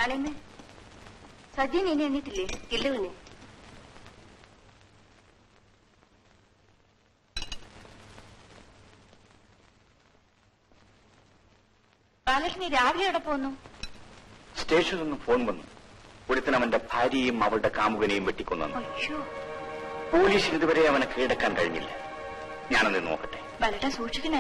നാളെ സജീൻ ഇനി എണ്ണീട്ടില്ലേ ഇല്ല പിന്നെ ബാലകൃഷ്ണി രാവിലെ എവിടെ പോന്നു സ്റ്റേഷനിൽ നിന്ന് ഫോൺ വന്നു ഒരുത്തൻ അവന്റെ ഭാര്യയും അവളുടെ കാമുകനെയും വെട്ടിക്കൊന്നു അയ്യോ പോലീസിന് ഇതുവരെ അവനെ കീഴടക്കാൻ കഴിഞ്ഞില്ല ഞാനൊന്ന് നോക്കട്ടെ ബാലേട്ടൻ സൂക്ഷിക്കണേ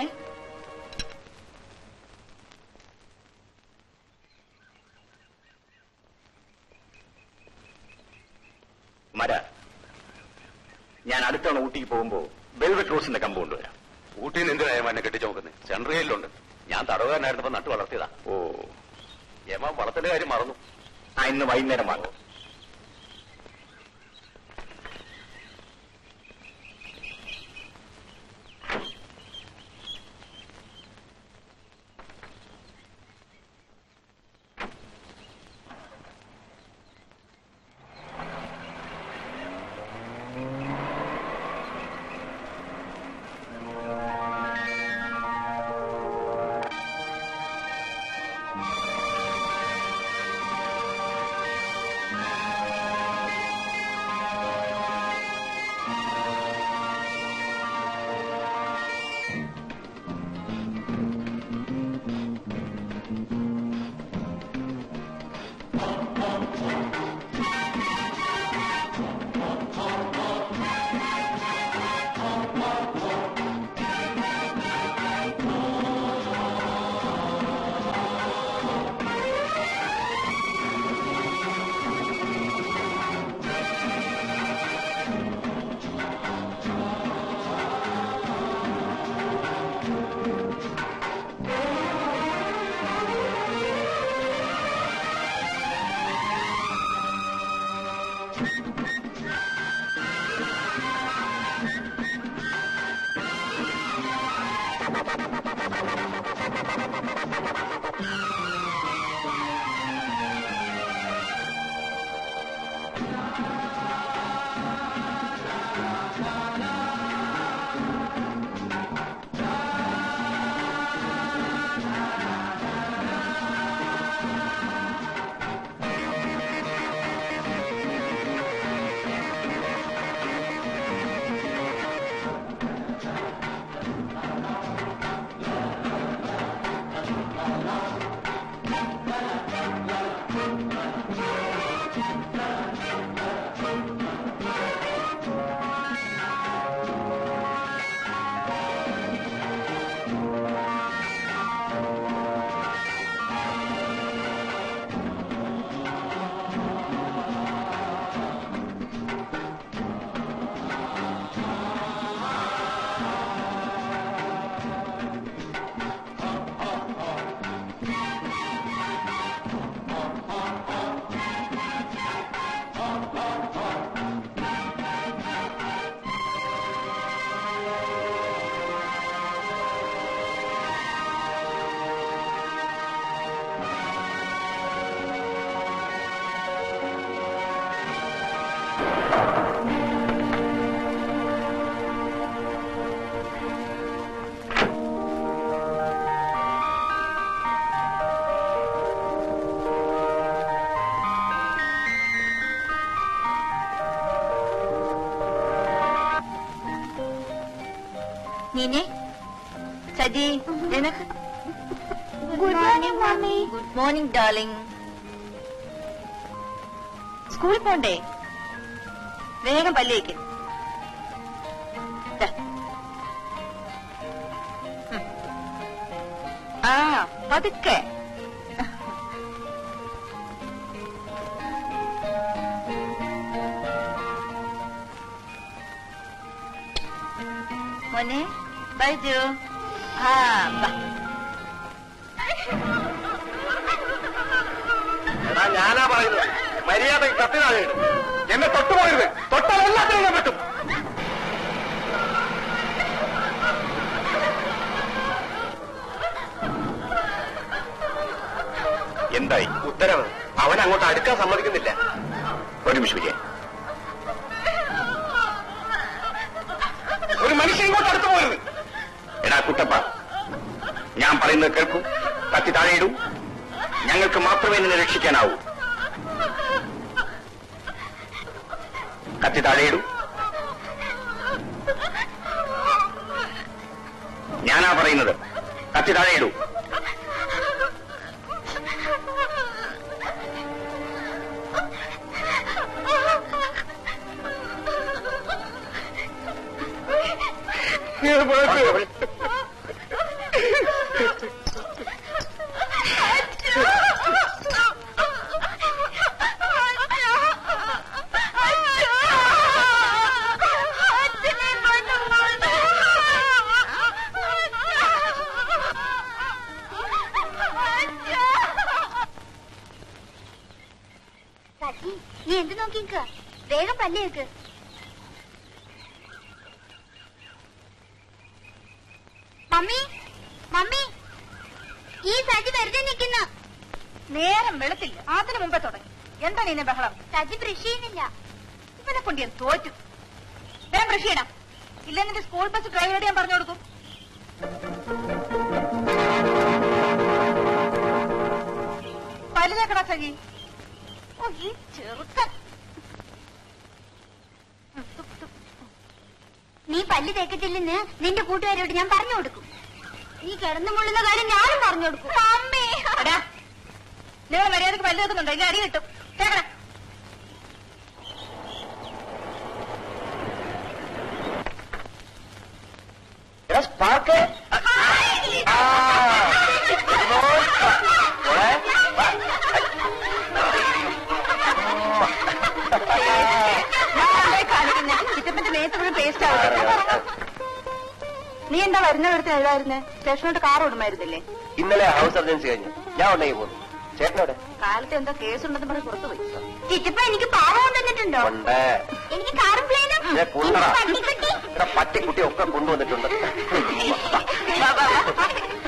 മര ഞാൻ അടുത്തവണ ഊട്ടിക്ക് പോകുമ്പോ വെൽവെറ്റ് റോസിന്റെ കമ്പ് കൊണ്ടുവരാം ഊട്ടിയിൽ നിന്ന് എന്തിനാ എന്നെ കെട്ടിച്ചു നോക്കുന്നത് സെൻട്രയിലുണ്ട് ഞാൻ തടവുകാരനായിരുന്നപ്പോ നട്ടു വളർത്തിയതാ ഓ യമ വളത്തിന്റെ കാര്യം മറന്നു ആ ഇന്ന് വൈകുന്നേരം വാങ്ങും നീനെ സജി നിനക്ക് good morning mummy good morning darling സ്കൂളിൽ പോണ്ടേ വേഗം പല്ലേക്ക് ആ പതുക്കെ മോനെ ബൈജു ആ ബാ എടാ ഞാനാ പറയുന്നത് മര്യാദ കത്തിനാണ് എന്നെ തൊട്ടുപോയത് തൊട്ടാൽ എല്ലാത്തിനും ഞാൻ പറ്റും എന്തായി ഉത്തരവ് അവൻ അങ്ങോട്ട് അടുക്കാൻ സമ്മതിക്കുന്നില്ല ഒരു നിമിഷം വിജയൻ ഒരു മനുഷ്യൻ ഇങ്ങോട്ട് അടുത്തു പോയത് എടാ കുട്ടപ്പ ഞാൻ പറയുന്നത് കേൾക്കൂ കത്തി താഴെയിടൂ ഞങ്ങൾക്ക് മാത്രമേ നിന്നെ രക്ഷിക്കാനാവൂ കത്തി താഴെയിടൂ ഞാനാ പറയുന്നത് കത്തി താഴെയിടൂ സജി നീ എന്ത് നോക്കിക്ക വേഗം പല്ലേക്ക് മമ്മി മമ്മി ഈ സജി വെറുതെ നിൽക്കുന്ന നേരം വെളുത്തില്ല അതിനു മുമ്പേ തുടങ്ങി എന്താണ് ഇതിന്റെ ബഹളം സജി ബ്രഷ് ചെയ്യുന്നില്ല ഇവനെ കൊണ്ട് ഞാൻ തോറ്റു വേഗം ബ്രഷ് ചെയ്യണം ഇല്ലെന്നിട്ട് സ്കൂൾ ബസ് ഡ്രൈവറോട് ഞാൻ പറഞ്ഞു കൊടുക്കും പല്ലിലേക്കടാ സജി ഓ ഈ ചെറുക്കൻ നീ പല്ല് തേക്കത്തില്ലെന്ന് നിന്റെ കൂട്ടുകാരോട് ഞാൻ പറഞ്ഞു കൊടുക്കും നീ കിടന്നു മുള്ളുന്ന കാര്യം ഞാനും പറഞ്ഞു കൊടുക്കും അമ്മേ എടാ നിങ്ങൾ മര്യാദക്ക് പല്ല് വെക്കുന്നുണ്ടോ ഇല്ല അടി കിട്ടും കേക്കടാ സ്പാർക്ക് ചിറ്റപ്പന്റെ മേത്ത് മുഴുവൻ പേസ്റ്റ് ആവും നീ എന്താ വരുന്ന വരുത്തി എഴുതായിരുന്നേ സ്റ്റേഷനോട്ട് കാർ ഓടുമായിരുന്നില്ലേ ഇന്നലെ ഹൗസ് സർജൻസി കഴിഞ്ഞു ഞാൻ ഉണ്ടെങ്കിൽ പോന്നു ചേട്ടനോടെ കാലത്ത് എന്തോ കേസുണ്ടെന്ന് പറഞ്ഞ് പുറത്തുപോയി ചിറ്റപ്പ എനിക്ക് പാവം കൊണ്ടുവന്നിട്ടുണ്ടോ ഉണ്ട് എനിക്ക് കാറും പ്ലെയിനും ഏ, കുണ്ടടാ. എനിക്ക് പട്ടിക്കുട്ടി ഇവിടെ പട്ടിക്കുട്ടി ഒക്കെ കൊണ്ടുവന്നിട്ടുണ്ട് വാ, വാ, വാ.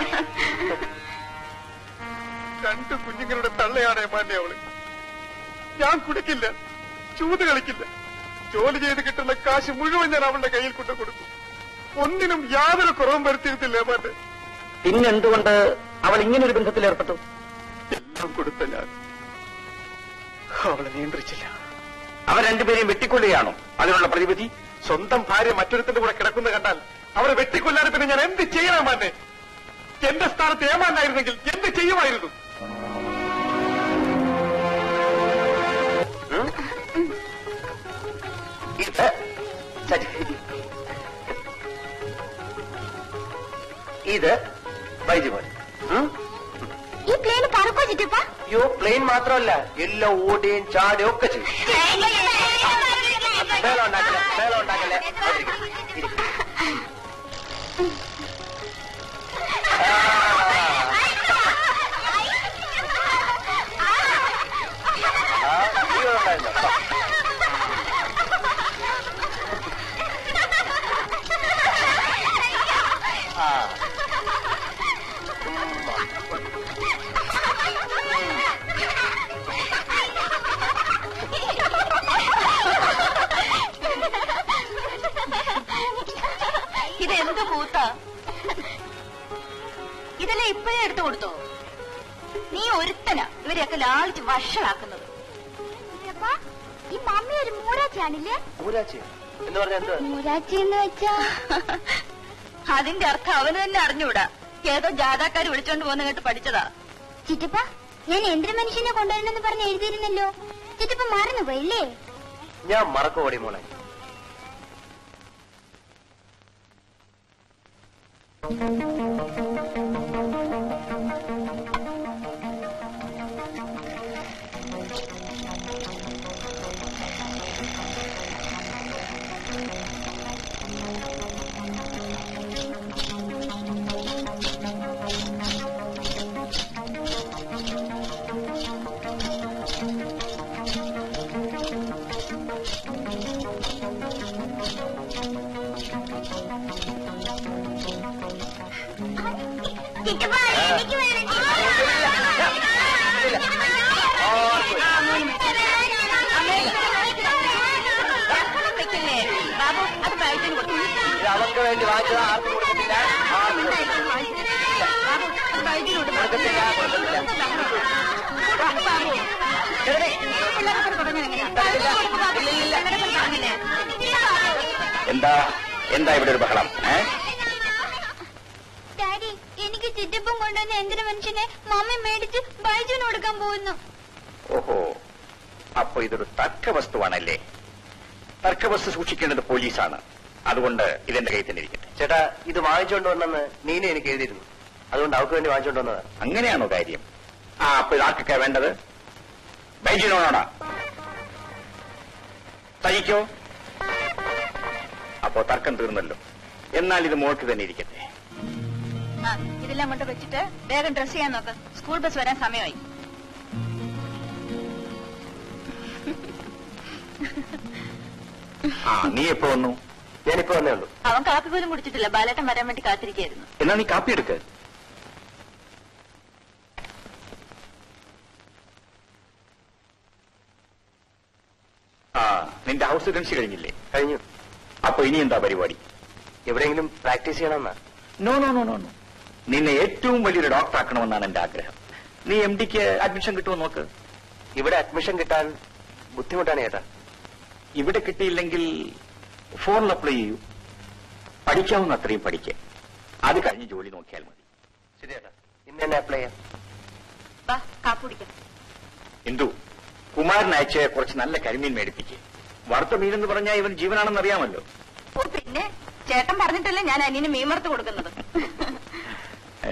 രണ്ട് കുഞ്ഞുങ്ങളുടെ തള്ളയാണ് ഏമാന്റെ അവള് ഞാൻ കുടിക്കില്ല ചൂത് കളിക്കില്ല ജോലി ചെയ്ത് കിട്ടുന്ന കാശ് മുഴുവൻ ഞാൻ അവളുടെ കയ്യിൽ കൊണ്ടു കൊടുക്കും ഒന്നിനും യാതൊരു കുറവും വരുത്തിയിരുന്നില്ല ഏമാന്റെ പിന്നെന്തുകൊണ്ട് അവൾ ഇങ്ങനൊരു ബന്ധത്തിൽ ഏർപ്പെട്ടു എല്ലാം കൊടുത്ത ഞാൻ അവളെ നിയന്ത്രിച്ചില്ല അവർ രണ്ടുപേരെയും വെട്ടിക്കൊള്ളുകയാണോ അതിനുള്ള പ്രതിവിധി സ്വന്തം ഭാര്യ മറ്റൊരുത്തിന്റെ കൂടെ കിടക്കുന്ന കണ്ടാൽ അവരെ വെട്ടിക്കൊല്ലാതെ പിന്നെ ഞാൻ എന്ത് ചെയ്യണം മാന്നെ എന്റെ സ്ഥാനത്ത് ഏമാനായിരുന്നെങ്കിൽ എന്ത് ചെയ്യുമായിരുന്നു ഉം? ഇത് സജി. ഇത് വൈദ്യുമോൻ ഈ പ്ലെയിന് പറക്കോ ചിറ്റപ്പ യോ പ്ലെയിൻ മാത്രമല്ല എല്ലാം ഓടുകയും ചാടുകയും ഒക്കെ ചെയ്യും മേളം ഉണ്ടാക്കല്ലേ മേളം ഉണ്ടാക്കല്ലേ അതിരിക്ക്, ഇരിക്ക്. ആ, നീ ഇവിടെ ഉണ്ടായിരുന്നോ? വാ. ആ. ഇതെന്ത് കൂത്താ ഇതെല്ലാം ഇപ്പോഴേ എടുത്തു കൊടുത്തോ നീ ഒരുത്തനാ ഇവരെയൊക്കെ ലാളിച്ച് വഷളാക്കുന്നത് ചിറ്റപ്പ, ഈ മമ്മി ഒരു മൂരാച്ചിയാണില്ലേ ഊരാച്ചി എന്ന് പറഞ്ഞ എന്ത് മൂരാച്ചി എന്ന് വെച്ചാ അതിന്റെ അർത്ഥം അവന് തന്നെ അറിഞ്ഞൂടാ ഏതോ ജാഥാക്കാർ വിളിച്ചോണ്ട് പോകുന്ന കേട്ട് പഠിച്ചതാ ചിറ്റപ്പ ഞാൻ യന്ത്ര മനുഷ്യനെ കൊണ്ടുവരണമെന്ന് പറഞ്ഞ് എഴുതിയിരുന്നല്ലോ ചിറ്റപ്പ മറന്നു പോയില്ലേ ഞാൻ മറക്കോടി മോളെ ചിറ്റപ്പ എനിക്ക് വേണം ബഹളം വെക്കല്ലേ ബാബു അത് ബാഗിന് കൊടുത്തു ഇത് അവർക്ക് വേണ്ടി വാങ്ങിച്ചത് ആർക്കും കൊടുക്കത്തില്ല ആർക്കും കൊടുക്കത്തില്ല. ബാബു അത് ബാഗിനോട് കൊടുക്കത്തില്ല കൊടുക്കത്തില്ല ബാബു എടേ, പിള്ളേരെ തുടങ്ങി എങ്ങനെയാ ഇല്ല, ഇല്ല, ഇല്ല, ഇല്ല. പിള്ളേരെ അങ്ങനെ എന്താ എന്താ ഇവിടെ ഒരു ബഹളം ഏ ഡാഡി എനിക്ക് ചിറ്റപ്പം കൊണ്ടുവന്ന എന്തിനു മനുഷ്യനെ മമ്മി മേടിച്ച് ബൈജുവിന് കൊടുക്കാൻ പോകുന്നു ഓഹോ അപ്പൊ ഇതൊരു തർക്ക വസ്തുവാണല്ലേ തർക്കവസ്തു സൂക്ഷിക്കേണ്ടത് പോലീസാണ് അതുകൊണ്ട് ഇതെന്റെ കയ്യിൽ തന്നെ ഇരിക്കട്ടെ ചേട്ടാ ഇത് വാങ്ങിച്ചുകൊണ്ട് വന്നെന്ന് നീന എനിക്ക് എഴുതിയിരുന്നു അതുകൊണ്ട് അവൾക്ക് വേണ്ടി വാങ്ങിച്ചുകൊണ്ട് വന്നതാണ് അങ്ങനെയാണോ കാര്യം ആ അപ്പൊ ഇതാർക്കൊക്കെ വേണ്ടത് ബൈജിനോണോടാ തയ്ക്കോ അപ്പോ തർക്കം തീർന്നല്ലോ എന്നാൽ ഇത് മോൾക്ക് തന്നെ ഇരിക്കട്ടെ ആ ഇതെല്ലാം കൊണ്ട് വെച്ചിട്ട് വേഗം ഡ്രസ് ചെയ്യാൻ നോക്ക് സ്കൂൾ ബസ് വരാൻ സമയമായി ആ നീ എപ്പോ വന്നു ഞാനിപ്പോ വന്നേ ഉള്ളൂ അവൻ കാപ്പി പോലും കുടിച്ചിട്ടില്ല ബാലേട്ടൻ വരാൻ വേണ്ടി കാത്തിരിക്കായിരുന്നു എന്നാ നീ കാപ്പി എടുക്ക് ആ നിന്റെ ഹൗസ് ഏജൻസി കഴിഞ്ഞില്ലേ കഴിഞ്ഞു അപ്പൊ ഇനി എന്താ പരിപാടി എവിടെയെങ്കിലും പ്രാക്ടീസ് ചെയ്യണമെന്നാ no no no no no നിന്നെ ഏറ്റവും വലിയൊരു ഡോക്ടർ ആക്കണമെന്നാണ് എന്റെ ആഗ്രഹം നീ എം ഡിക്ക് അഡ്മിഷൻ കിട്ടുമോ നോക്ക് ഇവിടെ അഡ്മിഷൻ കിട്ടാൻ ബുദ്ധിമുട്ടാണ് ചേട്ടാ ഇവിടെ കിട്ടിയില്ലെങ്കിൽ ഫോണിൽ അപ്ലൈ ചെയ്യൂ പഠിക്കാവുന്ന അത്രയും പഠിക്കുക അത് കഴിഞ്ഞ് ജോലി നോക്കിയാൽ മതി ശരി ചേട്ടാ ഇന്ന് തന്നെ അപ്ലൈ ചെയ്യാം വാ കാപ്പി കുടിക്കാം എന്തു കുമാരൻ അയച്ച് കുറച്ച് നല്ല കരിമീൻ മേടിപ്പിക്കുക വറുത്ത മീനെന്ന് പറഞ്ഞാൽ ഇവൻ ജീവനാണെന്ന് അറിയാമല്ലോ ഓ പിന്നെ ചേട്ടൻ പറഞ്ഞിട്ടല്ലേ ഞാൻ അനിയന് മീമർത്ത് കൊടുക്കുന്നത് ഏ,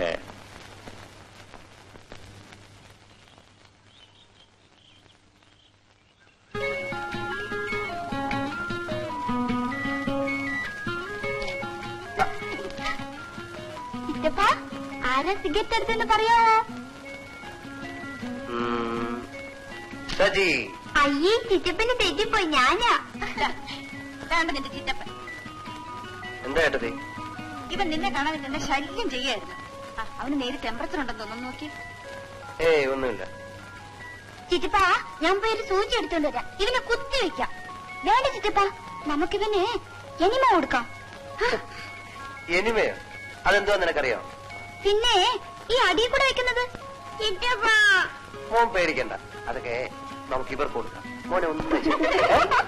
ചിറ്റപ്പ ആരാ സിഗരറ്റ് എടുത്തെന്ന് പറയാമോ ഉം. സജി അയ്യേ ചിറ്റപ്പന് തെറ്റിപ്പോയി ഞാനാ വേണ്ട നിന്റെ ചിറ്റപ്പൻ എന്താ ചേട്ടത്തി ഇവൻ നിന്നെ കാണാൻ നിന്നെ ശല്യം ചെയ്യായിരുന്നു ആ, അവന് നേരി ടെമ്പറേച്ചർ ഉണ്ടെന്ന് തോന്നുന്നു നോക്കി ഏയ് ഒന്നുമില്ല ചിറ്റപ്പ ഞാൻ പോയി ഒരു സൂചി എടുത്തോണ്ട് വരാം ഇവനെ കുത്തി വെക്കാം വേണ്ട ചിറ്റപ്പ നമുക്കിവന് എനിമ കൊടുക്കാം ഹ, എനിമയോ അതെന്തുവാ നിനക്കറിയോ പിന്നെ ഈ അടിയിൽ കൂടെ വെക്കുന്നത് ചിറ്റപ്പ മോൻ പേടിക്കണ്ട അതൊക്കെ നമുക്ക് ഇവർക്ക് കൊടുക്കാം മോനെ ഒന്നും ചെയ്യണ്ട.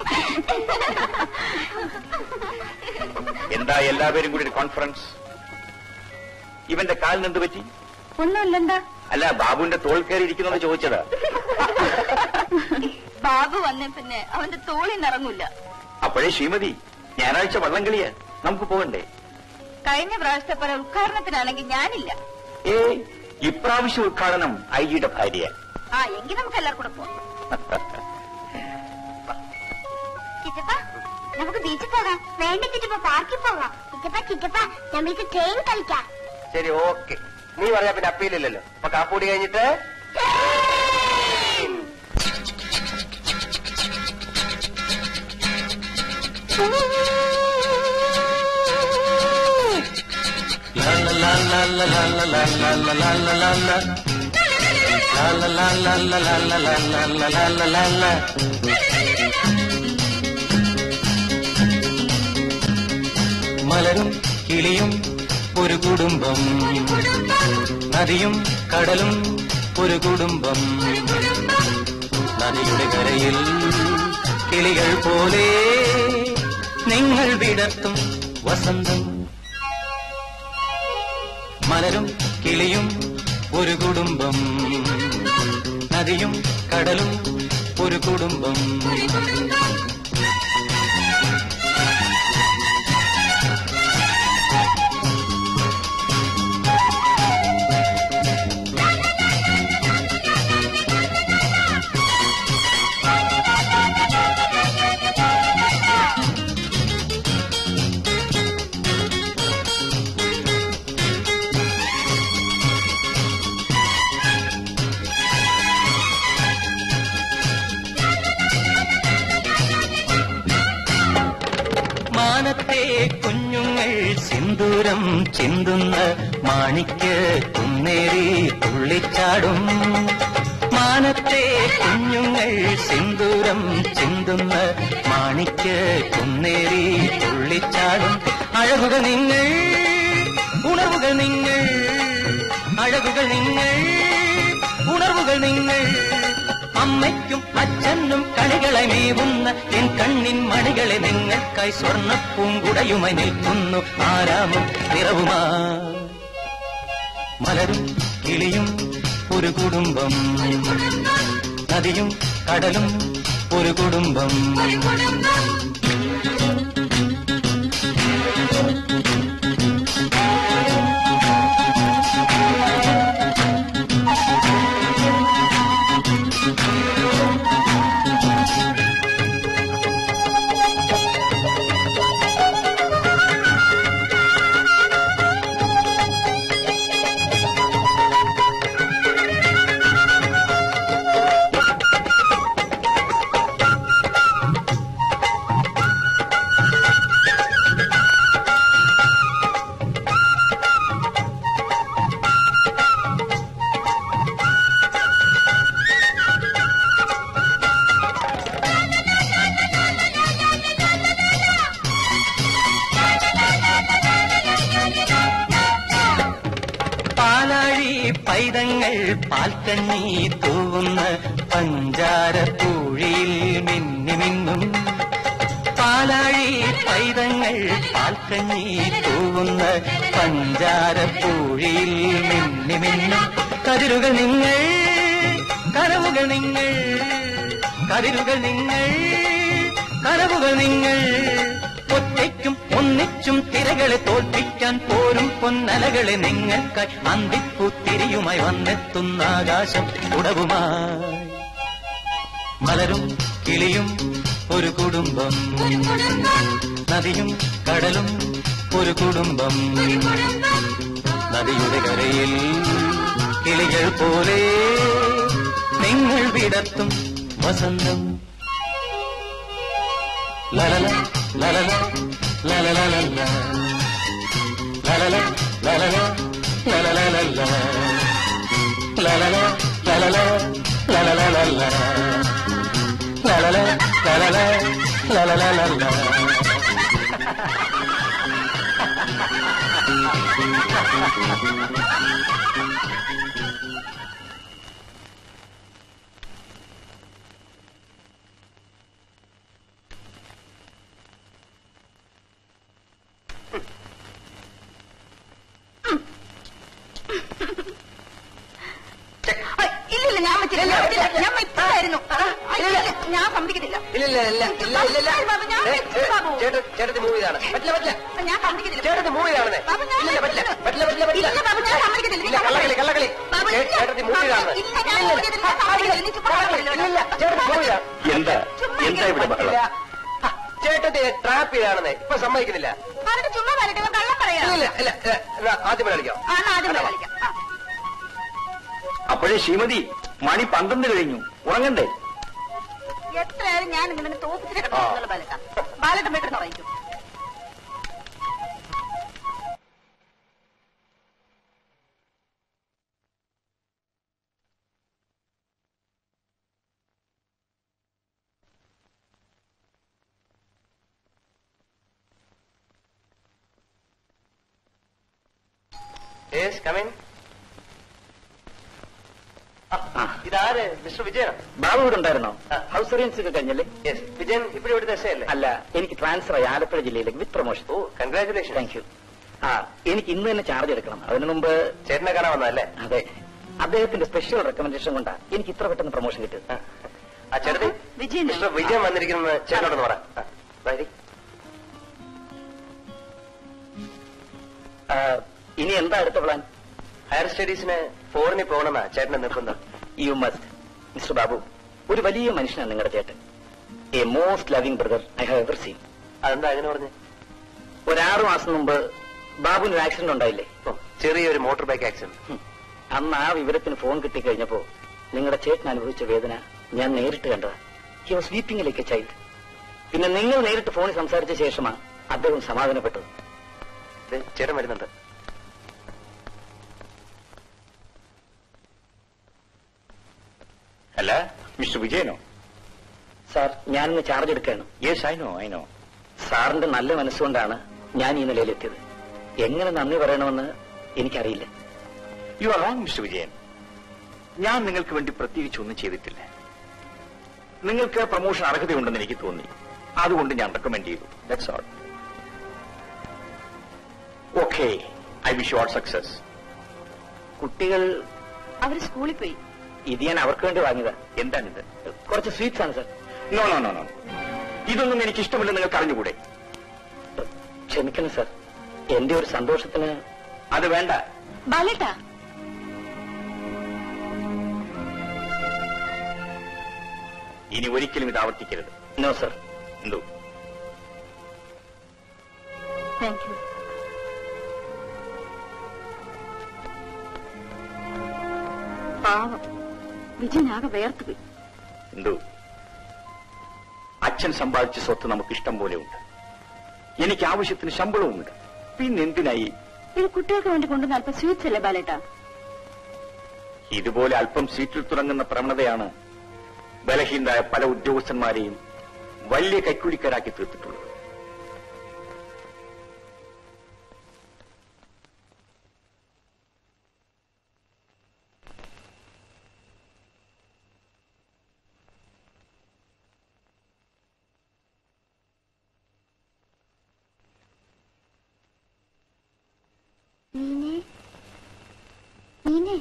എന്താ എല്ലാവരും കൂടി ഒരു കോൺഫറൻസ് ഇവന്റെ കാലിന് എന്ത് പറ്റി ഒന്നുമില്ലെന്താ അല്ല ബാബുവിന്റെ തോൾ കയറി ഇരിക്കുന്നത് ചോദിച്ചതാ ബാബു വന്നേ പിന്നെ അവന്റെ തോളിൽ നിറങ്ങൂല അപ്പോഴേ ശ്രീമതി ഞായറാഴ്ച വള്ളം കളിയാ നമുക്ക് പോകണ്ടേ കഴിഞ്ഞ പ്രാവശ്യത്തെ പോലെ ഉദ്ഘാടനത്തിനാണെങ്കിൽ ഞാനില്ല ഏ ഇപ്രാവശ്യം ഉദ്ഘാടനം ഐ ജിയുടെ ഭാര്യ ആ എങ്കിൽ നമുക്ക് എല്ലാവർക്കും കൂടെ പോവാം ചിറ്റപ്പ നമുക്ക് ബീച്ചിൽ പോകാം വേണ്ട ചിറ്റപ്പ പാർക്കിൽ പോകാം ചിറ്റപ്പ ചിറ്റപ്പ നമുക്ക് ട്രെയിൻ കളിക്കാം ശരി ഓക്കെ നീ പറയാ പിന്നെ അപ്പീലില്ലല്ലോ അപ്പൊ കാപ്പൂടി കഴിഞ്ഞിട്ട് മലരും കിളിയും ഒരു കുടുംബം നദിയും കടലും ഒരു കുടുംബം നദിയുടെ കരയിൽ കിളികൾ പോലെ നിങ്ങൾ വിടർത്തും വസന്തം മലരും കിളിയും ഒരു കുടുംബം നദിയും കടലും ഒരു കുടുംബം മാനത്തെ കുഞ്ഞുങ്ങൾ സിന്ദൂരം ചിന്തുന്ന മാണിക്ക് കുന്നേറി തുള്ളിച്ചാടും മാനത്തെ കുഞ്ഞുങ്ങൾ സിന്ദൂരം ചിന്തുന്ന മാണിക്ക് കുന്നേറി തുള്ളിച്ചാടും അഴകുകൾ നിങ്ങൾ ഉണർവുകൾ നിങ്ങൾ അഴകുകൾ നിങ്ങൾ ഉണർവുകൾ നിങ്ങൾ അമ്മയ്ക്കും അച്ഛനും കണികളെ മേവുന്ന എൻ കണ്ണിൻ മണികളെ നിങ്ങൾക്കായി സ്വർണ്ണ പൂങ്കുടയുമായി നിൽക്കുന്നു ആരാമും നിറവുമാ മലരും കിളിയും ഒരു കുടുംബം നദിയും കടലും ഒരു കുടുംബം പാലാഴി പൈതങ്ങൾ പാൽക്കണ്ണി തൂവുന്ന പഞ്ചാര പൂഴിയിൽ മിന്നി മിന്നും പാലാഴി പൈതങ്ങൾ പാൽക്കണ്ണി തൂവുന്ന പഞ്ചാര പൂഴിയിൽ മിന്നി മിന്നും കതിരുകൾ നിങ്ങൾ കനവുകൾ നിങ്ങൾ കതിരുകൾ നിങ്ങൾ കനവുകൾ നിങ്ങൾ ഒറ്റയ്ക്കും ഒന്നിച്ചും തിരകളെ തോൽപ്പിക്കാൻ പോരും പൊന്നലകളെ നിങ്ങൾക്കായി അന്തിപ്പൂത്തിരിയുമായി വന്നെത്തുന്ന ആകാശം ഉടവുമായി മലരും കിളിയും ഒരു കുടുംബം നദിയും കടലും ഒരു കുടുംബം നദിയുടെ കരയിൽ കിളികൾ പോലെ നിങ്ങൾ വിടത്തും വസന്തം ലലല ലലല ലലലലല ലലല ലലല ലലലലല ലലല ലലല ലലലലല ലലല ലലല ലലലലല ഇല്ലില്ല ഞാൻ വെച്ചില്ല ഞാൻ വെച്ചില്ല ഞാൻ വെച്ചായിരുന്നു ഞാൻ സമ്മതിക്കത്തില്ല ഇല്ല ഇല്ല ഇല്ല ഇല്ല ഇല്ല ഇല്ല ബാബു, ഞാൻ ഏ, വെച്ചു, ഏ, ബാബു. ചേട്ടൻ ചേട്ടത്തി മൂവ് ചെയ്താണ് പറ്റില്ല പറ്റില്ല ഞാൻ സമ്മതിക്കത്തില്ല ചേട്ടത്തി മൂവ് ചെയ്താണെന്നേ ബാബു, ഞാൻ ഇല്ല പറ്റില്ല പറ്റില്ല പറ്റില്ല പറ്റില്ല ഇല്ല, ബാബു, ഞാൻ സമ്മതിക്കത്തില്ല. ഇല്ല കള്ളകളി കള്ളകളി ബാബു, ചേ- ഇല്ല. ചേട്ടത്തി മൂവ് ചെയ്താണ് ഇല്ല, ഞാൻ സമ്മതിക്കത്തില്ല. ഞാൻ സമ്മതിക്കത്തില്ല. നീ ചുമ്മാ പറയല്ലേ. ഇല്ല ഇല്ല ചേട്ടത്തി മൂവ് ചെയ്താ എന്താ എന്താ ഇവിടെ ബഹളം പറ്റില്ല ആ, ചേട്ടത്തി ട്രാപ്പ് ചെയ്താണെന്നേ ഇപ്പൊ സമ്മതിക്കുന്നില്ല പറഞ്ഞിട്ട് ചുമ്മാ പറയട്ടെ ഇവൻ കള്ളം പറയാ ഇല്ല ഇല്ല ഇല്ല ഏ, എന്നാ ആദ്യം കളിക്കാം ആ എന്നാ ആദ്യം പോയി കളിക്കാം ആ. അപ്പോഴേ ശ്രീമതി മണി പന്ത്രണ്ട് കഴിഞ്ഞു ഉറങ്ങണ്ടേ എത്രയായാലും ഞാൻ ഇങ്ങനെ തോപ്പിച്ചിട്ട് കിടന്നുള്ള ബാലട്ട ബാലട്ടം വീട്ടിൽ നിന്ന് വായിക്കും യെസ് കമിൻ ആ. ഇതാര് മിസ്റ്റർ വിജയൻ ബാബു ഇവിടെ ഉണ്ടായിരുന്നോ ആ. ഹൗസ് സർവീസ് ഒക്കെ കഴിഞ്ഞല്ലേ യെസ് വിജയൻ ഇപ്പോഴും ഇവിടുത്തെ എസ് അല്ലേ അല്ല എനിക്ക് ട്രാൻസ്ഫർ ആയി ആലപ്പുഴ ജില്ലയിലേക്ക് with promotion oh congratulation thank you ആ എനിക്ക് ഇന്ന് തന്നെ ചാർജ് എടുക്കണം അതിനു മുമ്പ് ചേട്ടനെ കാണാൻ വന്നതല്ലേ അതെ അദ്ദേഹത്തിന്റെ സ്പെഷ്യൽ റെക്കമെൻഡേഷൻ കൊണ്ടാണ് എനിക്ക് ഇത്ര പെട്ടെന്ന് പ്രൊമോഷൻ കിട്ടിയത് ആ ചേട്ടത്തി വിജയൻ മിസ്റ്റർ വിജയൻ വന്നിരിക്കുന്നത് ചേട്ടനോടൊന്ന് പറ ആ, വരി. ആ, ഇനി എന്താ അടുത്ത പ്ലാൻ ഹയർ സ്റ്റഡീസിന് ഫോറിനിൽ പോകണമെന്നാ ചേട്ടന്റെ നിർബന്ധം യു മസ്റ്റ് മിസ്റ്റർ ബാബു ഒരു വലിയ മനുഷ്യനാണ് നിങ്ങളുടെ ചേട്ടൻ a most loving brother I have ever seen അതെന്താ അങ്ങനെ പറഞ്ഞു ഒരു ആറു മാസം മുമ്പ് ബാബുവിന് ഒരു ആക്സിഡന്റ് ഉണ്ടായില്ലേ ഓ, ചെറിയൊരു മോട്ടോർ ബൈക്ക് ആക്സിഡന്റ് ഹും. അന്ന് ആ വിവരത്തിന് ഫോൺ കിട്ടിക്കഴിഞ്ഞപ്പോ നിങ്ങളുടെ ചേട്ടൻ അനുഭവിച്ച വേദന ഞാൻ നേരിട്ട് കണ്ടതാ he was weeping like a child പിന്നെ നിങ്ങൾ നേരിട്ട് ഫോണിൽ സംസാരിച്ച ശേഷമാണ് അദ്ദേഹം സമാധാനപ്പെട്ടത് ദേ, ചേട്ടൻ വരുന്നുണ്ട് അല്ല മിസ്റ്റർ വിജയനോ സാർ ഞാനിന്ന് ചാർജ് എടുക്കുകയാണ് yes I know I know സാറിന്റെ നല്ല മനസ്സുകൊണ്ടാണ് ഞാൻ ഈ നിലയിലെത്തിയത് എങ്ങനെ നന്ദി പറയണമെന്ന് എനിക്കറിയില്ല you are wrong mister Vijayan ഞാൻ നിങ്ങൾക്ക് വേണ്ടി പ്രത്യേകിച്ച് ഒന്നും ചെയ്തിട്ടില്ല നിങ്ങൾക്ക് പ്രൊമോഷൻ അർഹതയുണ്ടെന്ന് എനിക്ക് തോന്നി അതുകൊണ്ട് ഞാൻ റെക്കമെൻഡ് ചെയ്തു that's all okay I wish you all success കുട്ടികൾ അവര് സ്കൂളിൽ പോയി ഇത് ഞാൻ അവർക്ക് വേണ്ടി വാങ്ങിയതാ എന്താണിത് കുറച്ച് സ്വീറ്റ്സ് ആണ് sir no no no no ഇതൊന്നും എനിക്ക് ഇഷ്ടമില്ല നിങ്ങൾക്ക് അറിഞ്ഞുകൂടെ ക്ഷമിക്കണം സർ എന്റെ ഒരു സന്തോഷത്തിന് അത് വേണ്ട ബാലേട്ടാ ഇനി ഒരിക്കലും ഇത് ആവർത്തിക്കരുത് നോ സർ എന്തോ താങ്ക് യു പാവം വിജയനാകെ വേർത്തു പോയി എന്തോ അച്ഛൻ സമ്പാദിച്ച സ്വത്ത് നമുക്ക് ഇഷ്ടം പോലെ ഉണ്ട് എനിക്ക് ആവശ്യത്തിന് ശമ്പളവുമുണ്ട് പിന്നെന്തിനായി ഇത് കുട്ടികൾക്ക് വേണ്ടി കൊണ്ടുവന്ന അല്പം സ്വീറ്റ്സ് അല്ലേ ബാലേട്ടാ ഇതുപോലെ അല്പം സീറ്റിൽ തുടങ്ങുന്ന പ്രവണതയാണ് ബലഹീനരായ പല ഉദ്യോഗസ്ഥന്മാരെയും വലിയ കൈക്കൂലിക്കാരാക്കി തീർത്തിട്ടുള്ളത് നീനെ നീനെ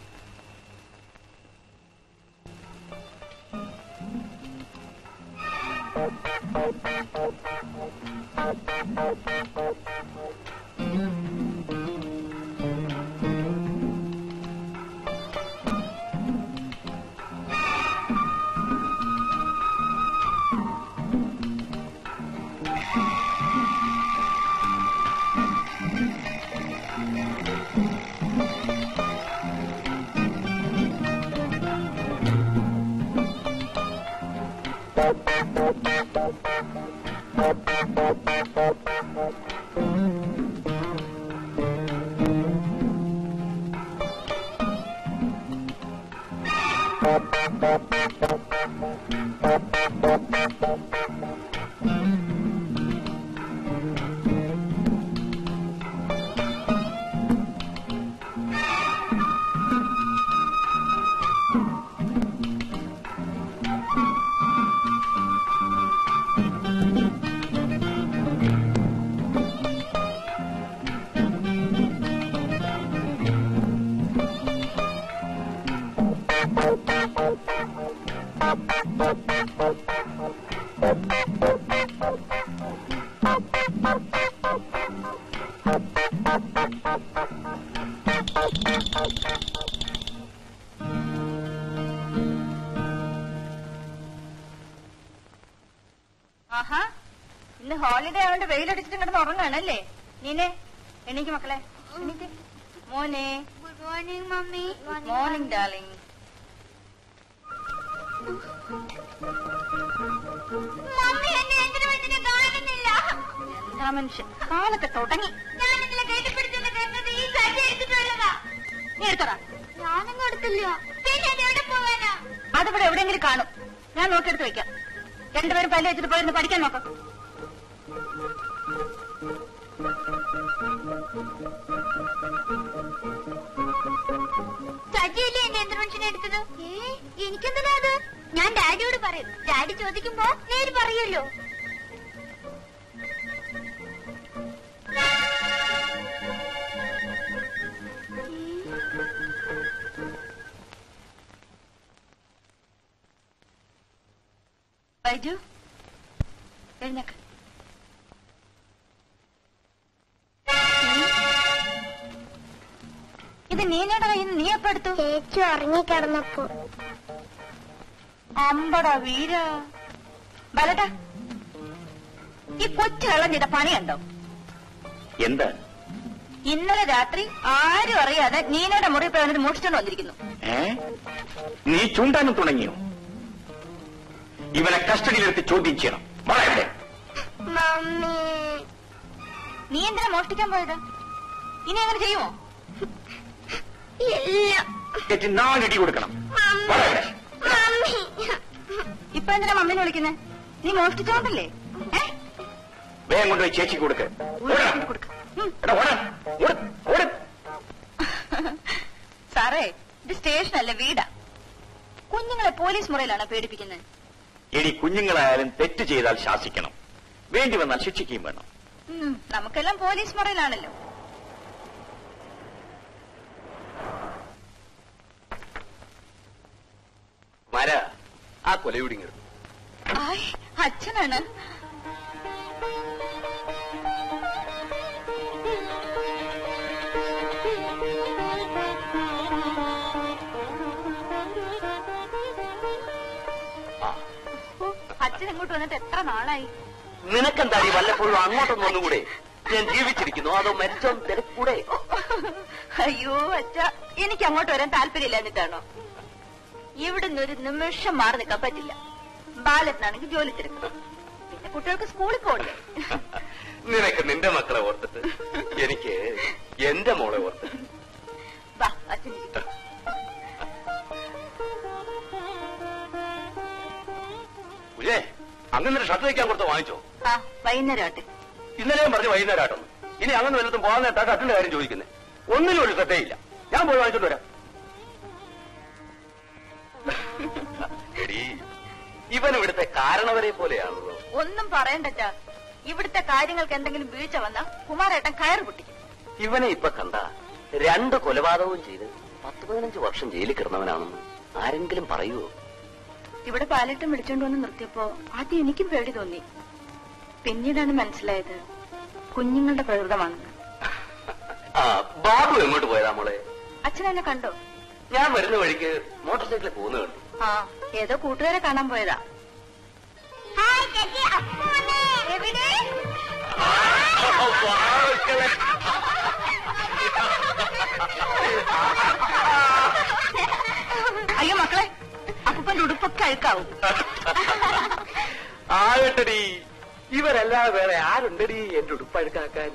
ആഹാ ഇന്ന് ഹോളിഡേ ആയതുകൊണ്ട് വെയിലടിച്ചിട്ട് കിടന്ന് ഉറങ്ങാണല്ലേ നീനെ എണീക്ക് മക്കളെ എണീക്ക് മോനെ good morning mummy morning darling mummy എന്നെ എന്തിനു വേണ്ടി കാണുന്നില്ല എന്താ മനുഷ്യൻ കാലൊക്കെ തുടങ്ങി ഞാൻ ഇന്നലെ കെട്ടിപ്പിടിച്ചെന്ന് കേട്ടത് ഈ സജ്ജ എടുത്തിട്ട് വന്നതാ നീ എടുത്തടാ ഞാനൊന്നും എടുത്തില്ല പിന്നെ അത് എവിടെ പോവാനാ അതിവിടെ എവിടെയെങ്കിലും കാണും ഞാൻ നോക്കിയെടുത്ത് വെക്കാം രണ്ടുപേരും പല്ല് വെച്ചിട്ട് പോയിരുന്ന് പഠിക്കാൻ നോക്കാം സജ്ജയല്ലേ എന്റെ യന്ത്രമനുഷ്യനെ എടുത്തത് ഏ എനിക്കെന്തിനാ അത് ഞാൻ ഡാഡിയോട് പറയും ഡാഡി ചോദിക്കുമ്പോ നേര് പറയുമല്ലോ ബൈജു എഴുന്നേക്ക് ഇത് നീനയുടെ കയ്യിൽ നിന്ന് നീ എപ്പോ എടുത്തു ചേച്ചി ഉറങ്ങിക്കിടന്നപ്പോ അമ്പടാ വീര ബലട്ട ഈ കൊച്ചു കള്ളം ചെയ്ത പണി കണ്ടോ എന്താ ഇന്നലെ രാത്രി ആരും അറിയാതെ നീനയുടെ മുറി പോയി വന്നിട്ട് മോഷിച്ചോണ്ട് വന്നിരിക്കുന്നു ഏ നീ ചൂണ്ടാനും തുടങ്ങിയോ ഇവനെ കസ്റ്റഡിയിലെടുത്ത് ചോദ്യം ചെയ്യണം വളരെ മമ്മി നീ എന്തിനാ മോഷ്ടിക്കാൻ പോയത് ഇനി അങ്ങനെ ചെയ്യുമോ ഇല്ല തെറ്റി നാലിടി കൊടുക്കണം വളരെ മമ്മി ഇപ്പൊ എന്തിനാ മമ്മിനെ വിളിക്കുന്നേ നീ മോഷ്ടിച്ചോണ്ടല്ലേ ഏ വേഗം കൊണ്ടുപോയി ചേച്ചിക്ക് കൊടുക്ക് ഓടാ. കൊടുക്ക ഉം. എടാ, ഓടാ. ഓട്, ഓട്. സാറേ ഇത് സ്റ്റേഷനല്ല വീടാ കുഞ്ഞുങ്ങളെ പോലീസ് മുറിയിലാണ് പേടിപ്പിക്കുന്നത് ഇനി കുഞ്ഞുങ്ങളായാലും തെറ്റ് ചെയ്താൽ ശാസിക്കണം വേണ്ടി വന്നാൽ ശിക്ഷിക്കുകയും വേണം ഉം, നമുക്കെല്ലാം പോലീസ് മുറയിലാണല്ലോ മര ആ കൊലയുടിങ്ങ ആയ് അച്ഛനാണ് അച്ഛൻ ഇങ്ങോട്ട് വന്നിട്ട് എത്ര നാളായി നിനക്കെന്താടി വല്ലപ്പോഴും അങ്ങോട്ടൊന്നും ഒന്നുകൂടെ ഞാൻ ജീവിച്ചിരിക്കുന്നു അതോ മരിച്ചോ തിരക്കൂടെ അയ്യോ അച്ഛ എനിക്ക് അങ്ങോട്ട് വരാൻ താല്പര്യമില്ലാഞ്ഞിട്ടാണോ ഇവിടുന്ന് ഒരു നിമിഷം മാറി നിൽക്കാൻ പറ്റില്ല ബാലത്തിനാണെങ്കിൽ ജോലി തിരക്കണം പിന്നെ കുട്ടികൾക്ക് സ്കൂളിൽ പോകണ്ടേ നിനക്ക് നിന്റെ മക്കളെ ഓർത്തിട്ട് എനിക്ക് എന്റെ മോളെ ഓർത്തിട്ട് വാ അച്ഛൻ ഇരിക്ക്. ഉജേ അങ്ങനെ ഷർട്ട് വയ്ക്കാൻ കൊടുത്ത് വാങ്ങിച്ചോ ആ വൈകുന്നേരം ആട്ടെ ഇന്നലെയും പറഞ്ഞു വൈകുന്നേരമായിട്ടൊന്ന് ഇനി അങ്ങനെ വല്ലതും പോകാൻ നേട്ടാ ഷർട്ടിന്റെ കാര്യം ചോദിക്കുന്നത് ഒന്നിനും ഒരു ശ്രദ്ധയില്ല ഞാൻ പോയി വാങ്ങിച്ചോണ്ട് വരാം എടീ, ഇവൻ ഇവിടുത്തെ കാരണവരെ പോലെയാണല്ലോ ഒന്നും പറയണ്ടച്ചാ ഇവിടുത്തെ കാര്യങ്ങൾക്ക് എന്തെങ്കിലും വീഴ്ച വന്നാ കുമാരേട്ടൻ കയറ് പൊട്ടിക്കും ഇവനെ ഇപ്പൊ കണ്ട രണ്ട് കൊലപാതകവും ചെയ്ത് പത്ത് പതിനഞ്ച് വർഷം ജയിലിൽ കിടന്നവനാണെന്ന് ആരെങ്കിലും പറയുവോ ഇവിടെ പാലിട്ടും വിളിച്ചോണ്ട് വന്ന് നിർത്തിയപ്പോ ആദ്യം എനിക്കും പേടി തോന്നി പിന്നീടാണ് മനസ്സിലായത് കുഞ്ഞുങ്ങളുടെ പ്രകൃതമാണെന്ന് ആ ബാബു എങ്ങോട്ട് പോയതാ മോളെ അച്ഛൻ എന്നെ കണ്ടോ ഞാൻ വരുന്ന വഴിക്ക് മോട്ടോർ സൈക്കിളിൽ പോകുന്ന കണ്ടു ആ ഏതോ കൂട്ടുകാരെ കാണാൻ പോയതാ ഹായ് ചേച്ചി അപ്പൂനെ എവിടെ അയ്യോ മക്കളെ അപ്പൂപ്പന്റെ ഉടുപ്പൊക്കെ അഴുക്കാവും ആകട്ടടി ഇവരല്ലാതെ വേറെ ആരുണ്ടടി എന്റെ ഉടുപ്പഴുക്കാക്കാൻ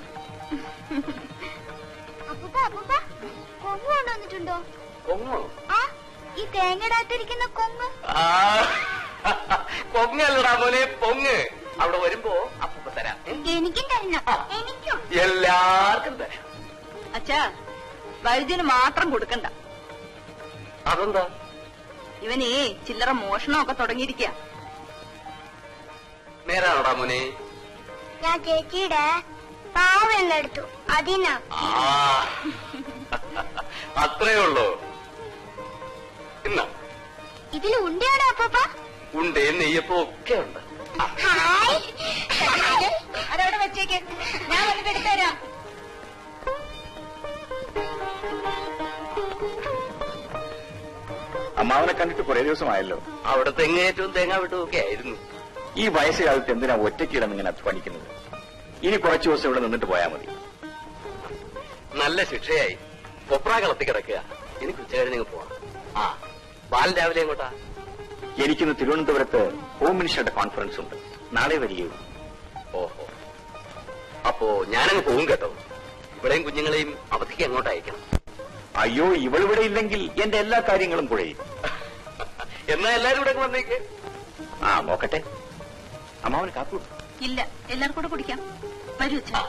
അപ്പൂപ്പ അപ്പൂപ്പ കൊങ്ങ് കൊണ്ടുവന്നിട്ടുണ്ടോ കൊങ്ങോ ആ ഈ തേങ്ങടാത്തിരിക്കുന്ന കൊങ്ങ് ആ, കൊങ്ങല്ലടാ മോനെ പൊങ്ങ് അവിടെ വരുമ്പോ അപ്പൂപ്പ തരാം ഉം? എനിക്കും തരണം എനിക്കും എല്ലാവർക്കും തരാം അച്ഛാ വൈദ്യന് മാത്രം കൊടുക്കണ്ട അതെന്താ ഇവനേ ചില്ലറ മോഷണമൊക്കെ തുടങ്ങിയിരിക്കുക നേരാണോടാ മോനെ ഞാൻ ചേച്ചിയുടെ പാവെല്ലാം എടുത്തു അതിനാ ആ അത്രേ ഉള്ളൂ ഇന്ന ഇതിൽ ഉണ്ടയാണോ അപ്പൂപ്പ ഉണ്ട് നെയ്യപ്പോ ഒക്കെ ഉണ്ട് ആ, ഹായ് അതവിടെ വെച്ചേക്ക് ഞാൻ വന്നിട്ട് എടുത്തുതരാം അമ്മാവനെ കണ്ടിട്ട് കുറെ ദിവസമായല്ലോ അവിടെ തെങ്ങേറ്റവും തേങ്ങ വിട്ടവും ഒക്കെ ആയിരുന്നു ഈ വയസ്സുകാലത്ത് എന്തിനാ ഒറ്റയ്ക്കിടന്ന് ഇങ്ങനെ അധ്വാനിക്കുന്നത് ഇനി കുറച്ചു ദിവസം ഇവിടെ നിന്നിട്ട് പോയാൽ മതി നല്ല ശിക്ഷയായി കൊപ്ര കളത്തി കിടക്കുക എനിക്ക് ഉച്ചകഴിഞ്ഞ് നിങ്ങൾ പോവാം ആ ബാലൻ രാവിലെ എങ്ങോട്ടാ എനിക്കിന്ന് തിരുവനന്തപുരത്ത് ഹോം മിനിസ്റ്ററുടെ കോൺഫറൻസ് ഉണ്ട് നാളെ വരികയുള്ളൂ ഓഹോ അപ്പോ ഞാനങ്ങ് പോകും കേട്ടോ ഇവിടെയും കുഞ്ഞുങ്ങളെയും അവധിക്ക് എങ്ങോട്ട് അയക്കണം അയ്യോ ഇവളിവിടെ ഇല്ലെങ്കിൽ എന്റെ എല്ലാ കാര്യങ്ങളും കുഴയും എന്നാ എല്ലാരും ഇവിടെ അങ്ങ് വന്നേക്ക് ആ നോക്കട്ടെ അമ്മാവന് കാപ്പി കൊടുക്ക്. ഇല്ല എല്ലാവർക്കും കൂടെ കുടിക്കാം വരൂ അച്ഛാ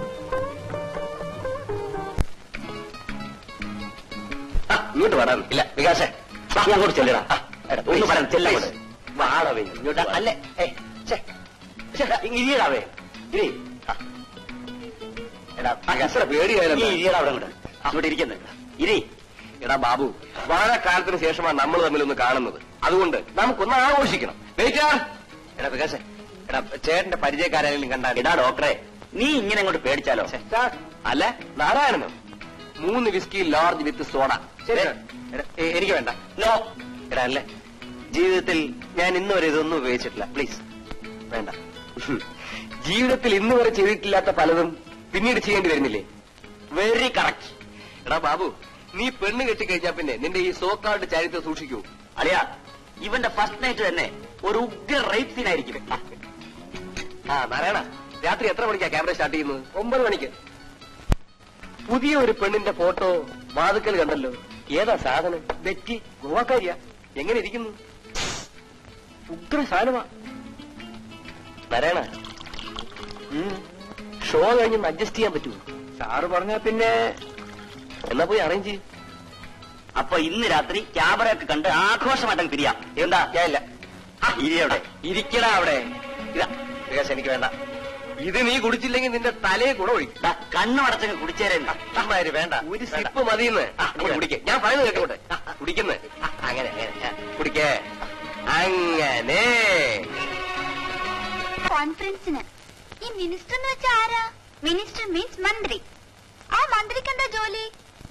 ആ, ഇങ്ങോട്ട് വരാൻ ഇല്ല വികാസേ വാ, നീ അങ്ങോട്ട് ചെല്ലടാ ആ, എടാ, ഒന്ന് please, പറയാം ചെല്ലങ്ങോട്ട് please. വാടവേ ഇങ്ങോട്ട് വാ. അല്ലേ ഏയ്, ഛെ, ഛെ, ഇരിയടാവേ ഇരി ആ. എടാ എത്ര പേടിയായാലും നീ ഇരിയടാ അവിടെ അങ്ങോട്ട് അങ്ങോട്ട് ഇരിക്കുന്നത് ഇരി എടാ ബാബു വളരെ കാലത്തിന് ശേഷമാണ് നമ്മൾ തമ്മിലൊന്ന് കാണുന്നത് അതുകൊണ്ട് നമുക്കൊന്ന് ആഘോഷിക്കണം വെയിറ്റ് എടാ വികാസേ എടാ ചേട്ടന്റെ പരിചയക്കാരെങ്കിലും കണ്ടാൽ എടാ ഡോക്ടറെ നീ ഇങ്ങനെ അങ്ങോട്ട് പേടിച്ചാലോ അല്ല നാരായണനോ മൂന്ന് വിസ്കി ലോർജ് വിത്ത് സോഡ ശരി എനിക്ക് വേണ്ട നോ എടാ അല്ലേ ജീവിതത്തിൽ ഞാൻ ഇന്ന് വരെ ഇതൊന്നും ഉപയോഗിച്ചിട്ടില്ല പ്ലീസ് വേണ്ട ജീവിതത്തിൽ ഇന്ന് വരെ ചെയ്തിട്ടില്ലാത്ത പലതും പിന്നീട് ചെയ്യേണ്ടി വരുന്നില്ലേ വെരി കറക്റ്റ് എടാ ബാബു നീ പെണ്ണ് കെട്ടിക്കഴിഞ്ഞാ പിന്നെ നിന്റെ ഈ സോക്കാർഡ് ചരിത്രം സൂക്ഷിക്കൂ അളിയാ ഇവന്റെ ഫസ്റ്റ് നൈറ്റ് തന്നെ ഒരു ഉഗ്ര റേപ്പ് സീനായിരിക്കും ആ നാരായണ രാത്രി എത്ര മണിക്കാ ക്യാമറ സ്റ്റാർട്ട് ചെയ്യുന്നത് ഒമ്പത് മണിക്ക് പുതിയ ഒരു പെണ്ണിന്റെ ഫോട്ടോ വാതുക്കൽ കണ്ടല്ലോ ഏതാ സാധനം ബെറ്റി ഗോവാക്കാരിയാ എങ്ങനെ ഇരിക്കുന്നു ഉഗ്ര സാധനമാ നാരായണ ഷോ കഴിഞ്ഞ് അഡ്ജസ്റ്റ് ചെയ്യാൻ പറ്റുമോ സാറ് പറഞ്ഞാ പിന്നെ എന്നാ പോയി അറേഞ്ച് ചെയ്യും അപ്പൊ ഇന്ന് രാത്രി ക്യാമറയൊക്കെ കണ്ട് ആഘോഷമായിട്ടങ്ങ് പിരിയാം എന്താ ഞാൻ ഇല്ല ഇരി അവിടെ ഇരിക്കടാ അവിടെ ഇതാ വികാസ് എനിക്ക് വേണ്ട ഇത് നീ കുടിച്ചില്ലെങ്കിൽ നിന്റെ തലയെ കൂടെ ഒഴിക്കും കണ്ണു അടച്ചങ്ങ് കുടിച്ചേരേണ്ട അമ്മാര് വേണ്ട ഒരു സിപ്പ് മതിയെന്ന് അങ്ങോട്ട് കുടിക്കേ ഞാൻ പറയുന്നത് കേട്ടോട്ടെ കുടിക്കുന്നേ അങ്ങനെ അങ്ങനെ കുടിക്കേ അങ്ങനെ കോൺഫറൻസിന് ഈ മിനിസ്റ്റർ എന്ന് വെച്ചാൽ ആരാ മിനിസ്റ്റർ മീൻസ് മന്ത്രി ആ മന്ത്രിക്ക് എന്താ ജോലി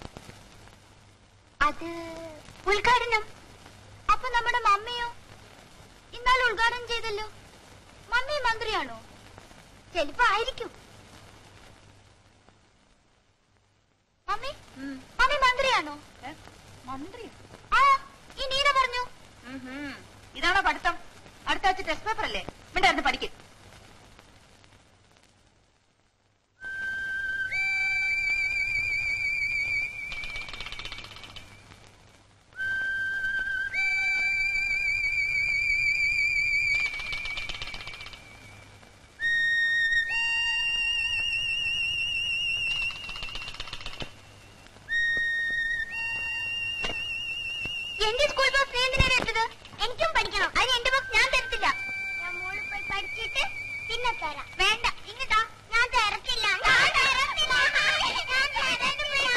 അത് ഉദ്ഘാടനം അപ്പൊ നമ്മുടെ മമ്മിയോ ഇന്നാൾ ഉദ്ഘാടനം ചെയ്തല്ലോ മമ്മി മന്ത്രിയാണോ ചിലപ്പോ ആയിരിക്കും മമ്മി മമ്മി മന്ത്രിയാണോ മന്ത്രി ആ ഈ നീന പറഞ്ഞു ഇതാണോ പഠിത്തം അടുത്ത ആഴ്ച ടെസ്റ്റ് പേപ്പർ അല്ലേ മിണ്ടായിരുന്നു പഠിക്കും എന്റെ സ്കൂൾ ബസ് നീ എന്തിനാണ് എടുത്തത് എനിക്കും പഠിക്കണം അതിന് എന്റെ ബസ് ഞാൻ തരത്തില്ല ഞാൻ മോളിൽ പോയി പഠിച്ചിട്ട് പിന്നെ തരാം വേണ്ട ഇങ്ങട്ടാ ഞാൻ തരത്തില്ല ഞാൻ തരത്തില്ല. ഞാൻ തരത്തില്ല.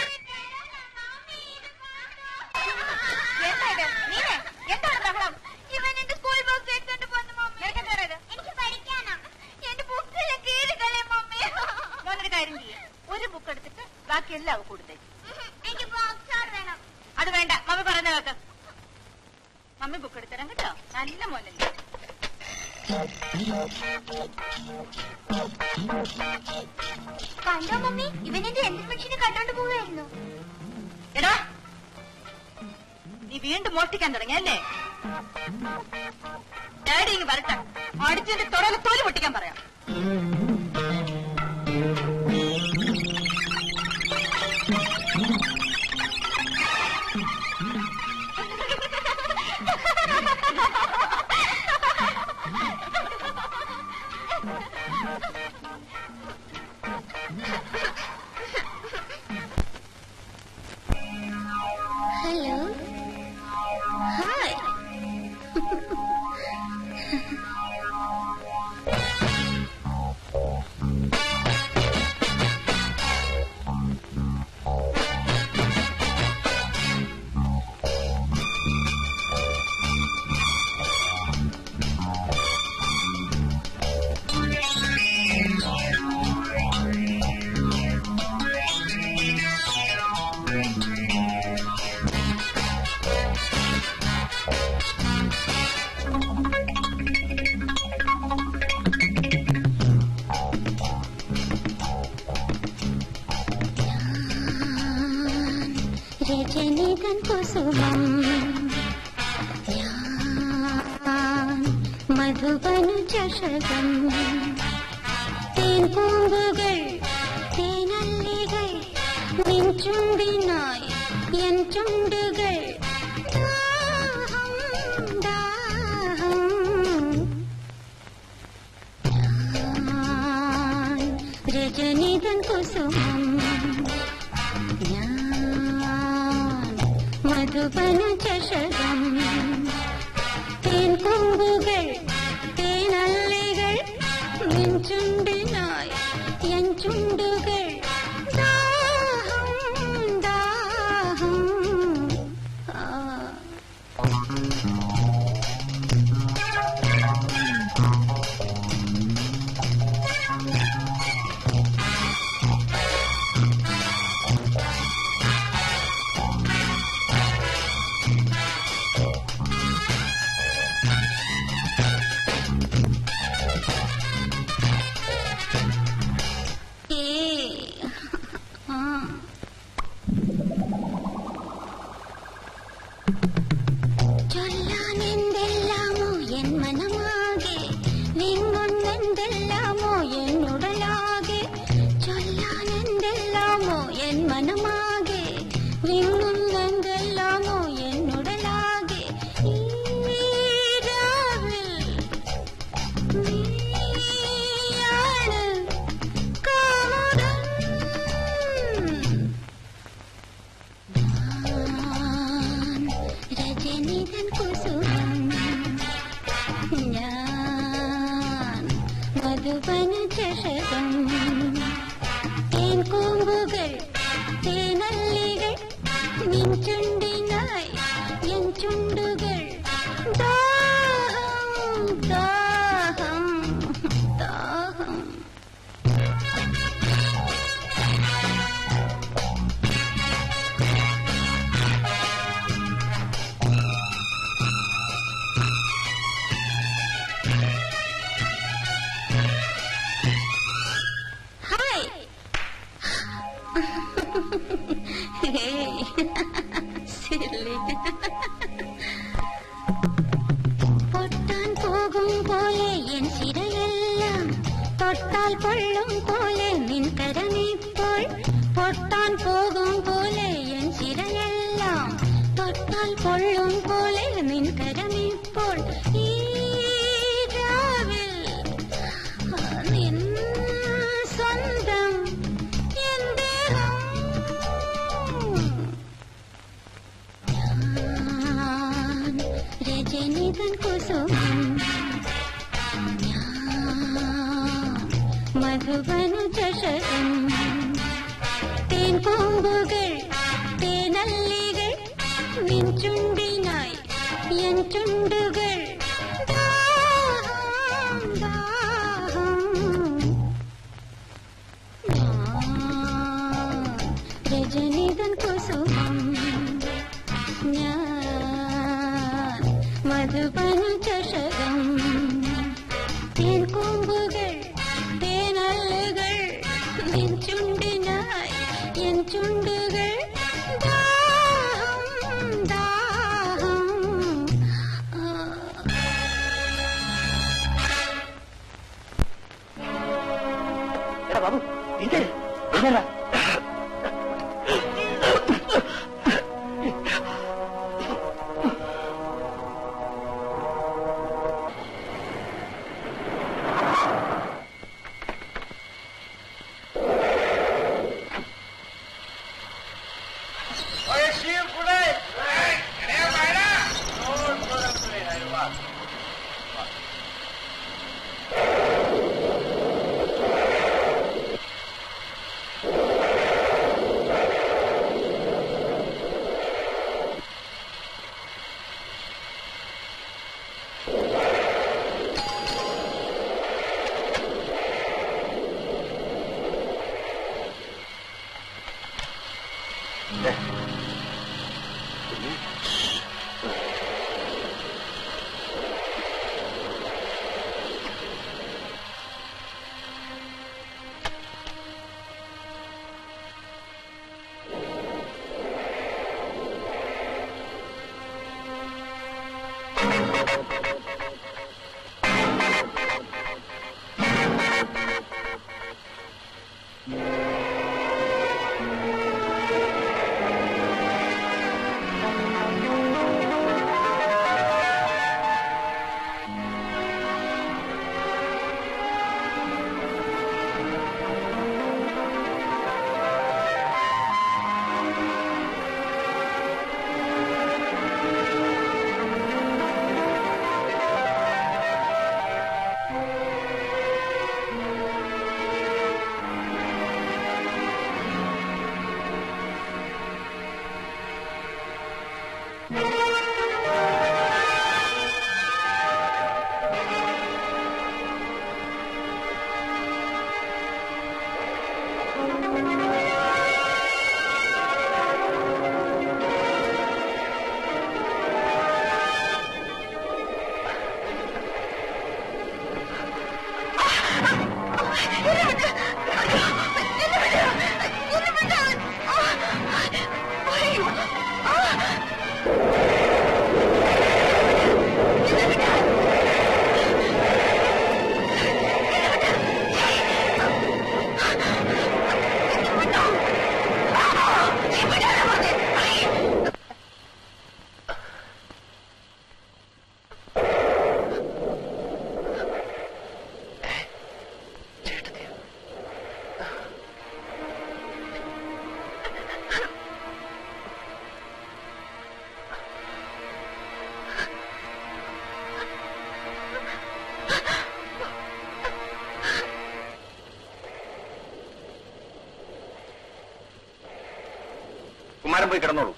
എന്താ ഇത്? നീനെ, എന്താണ് ബഹളം? ഇവൻ എന്റെ സ്കൂൾ ബസ് എടുത്തോണ്ട് പോന്നു മമ്മി നിനക്കെന്താ ഇത്? എനിക്ക് പഠിക്കാനാ എന്റെ ബുക്കെല്ലാം കീഴുകളെ മമ്മി മോനൊരു കാര്യം ചെയ്യ് ഒരു ബുക്ക് എടുത്തിട്ട് ബാക്കി എല്ലാം അവൾക്ക് കൊടുത്തേക്ക് എനിക്ക് ബോക്സ് വേണം അത് വേണ്ട മമ്മി പറയുന്ന കേക്ക് മമ്മി ബുക്ക് എടുത്തരാം കേട്ടോ നല്ല മോനല്ലേ കണ്ടോ മമ്മി ഇവൻ എന്റെ എന്റെ മെഷീന് കണ്ടോണ്ട് പോവുകയായിരുന്നു എടാ നീ വീണ്ടും മോഷ്ടിക്കാൻ തുടങ്ങിയല്ലേ ഡാഡി ഇങ്ങ് വരട്ടെ അടിച്ചതിന്റെ തുടല തോല് പൊട്ടിക്കാൻ പറയാം ഹലോ ഹായ് രജനീതൻ കുസുമം ഞാൻ മധുബനു ചഷകം തേൻ പൂമ്പുകൾ തേനല്ലികൾ നിൻ ചുണ്ടിനായി എൻ ചുണ്ടുകൾ ദാഹം, ദാഹം. ഞാൻ രജനീതൻ കുസുമം ഞാൻ മധുബന ചഷകം തേൻ കൊമ്പുകൾ തേനല്ലികൾ നിൻ ചുണ്ടിനായി എൻ ചുണ്ടുകൾ ദാഹം ദാഹം ആ ഏ ചഷകം തേൻകൂമ്പുകൾ തേനല്ലികൾ നിൻ ചുണ്ടിനായി എൻ ചുണ്ടുകൾ ദാഹം ദാഹം ദാഹം ഹായ് സില്ലി പൊട്ടാൻ പോകും പോലെ എൻ സിരയെല്ലാം തൊട്ടാൽ പൊള്ളും പോലെ നിൻ കരമിപ്പോൾ പൊട്ടാൻ പോകും പോലെ എൻ സിരയെല്ലാം തൊട്ടാൽ പൊള്ളും പോലെ നിൻ കരമിപ്പോൾ ഈ രാവിൽ നിൻ സ്വന്തം എൻ ദേഹം ഞാൻ രജനിതൻ കുസുമം ഞാൻ മധുബന ചഷകം തേൻ കൊമ്പുകൾ തേനല്ലികൾ നിൻ ചുണ്ടിനായി എൻ ചുണ്ടുകൾ ദാഹം, ദാഹം. ഞാൻ രജനിതൻ കുസുമം ഞാൻ മധുബന ചഷകം തേൻ കൊമ്പുകൾ തേനല്ലുകൾ നിൻ ചുണ്ടിനായി എൻ ചുണ്ടുകൾ ദാഹം ദാഹം ആ എടാ ബാബു ഇരിക്കേ എഴുന്നേറാ. ആ കുമാരൻ പോയി കിടന്നോളൂ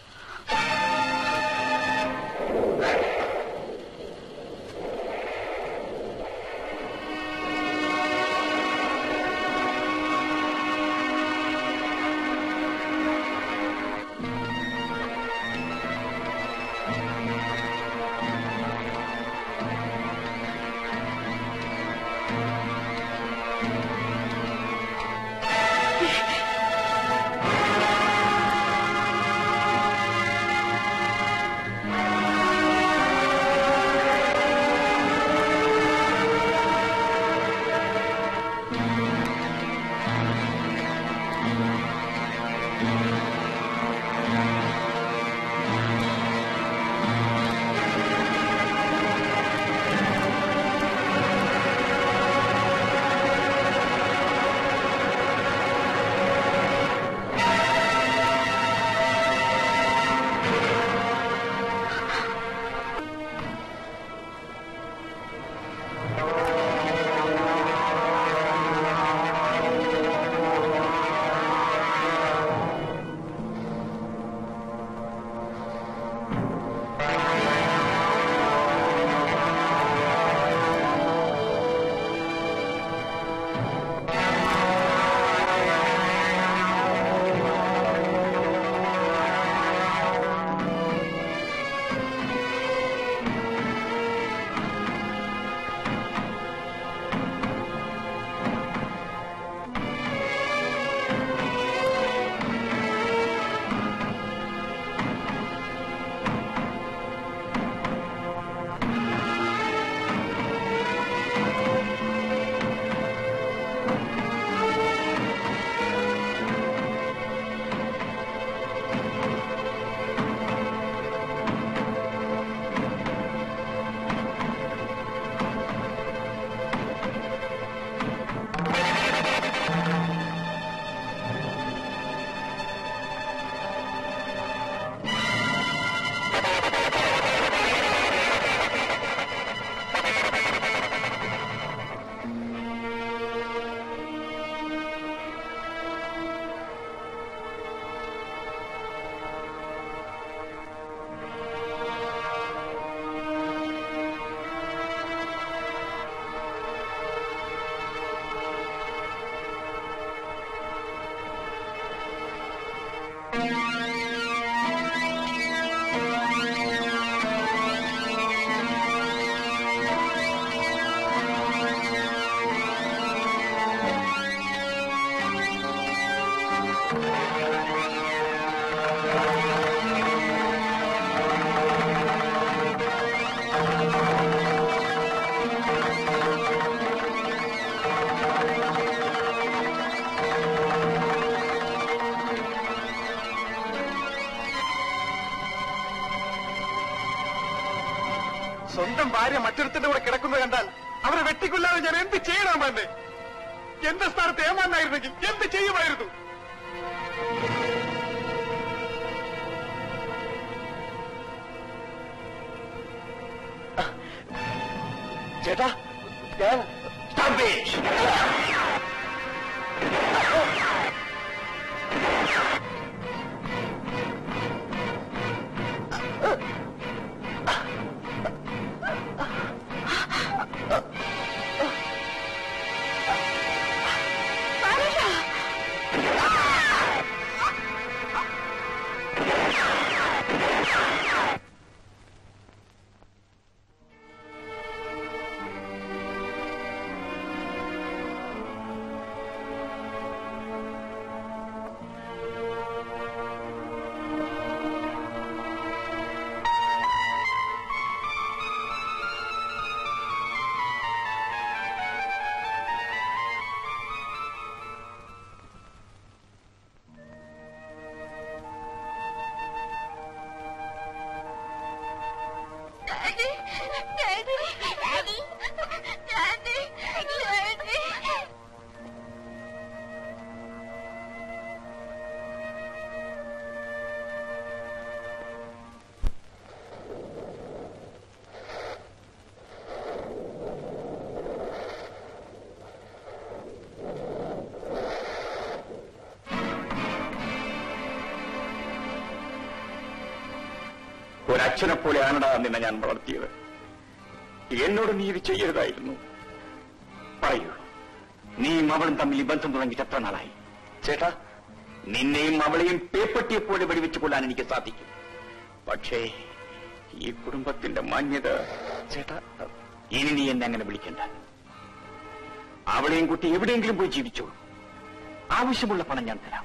സ്വന്തം ഭാര്യ മറ്റൊരുത്തിന്റെ കൂടെ കിടക്കുന്നത് കണ്ടാൽ അവരെ വെട്ടിക്കൊല്ലാതെ ഞാൻ എന്ത് ചെയ്യണം എന്നെ എന്റെ സ്ഥാനത്ത് ഏമാനായിരുന്നെങ്കിൽ എന്ത് ചെയ്യുമായിരുന്നു ചേട്ടാ ഞാൻ Daddy, Daddy, Daddy, Daddy, Daddy. ഒരച്ഛനെ പോലെയാണടാ നിന്നെ ഞാൻ വളർത്തിയത് എന്നോട് നീ ഇത് ചെയ്യരുതായിരുന്നു പറയൂ നീയും അവളും തമ്മിൽ ഈ ബന്ധം തുടങ്ങിയിട്ട് എത്ര നാളായി ചേട്ടാ നിന്നെയും അവളെയും പേപ്പട്ടിയെ പോലെ വെടിവെച്ച് കൊല്ലാൻ എനിക്ക് സാധിക്കും പക്ഷേ ഈ കുടുംബത്തിന്റെ മാന്യത ചേട്ടാ ഇനി നീ എന്നെ അങ്ങനെ വിളിക്കണ്ട അവളെയും കുട്ടി എവിടെയെങ്കിലും പോയി ജീവിച്ചോളൂ ആവശ്യമുള്ള പണം ഞാൻ തരാം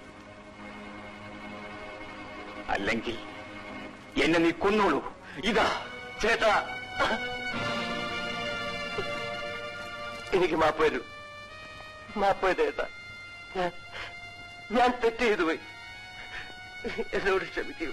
അല്ലെങ്കിൽ എന്നെ നീ കൊന്നോളൂ ഇതാ ചേട്ടാ എനിക്ക് മാപ്പ് തരൂ മാപ്പ് ചേട്ടാ ഞാൻ ഞാൻ തെറ്റ് ചെയ്തു പോയി എന്നോട് ക്ഷമിക്കൂ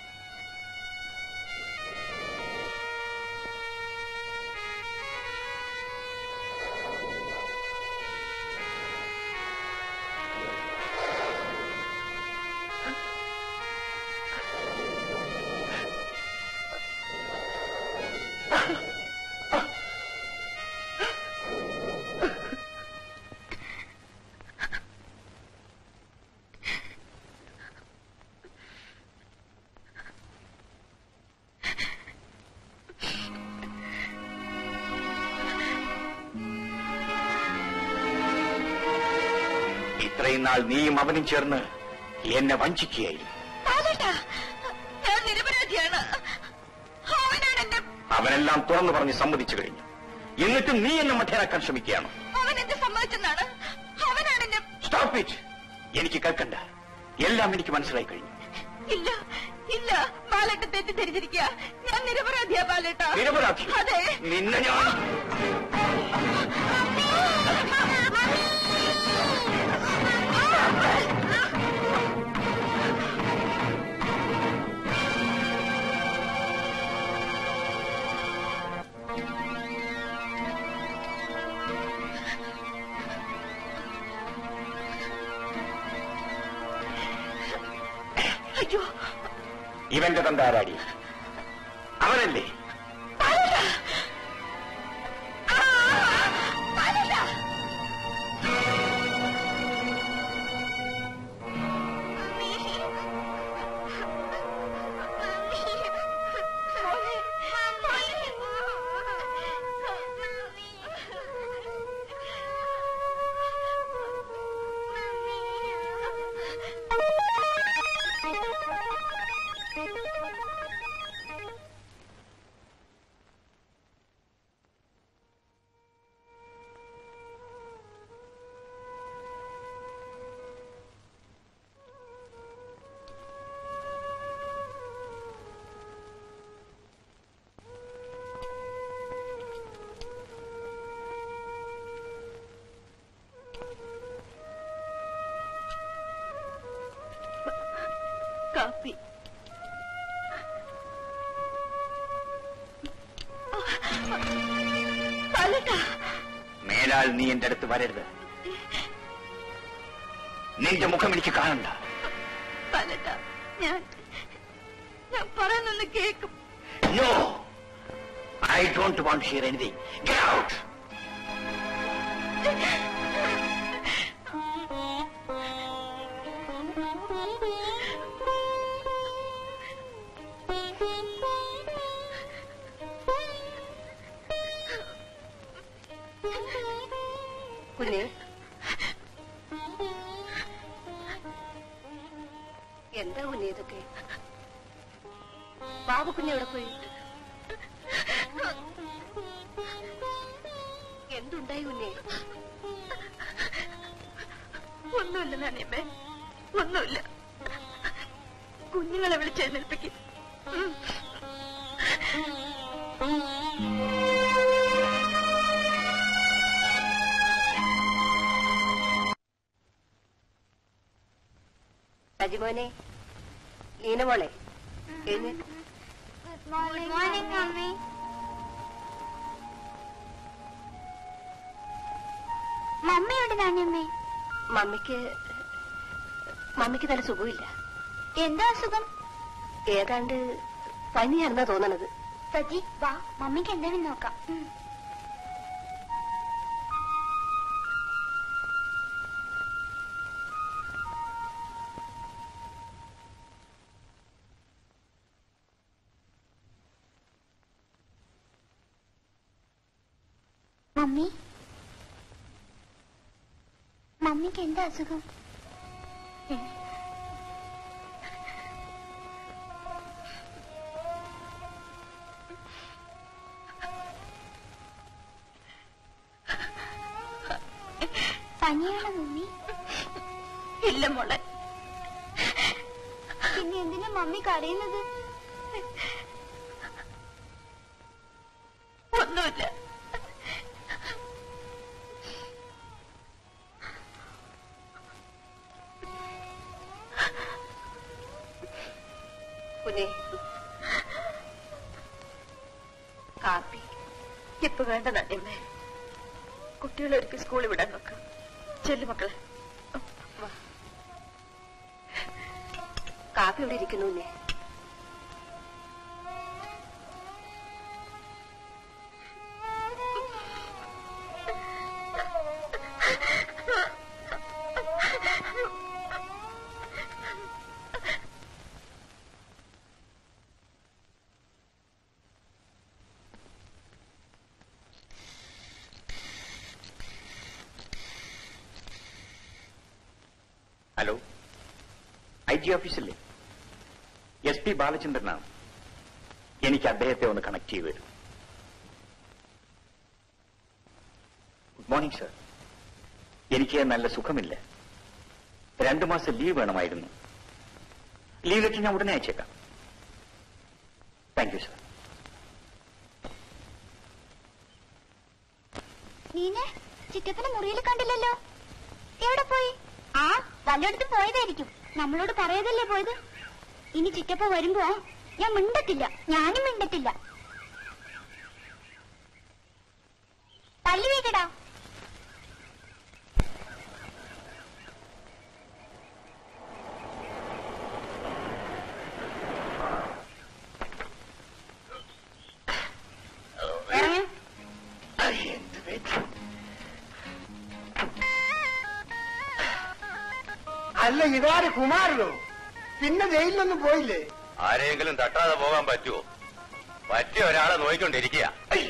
ഇത്രയും നാൾ നീയും അവനും ചേർന്ന് എന്നെ വഞ്ചിക്കുകയായിരുന്നു ബാലേട്ടാ ഞാൻ നിരപരാധിയാണ് അവനാണ് എന്നെ അവനെല്ലാം തുറന്നു പറഞ്ഞ് സമ്മതിച്ചു കഴിഞ്ഞു എന്നിട്ടും നീ എന്നെ മഠേരാക്കാൻ ശ്രമിക്കുകയാണ് അവൻ എന്നെ സമ്മതിച്ചെന്നാണ് അവനാണ് എന്നെ സ്റ്റോപ്പ് ഇറ്റ് എനിക്ക് കേൾക്കണ്ട എല്ലാം എനിക്ക് മനസ്സിലായി കഴിഞ്ഞു ഇല്ല ഇല്ല ബാലേട്ട തെറ്റിദ്ധരിച്ചിരിക്കുക ഞാൻ നിരപരാധിയാ ബാലേട്ട നിരപരാധി അതെ നിന്നെ ഞാൻ അയ്യോ ഇവന്റെ തന്ത ആരാടി അവനല്ലേ കാപ്പി ബാലേട്ടാ മേലാൽ നീ എന്റെ അടുത്ത് വരരുത് നിന്റെ മുഖം എനിക്ക് കാണണ്ട ബാലേട്ടാ ഞാൻ ഞാൻ പറയുന്നൊന്ന് കേക്കും no I don't want hear anything get out കുഞ്ഞെ എന്താ കുഞ്ഞെ ഇതൊക്കെ ബാബു കുഞ്ഞ് എവിടെ പോയി എന്തുണ്ടായി കുഞ്ഞെ ഒന്നുമില്ല നാണിയമ്മേ ഒന്നുമില്ല കുഞ്ഞുങ്ങളെ വിളിച്ചെഴുന്നേൽപ്പിക്കും സജിമോനെ ലീനമോളെ എഴുന്നേറ്റ് ഗുഡ് മോർണിംഗ് മമ്മി മമ്മിയുടെ നാണ്യമ്മേ മമ്മിക്ക് മമ്മിക്ക് നല്ല സുഖമില്ല എന്താ അസുഖം ഏതാണ്ട് പനിയാണെന്നാ തോന്നണത് സജി വാ മമ്മിക്ക് എന്താണെന്ന് നോക്കാം ഉം. മമ്മി മമ്മിക്ക് എന്താ അസുഖം പനിയാണോ മമ്മി ഇല്ല മോളെ പിന്നെ എന്തിനാ മമ്മി കരയുന്നത് ഒന്നുമില്ല കുഞ്ഞെ കാപ്പി ഇപ്പൊ വേണ്ട നന്ദിയമ്മേ കുട്ടികളെ ഒരുക്കി സ്കൂളിൽ വിടാൻ നോക്ക് ചെല്ലു മക്കളെ കാപ്പി ഇവിടെ ഇരിക്കുന്നു കുഞ്ഞെ ഹലോ ഐ ജി ഓഫീസല്ലേ എസ് പി ബാലചന്ദ്രനാണ് എനിക്ക് അദ്ദേഹത്തെ ഒന്ന് കണക്ട് ചെയ്തു തരും ഗുഡ് മോർണിംഗ് സർ എനിക്ക് നല്ല സുഖമില്ല രണ്ടു മാസം ലീവ് വേണമായിരുന്നു ലീവ് ലെറ്റർ ഞാൻ ഉടനെ അയച്ചേക്കാം താങ്ക് യു സർ നീനെ ചിറ്റപ്പനെ മുറിയിൽ കണ്ടില്ലല്ലോ എവിടെ പോയി ആ വല്ലയിടത്തും പോയതായിരിക്കും നമ്മളോട് പറയതല്ലേ പോയത് ഇനി ചിറ്റപ്പ വരുമ്പോ ഞാൻ മിണ്ടത്തില്ല ഞാനും മിണ്ടത്തില്ല തല്ലി വീക്കടാ ഇറങ്ങ് അല്ല ഇതാര് കുമാരനോ പിന്നെ ജയിലിലൊന്നും പോയില്ലേ ആരെങ്കിലും തട്ടാതെ പോകാൻ പറ്റുമോ പറ്റിയ ഒരാളെ നോയിക്കൊണ്ടിരിക്കുക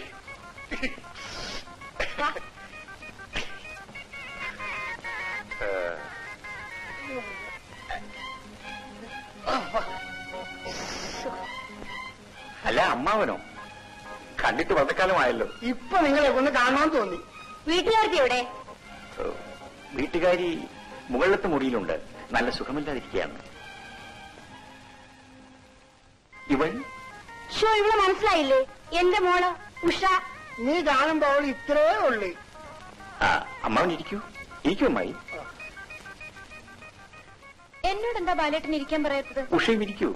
അല്ല അമ്മാവനോ കണ്ടിട്ട് വളരെക്കാലമായല്ലോ ഇപ്പൊ നിങ്ങളെ ഒന്ന് കാണാൻ തോന്നി വീട്ടുകാർക്ക് എവിടെ ഏഹ്, വീട്ടുകാരി മുകളിലത്തെ മുറിയിലുണ്ട് നല്ല സുഖമില്ലാതിരിക്കുകയാണ് ഇവൻ ഷോ ഇവിടെ മനസ്സിലായില്ലേ എന്റെ മോള് ഉഷ നീ കാണുമ്പോ അവൾ ഇത്രേ ഉള്ളു ആ അമ്മാവൻ ഇരിക്കൂ ഇരിക്കൂ അമ്മായി എന്നോട് എന്താ ബാലേട്ടൻ ഇരിക്കാൻ പറയത്തത് ഉഷയും ഇരിക്കൂ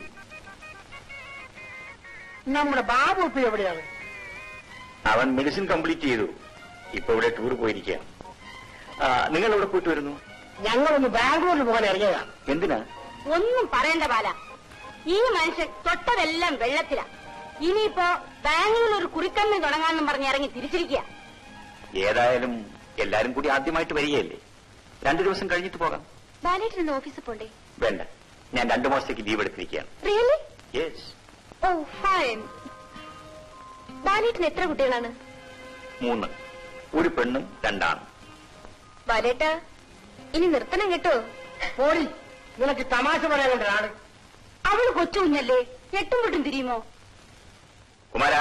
നമ്മുടെ ബാബു ഇപ്പൊ എവിടെയാണ് അവൻ മെഡിസിൻ കംപ്ലീറ്റ് ചെയ്തു ഇപ്പൊ ഇവിടെ ടൂർ പോയിരിക്കുകയാണ് ആ, നിങ്ങൾ എവിടെ പോയിട്ട് വരുന്നു ഞങ്ങളൊന്ന് ബാംഗ്ലൂരിൽ പോകാൻ ഇറങ്ങിയതാ എന്തിനാ ഒന്നും പറയണ്ട ബാല ഈ മനുഷ്യൻ തൊട്ടതെല്ലാം വെള്ളത്തിലാ ഇനിയിപ്പോ ബാംഗ്ലൂരിൽ ഒരു കുറിക്കമ്മി തുടങ്ങാന്നും പറഞ്ഞ് ഇറങ്ങി തിരിച്ചിരിക്കുക ഏതായാലും എല്ലാരും കൂടി ആദ്യമായിട്ട് വരികയല്ലേ രണ്ടു ദിവസം കഴിഞ്ഞിട്ട് പോകാം ബാലേട്ടൻ ഇന്ന് ഓഫീസിൽ പോണ്ടേ വേണ്ട ഞാൻ രണ്ടു മാസത്തേക്ക് ലീവ് എടുത്തിരിക്കുകയാണ് really yes oh fine Balettan എത്ര കുട്ടികളാണ് മൂന്ന് ഒരു പെണ്ണും രണ്ടാണും ബാലേട്ട ഇനി നിർത്തണം കേട്ടോ പോടി നിനക്ക് തമാശ പറയാനുണ്ട് ആള് അവള് കൊച്ചു കുഞ്ഞല്ലേ എട്ടും പൊട്ടും തിരിയുമോ കുമാര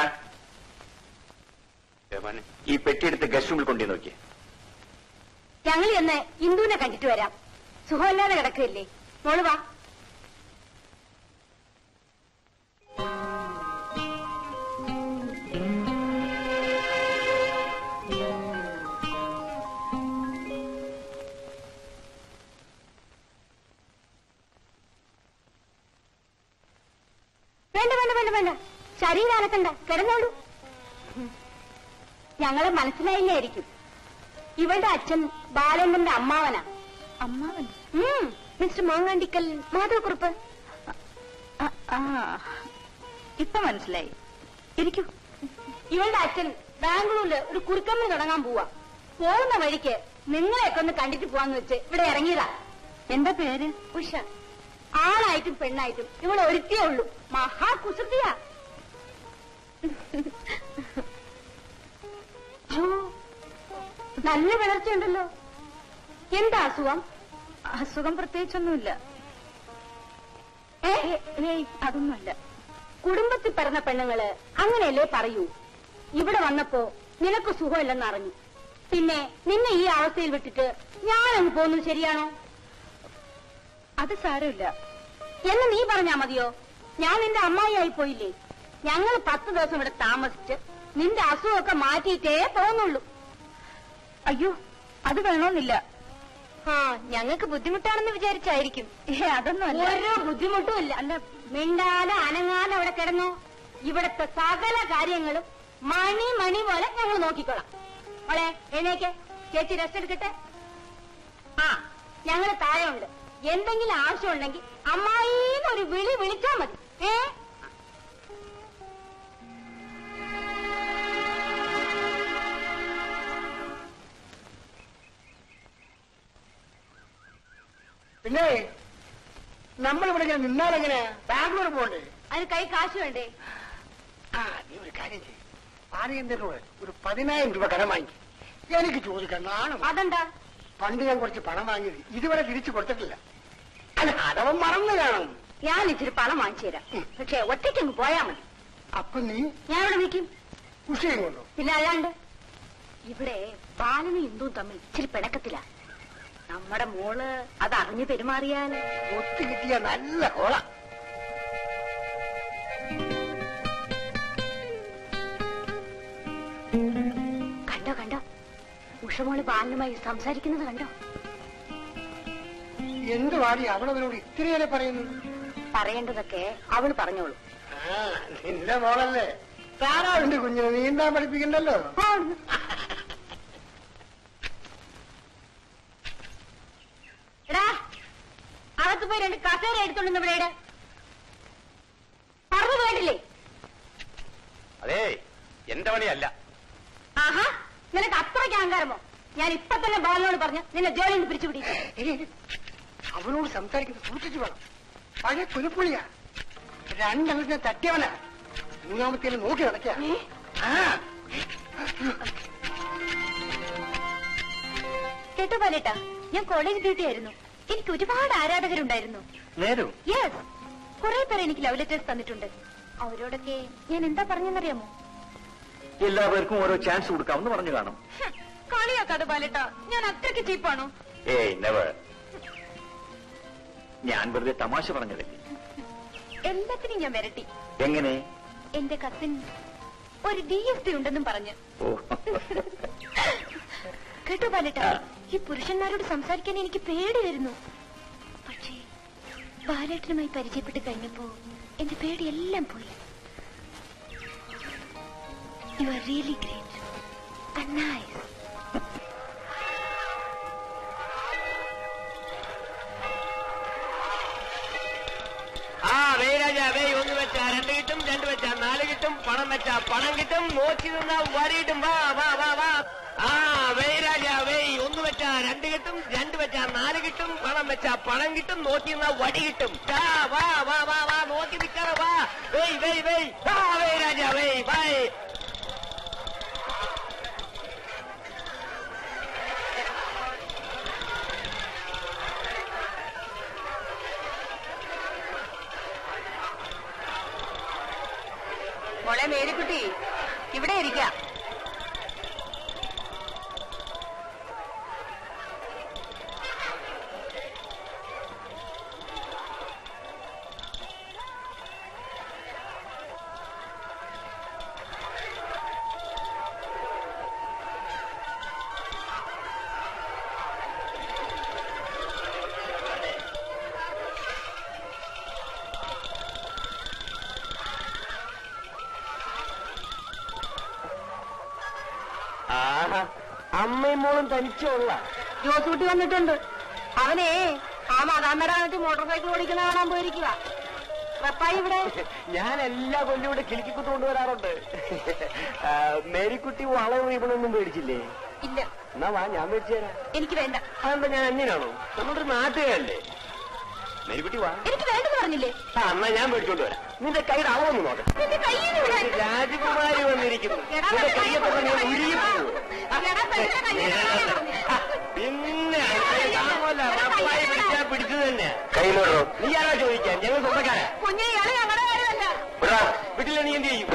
ഈ പെട്ടിയെടുത്ത് ഗസ്റ്റ് റൂമിൽ കൊണ്ടു നോക്കിയേ ഞങ്ങൾ ചെന്ന് ഇന്ദുവിനെ കണ്ടിട്ട് വരാം സുഖമില്ലാതെ കിടക്കുകയല്ലേ മോള് വാ വേണ്ട വേണ്ട വേണ്ട വേണ്ട ശരീരം അനക്കണ്ട കിടന്നോളൂ ഞങ്ങളെ മനസ്സിലായില്ലായിരിക്കും ഇവളുടെ അച്ഛൻ ബാലണ്ണന്റെ അമ്മാവനാ അമ്മാവൻ മിസ്റ്റർ മാങ്ങാണ്ടിക്കൽ മാധവക്കുറുപ്പ് ഇപ്പൊ മനസ്സിലായി ഇരിക്കൂ ഇവളുടെ അച്ഛൻ ബാംഗ്ലൂരില് ഒരു കുറുക്കമ്മ തുടങ്ങാൻ പോവാ പോകുന്ന വഴിക്ക് നിങ്ങളെയൊക്കെ ഒന്ന് കണ്ടിട്ട് പോവാന്ന് വെച്ച് ഇവിടെ ഇറങ്ങിയതാ എന്താ പേര് ഉഷ ആണായിട്ടും പെണ്ണായിട്ടും ഇവൾ ഒരുത്തിയേ ഉള്ളൂ മഹാ കുസൃതിയാ ഛോ, നല്ല വളർച്ചയുണ്ടല്ലോ എന്താ അസുഖം അസുഖം പ്രത്യേകിച്ചൊന്നുമില്ല ഏ ഏയ് അതൊന്നുമല്ല കുടുംബത്തിൽ പിറന്ന പെണ്ണുങ്ങള് അങ്ങനെയല്ലേ പറയൂ ഇവിടെ വന്നപ്പോ നിനക്ക് സുഖമില്ലെന്ന് അറിഞ്ഞു പിന്നെ നിന്നെ ഈ അവസ്ഥയിൽ വിട്ടിട്ട് ഞാനങ്ങ് പോകുന്നത് ശരിയാണോ അത് സാരമില്ല എന്ന് നീ പറഞ്ഞാ മതിയോ ഞാൻ നിന്റെ അമ്മായിയായി പോയില്ലേ ഞങ്ങൾ പത്ത് ദിവസം ഇവിടെ താമസിച്ച് നിന്റെ അസുഖമൊക്കെ മാറ്റിയിട്ടേ പോകുന്നുള്ളൂ അയ്യോ അത് വേണമെന്നില്ല ആ ഞങ്ങൾക്ക് ബുദ്ധിമുട്ടാണെന്ന് വിചാരിച്ചായിരിക്കും അതൊന്നും ഒരു ബുദ്ധിമുട്ടും ഇല്ല അല്ല മിണ്ടാതെ അനങ്ങാതെ അവിടെ കിടന്നു ഇവിടത്തെ സകല കാര്യങ്ങളും മണി മണി പോലെ ഞങ്ങൾ നോക്കിക്കോളാം മോളെ എഴുന്നേക്ക് ചേച്ചി റെസ്റ്റ് എടുക്കട്ടെ ആ ഞങ്ങള് താഴെയുണ്ട് എന്തെങ്കിലും ആവശ്യമുണ്ടെങ്കിൽ അമ്മായിന്ന് ഒരു വിളി വിളിച്ചാ മതി ഏ പിന്നെ നമ്മളിവിടെ ഇങ്ങനെ നിന്നാലെങ്ങനെ ബാംഗ്ലൂർ പോകണ്ടേ അതിന് കൈ കാശ് വേണ്ടേ ആ നീ ഒരു കാര്യം ചെയ്യും ആര്യന്തരോട് ഒരു പതിനായിരം രൂപ കടം വാങ്ങി എനിക്ക് ചോദിക്കാൻ നാണം അതെന്താ പണ്ട് ഞാൻ കുറച്ച് പണം വാങ്ങിയത് ഇതുവരെ തിരിച്ചു കൊടുത്തിട്ടില്ല അല്ല അതവൻ മറന്നു കാണും ഞാൻ ഇച്ചിരി പണം വാങ്ങിച്ചു തരാം പക്ഷെ ഒറ്റയ്ക്കങ്ങ് പോയാ മതി അപ്പൊ നീ ഞാൻ ഇവിടെ നിൽക്കും കുഷിയും കൊണ്ടോ പിന്നെ അല്ലാണ്ട് ഇവിടെ ബാലനും ഇന്ദുവും തമ്മിൽ ഇച്ചിരി പിണക്കത്തില നമ്മുടെ മോള് അത് അറിഞ്ഞു പെരുമാറിയാൽ ഒത്തു കിട്ടിയ നല്ല കോള കണ്ടോ കണ്ടോ ഉഷമോള് ബാലനുമായി സംസാരിക്കുന്നത് കണ്ടോ എന്ത് വാടി അവളവനോട് ഇത്രയേറെ പറയുന്നു പറയേണ്ടതൊക്കെ അവള് പറഞ്ഞോളൂ ആ നിന്റെ മോളല്ലേ താറാവിന്റെ കുഞ്ഞിനെ നീന്താൻ പഠിപ്പിക്കണ്ടല്ലോ എടാ അകത്ത് പോയി രണ്ട് കസേര എടുത്തോണ്ട് ഇവിടെ ഇട്. പറഞ്ഞു കേട്ടില്ലേ അതേ എന്റെ പണിയല്ല ആഹാ നിനക്ക് അത്രയ്ക്ക് അഹങ്കാരമോ ഞാൻ ഇപ്പൊ തന്നെ ബാലനോട് പറഞ്ഞ് നിന്നെ ജോലിയിൽ നിന്ന് പിരിച്ചു പിടിക്കും അവനോട് സംസാരിക്കുന്നത് സൂക്ഷിച്ചു വേണം പഴയ കുരുപ്പുളിയാ രണ്ടെണ്ണത്തിനെ തട്ടിയവനാ മൂന്നാമത്തേന് നോക്കി നടക്കുക ആ കേട്ടോ പാലേട്ടാ ഞാൻ കോളേജ് ഡ്യൂട്ടി ആയിരുന്നു എനിക്ക് ഒരുപാട് ആരാധകരുണ്ടായിരുന്നു നേരു യെസ് കുറെ പേർ എനിക്ക് ലവ് ലെറ്റേഴ്സ് തന്നിട്ടുണ്ട് അവരോടൊക്കെ ഞാൻ എന്താ പറഞ്ഞെന്നറിയാമോ എല്ലാവർക്കും ഓരോ ചാൻസ് കൊടുക്കാമെന്ന് പറഞ്ഞു കാണും കളിയാക്കാതെ പാലേട്ടാ ഞാൻ അത്രയ്ക്ക് ചീപ്പാണോ ഏയ് നെവർ ഞാൻ വെറുതെ തമാശ പറഞ്ഞതല്ലേ എല്ലാത്തിനും ഞാൻ വരട്ടി എങ്ങനെ എന്റെ കസിൻ ഒരു ഡി എസ് പി ഉണ്ടെന്നും പറഞ്ഞ് ഓ കേട്ടോ ബാലേട്ടാ ആ. ഈ പുരുഷന്മാരോട് സംസാരിക്കാൻ എനിക്ക് പേടി വരുന്നു പക്ഷേ ബാലേട്ടനുമായി പരിചയപ്പെട്ട് കഴിഞ്ഞപ്പോ എന്റെ പേടിയെല്ലാം പോയി you are really great and nice ആ വേ രാജാ വേ ഒന്ന് വെച്ചാ രണ്ട് കിട്ടും രണ്ട് വെച്ചാ നാല് കിട്ടും പണം വെച്ചാ പണം കിട്ടും നോക്കി നിന്നാ വരി കിട്ടും വാ വാ വാ വാ ആ വേ രാജാ വേ ഒന്ന് വെച്ചാ രണ്ട് കിട്ടും രണ്ട് വെച്ചാ നാല് കിട്ടും പണം വെച്ചാ പണം കിട്ടും നോക്കി നിന്നാ വടി കിട്ടും ആ, വാ വാ വാ വാ നോക്കി നിൽക്കാതെ വാ വേയ് വേയ് വേയ് ആ വേ രാജാ വേയ് ബൈ മോളെ മേരിക്കുട്ടി ഇവിടെ ഇരിക്കാം ആഹാ അമ്മയും മോളും തനിച്ചുള്ള ജോസൂട്ടി വന്നിട്ടുണ്ട് അവനെ ആ മാതാമരാനത്തിൽ മോട്ടോർ സൈക്കിൾ ഓടിക്കുന്ന കാണാൻ പോയിരിക്കുക റപ്പായി ഇവിടെ ഞാൻ എല്ലാ കൊല്ലം ഇവിടെ കിളിക്കുത്ത് കൊണ്ടുവരാറുണ്ട് ആ, മേരിക്കുട്ടി വളവും ഇവളൊന്നും മേടിച്ചില്ലേ ഇല്ല എന്നാ വാ ഞാൻ മേടിച്ചു തരാം എനിക്ക് വേണ്ട അതെന്താ ഞാൻ അന്യനാണോ നമ്മുടെ ഒരു നാട്ടുകാരല്ലേ മേരിക്കുട്ടി വാ എനിക്ക് വേണ്ടെന്ന് പറഞ്ഞില്ലേ ആ എന്നാ ഞാൻ മേടിച്ചോണ്ട് വരാം നിന്റെ കൈയുടെ അളവൊന്ന് നോക്കാം നിന്റെ കയ്യിൽ നിന്ന് വിടാൻ. രാജകുമാരി വന്നിരിക്കുന്നു എടാ, നിന്റെ കൈ കയ്യെ തൊട്ടാൽ ഞാൻ കൈ ഉരുകി പോകും. എടാ, പെണ്ണിന്റെ കയ്യിൽ നിന്ന് വിടാൻ പറഞ്ഞു. പിന്നെ താമല്ല പപ്പായി പിടിച്ചാ പിടിച്ചത് തന്നെ കയ്യിലോട്ടോ നീ ആരാ ചോദിക്കാൻ ഞങ്ങൾ സ്വന്തക്കാരാ കുഞ്ഞെ ഇയാള് ഞങ്ങളുടെ കാര്യമല്ല വിടാ വീട്ടിലെ നീ എന്ത് ചെയ്യും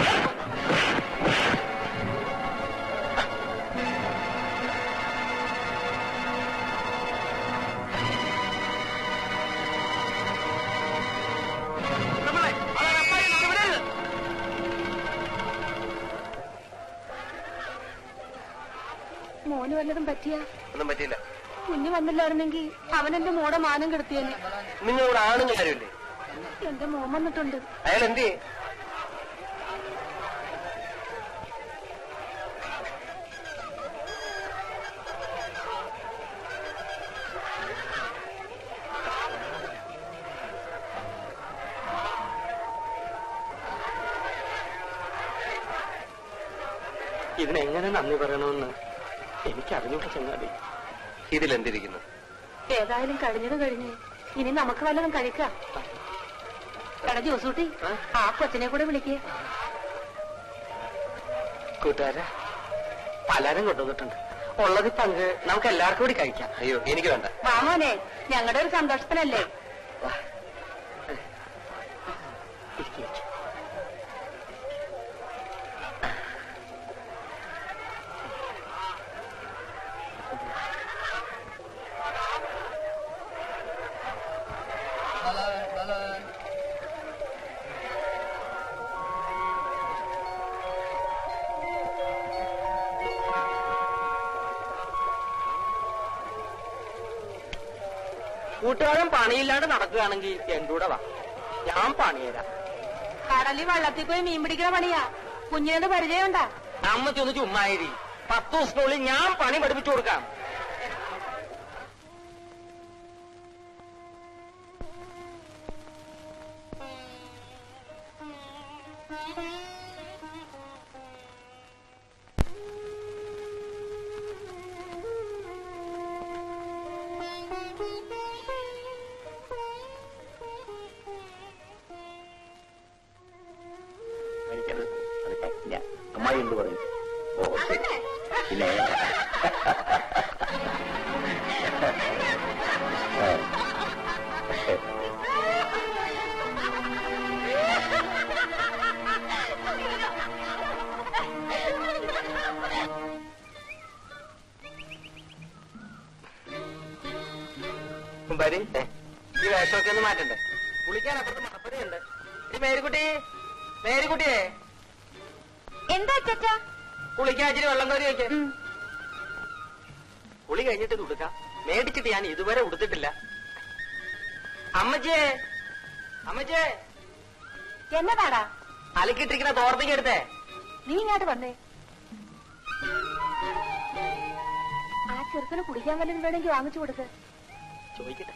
നമ്മളെ അവളെ അപ്പായി നമ്മൾ വിടരുത് മോന് വല്ലതും പറ്റിയ ഒന്നും പറ്റിയില്ല കുഞ്ഞു വന്നില്ലായിരുന്നെങ്കിൽ അവൻ എന്റെ മോടെ മാനം കെടുത്തിയേനെ നിങ്ങളിവിടെ ആണുങ്ങൾ ആരുമില്ലേ എന്റെ മോൻ വന്നിട്ടുണ്ട് അയാൾ എന്ത് ചെയ്യും ഇതിനെങ്ങനെ നന്ദി പറയണമെന്ന് എനിക്കറിഞ്ഞൂടെ ചങ്ങാതി ഇതിലെന്തിരിക്കുന്നു ഏതായാലും കഴിഞ്ഞത് കഴിഞ്ഞ് ഇനി നമുക്ക് വല്ലതും കഴിക്കാം എടാ ജോസൂട്ടി ആ കൊച്ചിനെ കൂടെ വിളിക്കേ കൂട്ടുകാരെ പലരും കൊണ്ടുവന്നിട്ടുണ്ട് ഉള്ളത് പങ്ക് നമുക്ക് എല്ലാവർക്കും കൂടി കഴിക്കാം അയ്യോ എനിക്ക് വേണ്ട വാമോനെ ഞങ്ങളുടെ ഒരു സന്തോഷത്തിനല്ലേ ഇരിക്ക്, ഇരിക്ക്. കൂട്ടുകാരൻ പണിയില്ലാണ്ട് നടക്കുകയാണെങ്കിൽ എന്റെ കൂടെ വാ ഞാൻ പണിയരാം കടലിൽ വള്ളത്തിൽ പോയി മീൻ പിടിക്കുന്ന പണിയാ കുഞ്ഞിനത് പരിചയമുണ്ടാ അമ്മച്ചി ഒന്ന് ചുമ്മായിരി പത്ത് ദിവസത്തിനുള്ളിൽ ഞാൻ പണി പഠിപ്പിച്ചു കൊടുക്കാം എനിക്കത് അത് പറ്റില്ല അമ്മായി എന്ത് പറയും ഓ പിന്നെ വരി ഈ വേഷമൊക്കെ ഒന്ന് മാറ്റണ്ടേ കുളിക്കാൻ അപ്പുറത്ത് മണപ്പരയുണ്ട് ഈ മേരിക്കുട്ടി മേരിക്കുട്ടിയെ എന്താ ചേച്ചാ കുളിക്കാൻ ഇച്ചിരി വെള്ളം കോരി വെക്ക് കുളി കഴിഞ്ഞിട്ട് ഇത് ഉടുക്കാം മേടിച്ചിട്ട് ഞാൻ ഇതുവരെ ഉടുത്തിട്ടില്ല അമ്മച്ചിയെ അമ്മച്ചിയെ എന്നതാടാ അലക്കിട്ടിരിക്കുന്ന തോർത്തിക്ക് എടുത്തേ നീ ഇങ്ങോട്ട് വന്നേ ആ ചെറുക്കന് കുടിക്കാൻ വല്ലതും വേണമെങ്കിൽ വാങ്ങിച്ചു കൊടുക്ക് ചോദിക്കട്ടെ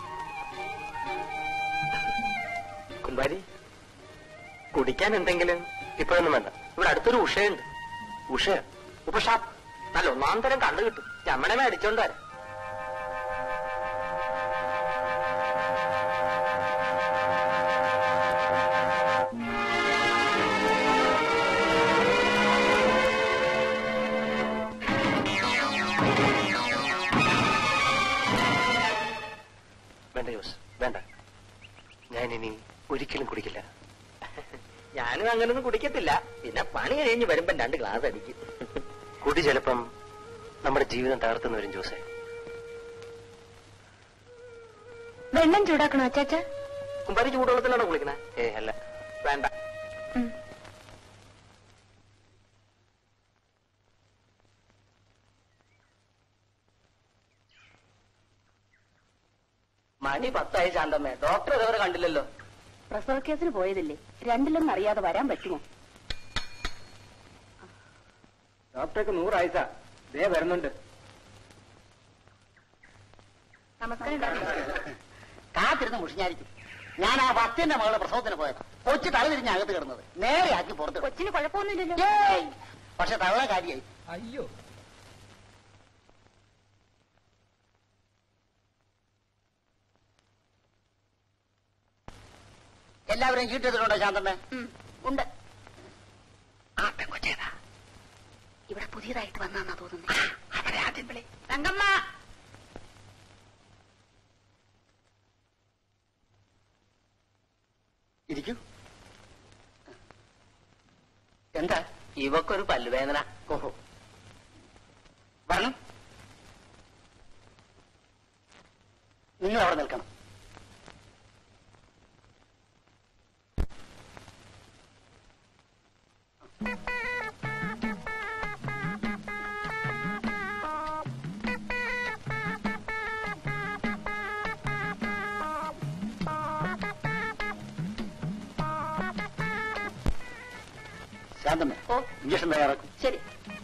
കുമ്പാരി കുടിക്കാൻ എന്തെങ്കിലും ഇപ്പോഴൊന്നും വേണ്ട ഇവിടെ അടുത്തൊരു ഉഷയുണ്ട് ഉഷ ഉപഷാപ്പ് നല്ല ഒന്നാം തരം കണ്ടു കിട്ടും ചമ്മണ മേടിച്ചോണ്ട് വരാം വേണ്ട ജോസ് വേണ്ട ഞാൻ ഇനി ഒരിക്കലും കുടിക്കില്ല ഞാനും അങ്ങനൊന്നും കുടിക്കത്തില്ല പിന്നെ പണി കഴിഞ്ഞ് വരുമ്പോ രണ്ട് ഗ്ലാസ് അടിക്കും കുടി ചിലപ്പം നമ്മുടെ ജീവിതം തകർത്തുന്ന വരും ജോസെ വെള്ളം ചൂടാക്കണോ അച്ചാച്ച കുമ്പാരി ചൂടുവെള്ളത്തിലാണോ കുളിക്കണേ ഏ അല്ല വേണ്ട മണി പത്തായി ശാന്തമ്മേ ഡോക്ടർ ഇതുവരെ കണ്ടില്ലല്ലോ പ്രസവ കേസിന് പോയതില്ലേ രണ്ടിലൊന്നും അറിയാതെ വരാൻ പറ്റുമോ ഡോക്ടർക്ക് നൂറായിസ ദേ വരുന്നുണ്ട് നമസ്കാരം കാത്തിരുന്ന് മുഷിഞ്ഞായിരിക്കും ഞാൻ ആ ഭക്തിന്റെ മകളുടെ പ്രസവത്തിന് പോയത് കൊച്ചു തല തിരിഞ്ഞ് അകത്ത് കിടന്നത് നേരെ ആക്കി പുറത്ത് വിട്ടു. കൊച്ചിന് കുഴപ്പമൊന്നുമില്ലല്ലോ ഏയ്! പക്ഷെ തള്ള കാര്യമായി അയ്യോ എല്ലാവരെയും ചീട്ടെടുത്തിട്ടുണ്ടോ ശാന്തമ്മേ ഉം, ഉണ്ട് ആ പെങ്കൊച്ചേതാ ഇവിടെ പുതിയതായിട്ട് വന്നാന്നാ തോന്നുന്നത് അവരെ ആദ്യം വിളി തങ്കമ്മ ഇരിക്കൂ എന്താ ഇവക്കൊരു പല്ലുവേദന ഓഹോ വരണം നിങ്ങൾ അവിടെ നിൽക്കണം ശാന്തമ്മേ ഓ ഇഞ്ചക്ഷൻ തയ്യാറാക്കും ശരി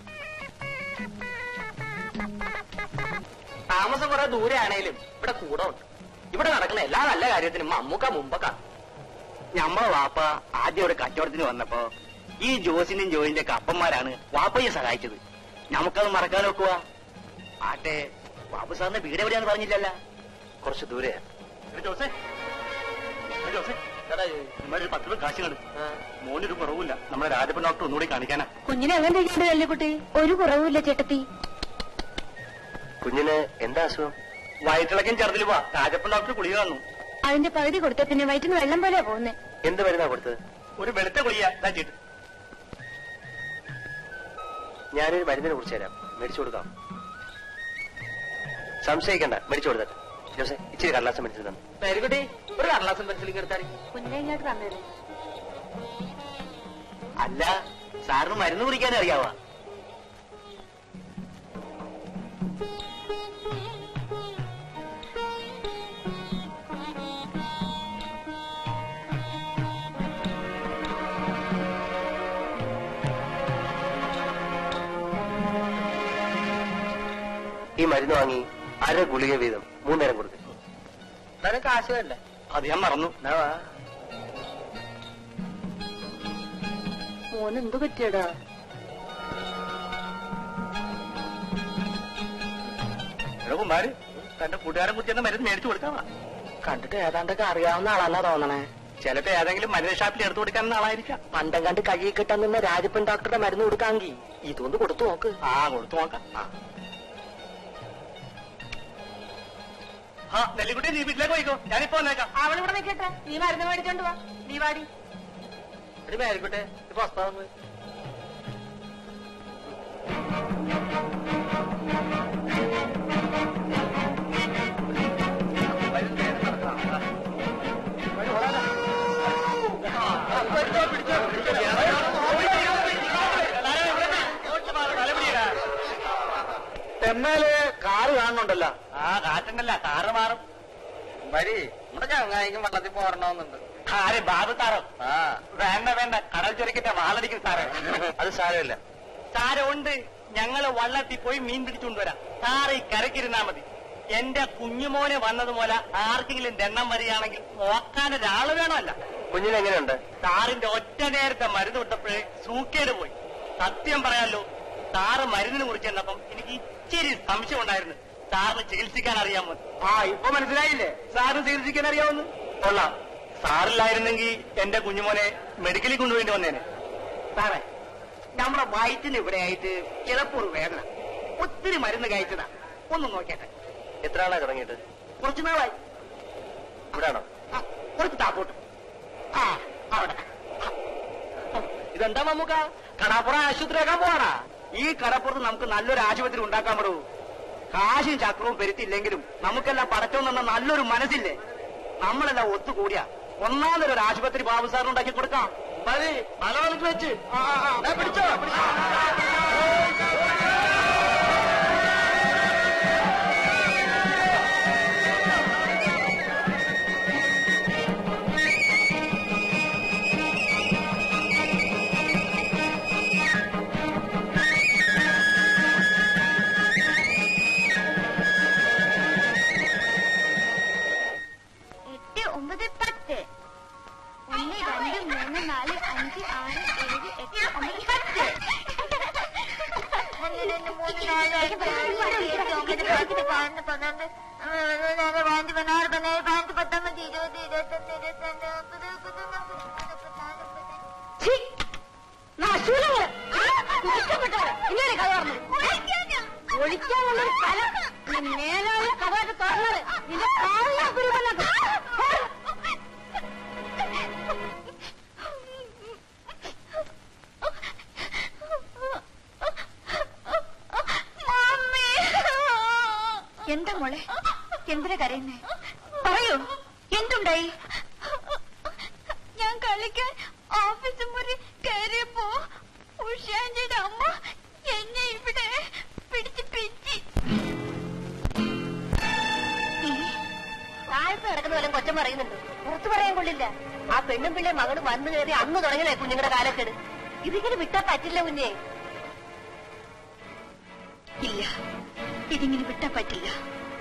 താമസം കുറെ ദൂരെ ആണേലും ഇവിടെ കൂടെ ഉണ്ട് ഇവിടെ നടക്കുന്ന എല്ലാ നല്ല കാര്യത്തിനും മമ്മൂക്ക മുമ്പൊക്കെ ഞമ്മളെ വാപ്പ ആദ്യം ഇവിടെ കച്ചവടത്തിന് വന്നപ്പോ ഈ ജോസിന്റെയും ജോയിന്റെ ഒക്കെ അപ്പന്മാരാണ് വാപ്പയെ സഹായിച്ചത് നമുക്കത് മറക്കാൻ നോക്കുക ആട്ടെ ബാബു സാറിന്റെ വീട് എവിടെയാന്ന് പറഞ്ഞില്ലല്ല കുറച്ച് ദൂരെയാ ജോസേ ഏ ജോസേ എടാ ഇമാരൊരു പത്ത് രൂപ കാശ് കാണും മോനൊരു കുറവില്ല നമ്മുടെ രാജപ്പൻ ഡോക്ടർ ഒന്നുകൂടി കാണിക്കാനാ കുഞ്ഞിനെ എങ്ങനെ ഇരിക്കുന്നുണ്ട് കല്ലുകുട്ടി ഒരു കുറവുമില്ല ചേട്ടത്തി കുഞ്ഞിന് എന്താ അസുഖം വയറ്റിളക്കം ചെറുതിൽ പോവാ രാജപ്പൻ ഡോക്ടർ ഗുളിക തന്നു അതിന്റെ പകുതി കൊടുത്ത പിന്നെ വയറ്റിന് വെള്ളം പോലെയാ പോകുന്നേ എന്ത് മരുന്നാ കൊടുത്തത് ഒരു വെളുത്ത ഗുളിക ഇതാ ചീട്ട് ഞാനൊരു മരുന്നിനെ കുറിച്ച് തരാം മേടിച്ചു കൊടുക്കാം സംശയിക്കണ്ട മേടിച്ചു കൊടുത്തട്ടെ ജോസെ ഇച്ചിരി കടലാസം മേടിച്ചു തന്നെ പേരുകുട്ടി ഒരു കടലാസം പെൻസിലിംഗ് എടുത്താൽ കുഞ്ഞിനെ ഇങ്ങോട്ട് തന്നേരെ അല്ല സാറിന് മരുന്ന് കുടിക്കാൻ അറിയാവാ ഈ മരുന്ന് വാങ്ങി അര ഗുളിക വീതം മൂന്നേരം കൊടുക്കും എന്നാലും കാശ് വേണ്ട അത് ഞാൻ മറന്നു മോന് എന്ത് പറ്റിയടാ എടാ കുമാര് തന്റെ കൂട്ടുകാരൻ കുറിച്ച് തന്നെ മരുന്ന് മേടിച്ചു കൊടുക്കാവാ കണ്ടിട്ട് ഏതാണ്ടൊക്കെ അറിയാവുന്ന ആളല്ല തോന്നണേ ചിലപ്പോ ഏതെങ്കിലും മരുന്ന് ഷാപ്പിൽ എടുത്തു കൊടുക്കാൻ ആളായിരിക്കാം പണ്ടം കണ്ട് കഴുകി കിട്ടാൻ നിന്ന രാജപ്പൻ ഡോക്ടറുടെ മരുന്ന് കൊടുക്കാമെങ്കിൽ ഇതൊന്ന് കൊടുത്തു നോക്ക് ആ കൊടുത്തു നോക്കാം ആ നെല്ലിക്കുട്ടി നീ വീട്ടിലേക്ക് പോയിക്കോ ഞാനിപ്പോ വന്നേക്കാം അവളിവിടെ നിൽക്കട്ടെ നീ മരുന്ന് മേടിച്ചോണ്ട് വാ നീ വാടി ഒരു മേരിക്കട്ടെ ഇപ്പൊ വസ്താവ് എന്നാല് കാറ് കാണുന്നുണ്ടല്ലോ ആ കാറ്റുണ്ടല്ല കാറ് മാറും വരി നമ്മുടെ ചങ്ങായിക്കും വള്ളത്തിൽ പോരണമെന്നുണ്ട് ആരെ ബാബു സാറോ വേണ്ട വേണ്ട കടൽ ചൊരക്കിന്റെ വാളടിക്കും സാറേ അത് സാരമില്ല സാരമുണ്ട് ഞങ്ങള് വള്ളത്തിൽ പോയി മീൻ പിടിച്ചുകൊണ്ടുവരാം സാറ് ഈ കരക്കിരുന്നാ മതി എന്റെ കുഞ്ഞുമോനെ വന്നതുപോലെ ആർക്കെങ്കിലും ദണ്ണം വരികയാണെങ്കിൽ നോക്കാൻ ഒരാള് വേണമല്ല കുഞ്ഞിന് എങ്ങനെയുണ്ട് സാറിന്റെ ഒറ്റ നേരത്തെ മരുന്ന് വിട്ടപ്പോഴേ സൂക്കേട് പോയി സത്യം പറയാലോ സാറ് മരുന്നിനെ കുറിച്ച് ചെന്നപ്പം എനിക്ക് ഇച്ചിരി സംശയം ഉണ്ടായിരുന്നു സാറിന് ചികിത്സിക്കാൻ അറിയാമോ ആ ഇപ്പൊ മനസ്സിലായില്ലേ സാറിന് ചികിത്സിക്കാൻ അറിയാമെന്ന് കൊള്ളാം സാറില്ലായിരുന്നെങ്കിൽ എന്റെ കുഞ്ഞുമോനെ മെഡിക്കലിൽ കൊണ്ടുപോയി വന്നേനെ സാറേ നമ്മുടെ വയറ്റിന് ഇവിടെ ആയിട്ട് ചിലപ്പോൾ ഒരു വേദന ഒത്തിരി മരുന്ന് കഴിച്ചതാ ഒന്ന് നോക്കട്ടെ എത്ര ആളാ തുടങ്ങിയിട്ട് കുറച്ചു നാളായി ഇവിടാണോ ആ, കുറച്ച് താപ്പോട്ട് ആ അവിടെ ഇതെന്താ മമ്മൂക്ക കടാപ്പുറം ആശുപത്രിയാക്കാൻ പോവാണാ ഈ കടപ്പുറത്ത് നമുക്ക് നല്ലൊരു ആശുപത്രി ഉണ്ടാക്കാൻ പറ്റൂ കാശും ചക്രവും പെരുത്തില്ലെങ്കിലും നമുക്കെല്ലാം പടച്ചോ നിന്ന നല്ലൊരു മനസ്സില്ലേ നമ്മളെല്ലാം ഒത്തുകൂടിയ ഒന്നാമതൊരു ഒരു ആശുപത്രി ബാബു സാറിന് ഉണ്ടാക്കി കൊടുക്കാം മതി മലവലക്ക് വെച്ച് ആ, ആ, ആ. ദേ പിടിച്ചോ എട്ട് ഒമ്പത് പത്ത് ഒന്ന് രണ്ട് മൂന്ന് നാല് അഞ്ച് ആറ് ഏഴ് എട്ട് ഒമ്പത് പത്ത് ഒന്ന് രണ്ട് മൂന്ന് നാല് അഞ്ച് ആറ് ഏഴ് എട്ട് ഒമ്പത് പത്ത് പതിനൊന്ന് പന്ത്രണ്ട് പതിനാറ് പതിനഞ്ച് പതിനാറ് പതിനേഴ് പതിനെട്ട് പത്തൊമ്പത് ഇരുപത് ഇരുപത്തൊന്ന് ഇരുപത്തിരണ്ട് മുപ്പത് മുപ്പത്തൊന്ന് എന്തിനാ കരയുന്നേ പറയൂ എന്തുണ്ടായി ഞാൻ കളിക്കാൻ ഓഫീസ് മുറി കയറിയപ്പോ ഉഷാന്റെ അമ്മ എന്നെ ഇവിടെ പിടിച്ച് പിച്ചി താഴത്ത് കിടക്കുന്ന പോലെ കൊച്ചം പറയുന്നുണ്ട് പുറത്തു പറയാൻ കൊള്ളില്ല ആ പെണ്ണും പിള്ളേ മകളും വന്നു കയറി അന്ന് തുടങ്ങിയതേ കുഞ്ഞുങ്ങളുടെ കാലക്കേട് ഇതിങ്ങനെ വിട്ടാ പറ്റില്ല കുഞ്ഞെ ഇല്ല ഇതിങ്ങനെ വിട്ടാ പറ്റില്ല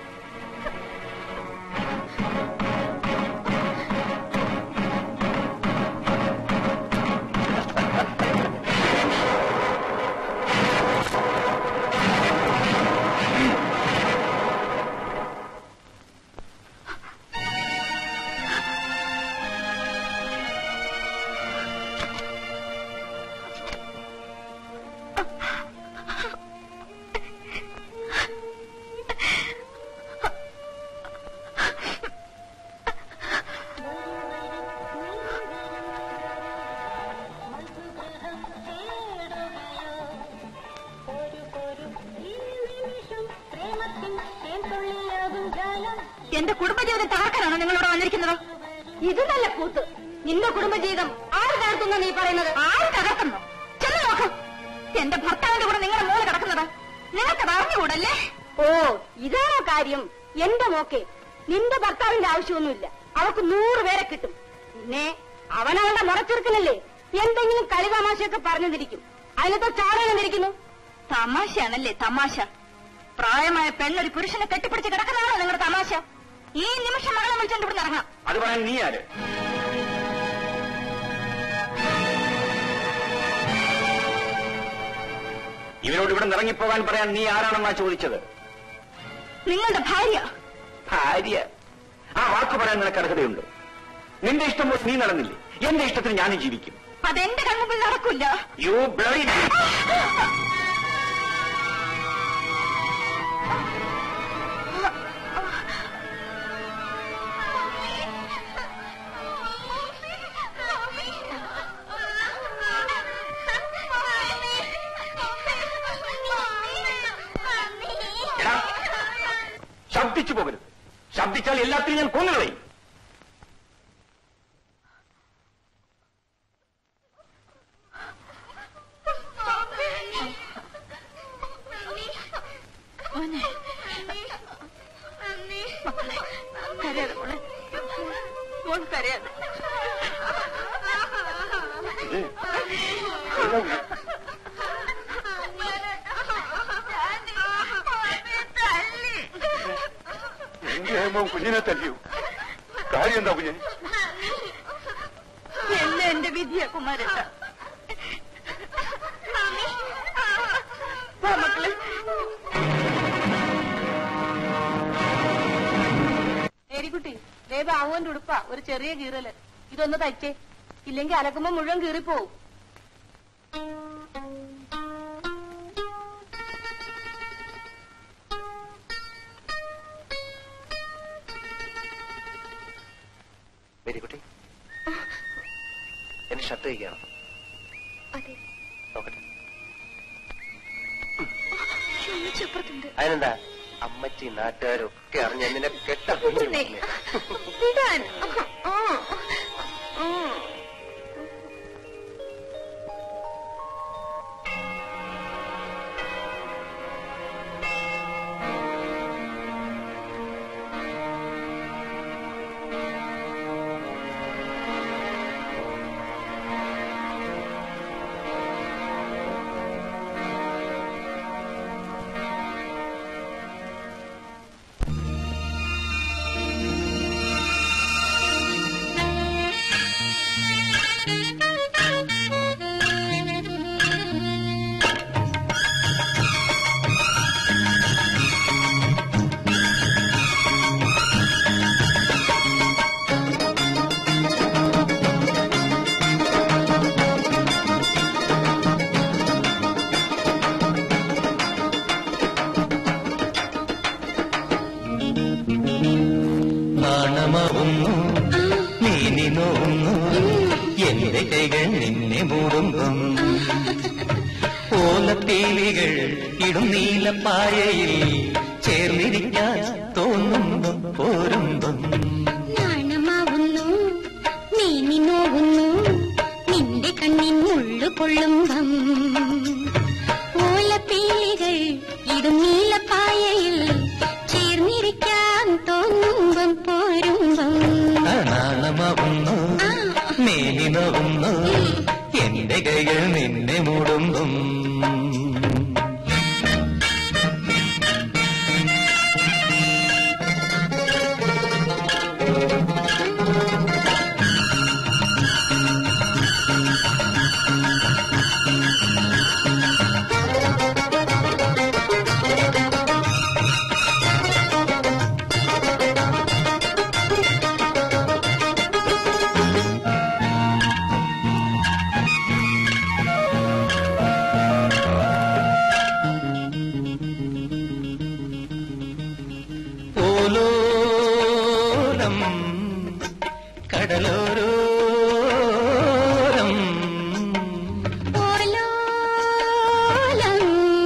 എന്റെ കുടുംബജീവിതം തകർക്കാനാണോ നിങ്ങൾ ഇവിടെ വന്നിരിക്കുന്നത് ഇത് നല്ല കൂത്ത് നിന്റെ കുടുംബജീവിതം ആര് തകർത്തുന്ന നീ പറയുന്നത് ആര് തകർക്കുന്നു ചെന്ന് നോക്കും എന്റെ ഭർത്താവിന്റെ കൂടെ നിങ്ങളുടെ മോള് കിടക്കുന്നത് നിങ്ങൾക്കത് അറിഞ്ഞുകൂടല്ലേ ഓ ഇതാണോ കാര്യം എന്റെ മോക്കെ നിന്റെ ഭർത്താവിന്റെ ആവശ്യമൊന്നുമില്ല അവൾക്ക് നൂറ് പേരെ കിട്ടും പിന്നെ അവനവളുടെ മുറച്ചെറുക്കനല്ലേ എന്തെങ്കിലും കളി തമാശയൊക്കെ പറഞ്ഞതിരിക്കും അതിനകത്ത് ചാടനെന്തിരിക്കുന്നു തമാശയാണല്ലേ തമാശ പ്രായമായ പെണ്ണൊരു പുരുഷനെ കെട്ടിപ്പിടിച്ച് കിടക്കുന്നതാണോ നിങ്ങളുടെ തമാശ ഈ നിമിഷം മകളെ വിളിച്ചോണ്ട് ഇവിടെ ഇറങ്ങാം അത് പറയാൻ നീ ആര് ഇവരോട് ഇവിടെ ഇറങ്ങിപ്പോകാൻ പറയാൻ നീ ആരാണെന്നാ ചോദിച്ചത് നിങ്ങളുടെ ഭാര്യ ഭാര്യ ആ വാക്ക് പറയാൻ നിനക്ക് അർഹതയുണ്ട് നിന്റെ ഇഷ്ടം പോലെ നീ നടന്നില്ലേ എന്റെ ഇഷ്ടത്തിന് ഞാനും ജീവിക്കും അതെന്റെ കൺമുമ്പിൽ നടക്കില്ല യു ബ്ലഡി എടാ, ശബ്ദിച്ചു പോകരുത് ശബ്ദിച്ചാൽ എല്ലാത്തിനും ഞാൻ കൊന്നുകളയും കരയാതെ മോളെ മോൾ കരയാതെ എന്റെ കുഞ്ഞിനെ തല്ലിയോ കാര്യം എന്താ കുഞ്ഞെ എന്നെ എന്റെ വിധിയ കുമാരട്ട വാ മക്കളെ ഏരിക്കുട്ടി ദേ ബാവുവിന്റെ ഉടുപ്പാ ഒരു ചെറിയ കീറല് ഇതൊന്ന് തയ്ച്ചേ ഇല്ലെങ്കിൽ അലക്കുമ്പോ മുഴുവൻ കീറിപ്പോവും മേരിക്കുട്ടി എന്റെ ഷർട്ട് കഴിക്കണം അതെ നോക്കട്ടെ ചപ്പുറത്തുണ്ട് അതിനെന്താ അമ്മച്ചി നാട്ടുകാരൊക്കെ അറിഞ്ഞ നിന്നെ കെട്ട വിടാൻ ആ ആ നാണമാവുന്നു നീനി നോവുന്നു എന്റെ കൈകൾ നിന്നെ മൂടുമ്പം ഓലപ്പീലികൾ ഇടും നീലപ്പായയിൽ ചേർന്നിരിക്കാൻ തോന്നുമ്പം തോന്നുമ്പം പോരുമ്പം നാണമാവുന്നു നീനി നോവുന്നു നിന്റെ കണ്ണിൻ മുള്ളു കൊള്ളുമ്പം ഓലപ്പീലികൾ ഇടും നീലപ്പായയിൽ ചേർന്നിരിക്കാൻ തോന്നുമ്പം പോരുമ്പം നാണമാവുന്നു മേനി നോവുന്നു എന്റെ കൈകൾ നിന്നെ മൂടുമ്പം ഓലോലം കടലോരോരം ഓലോലം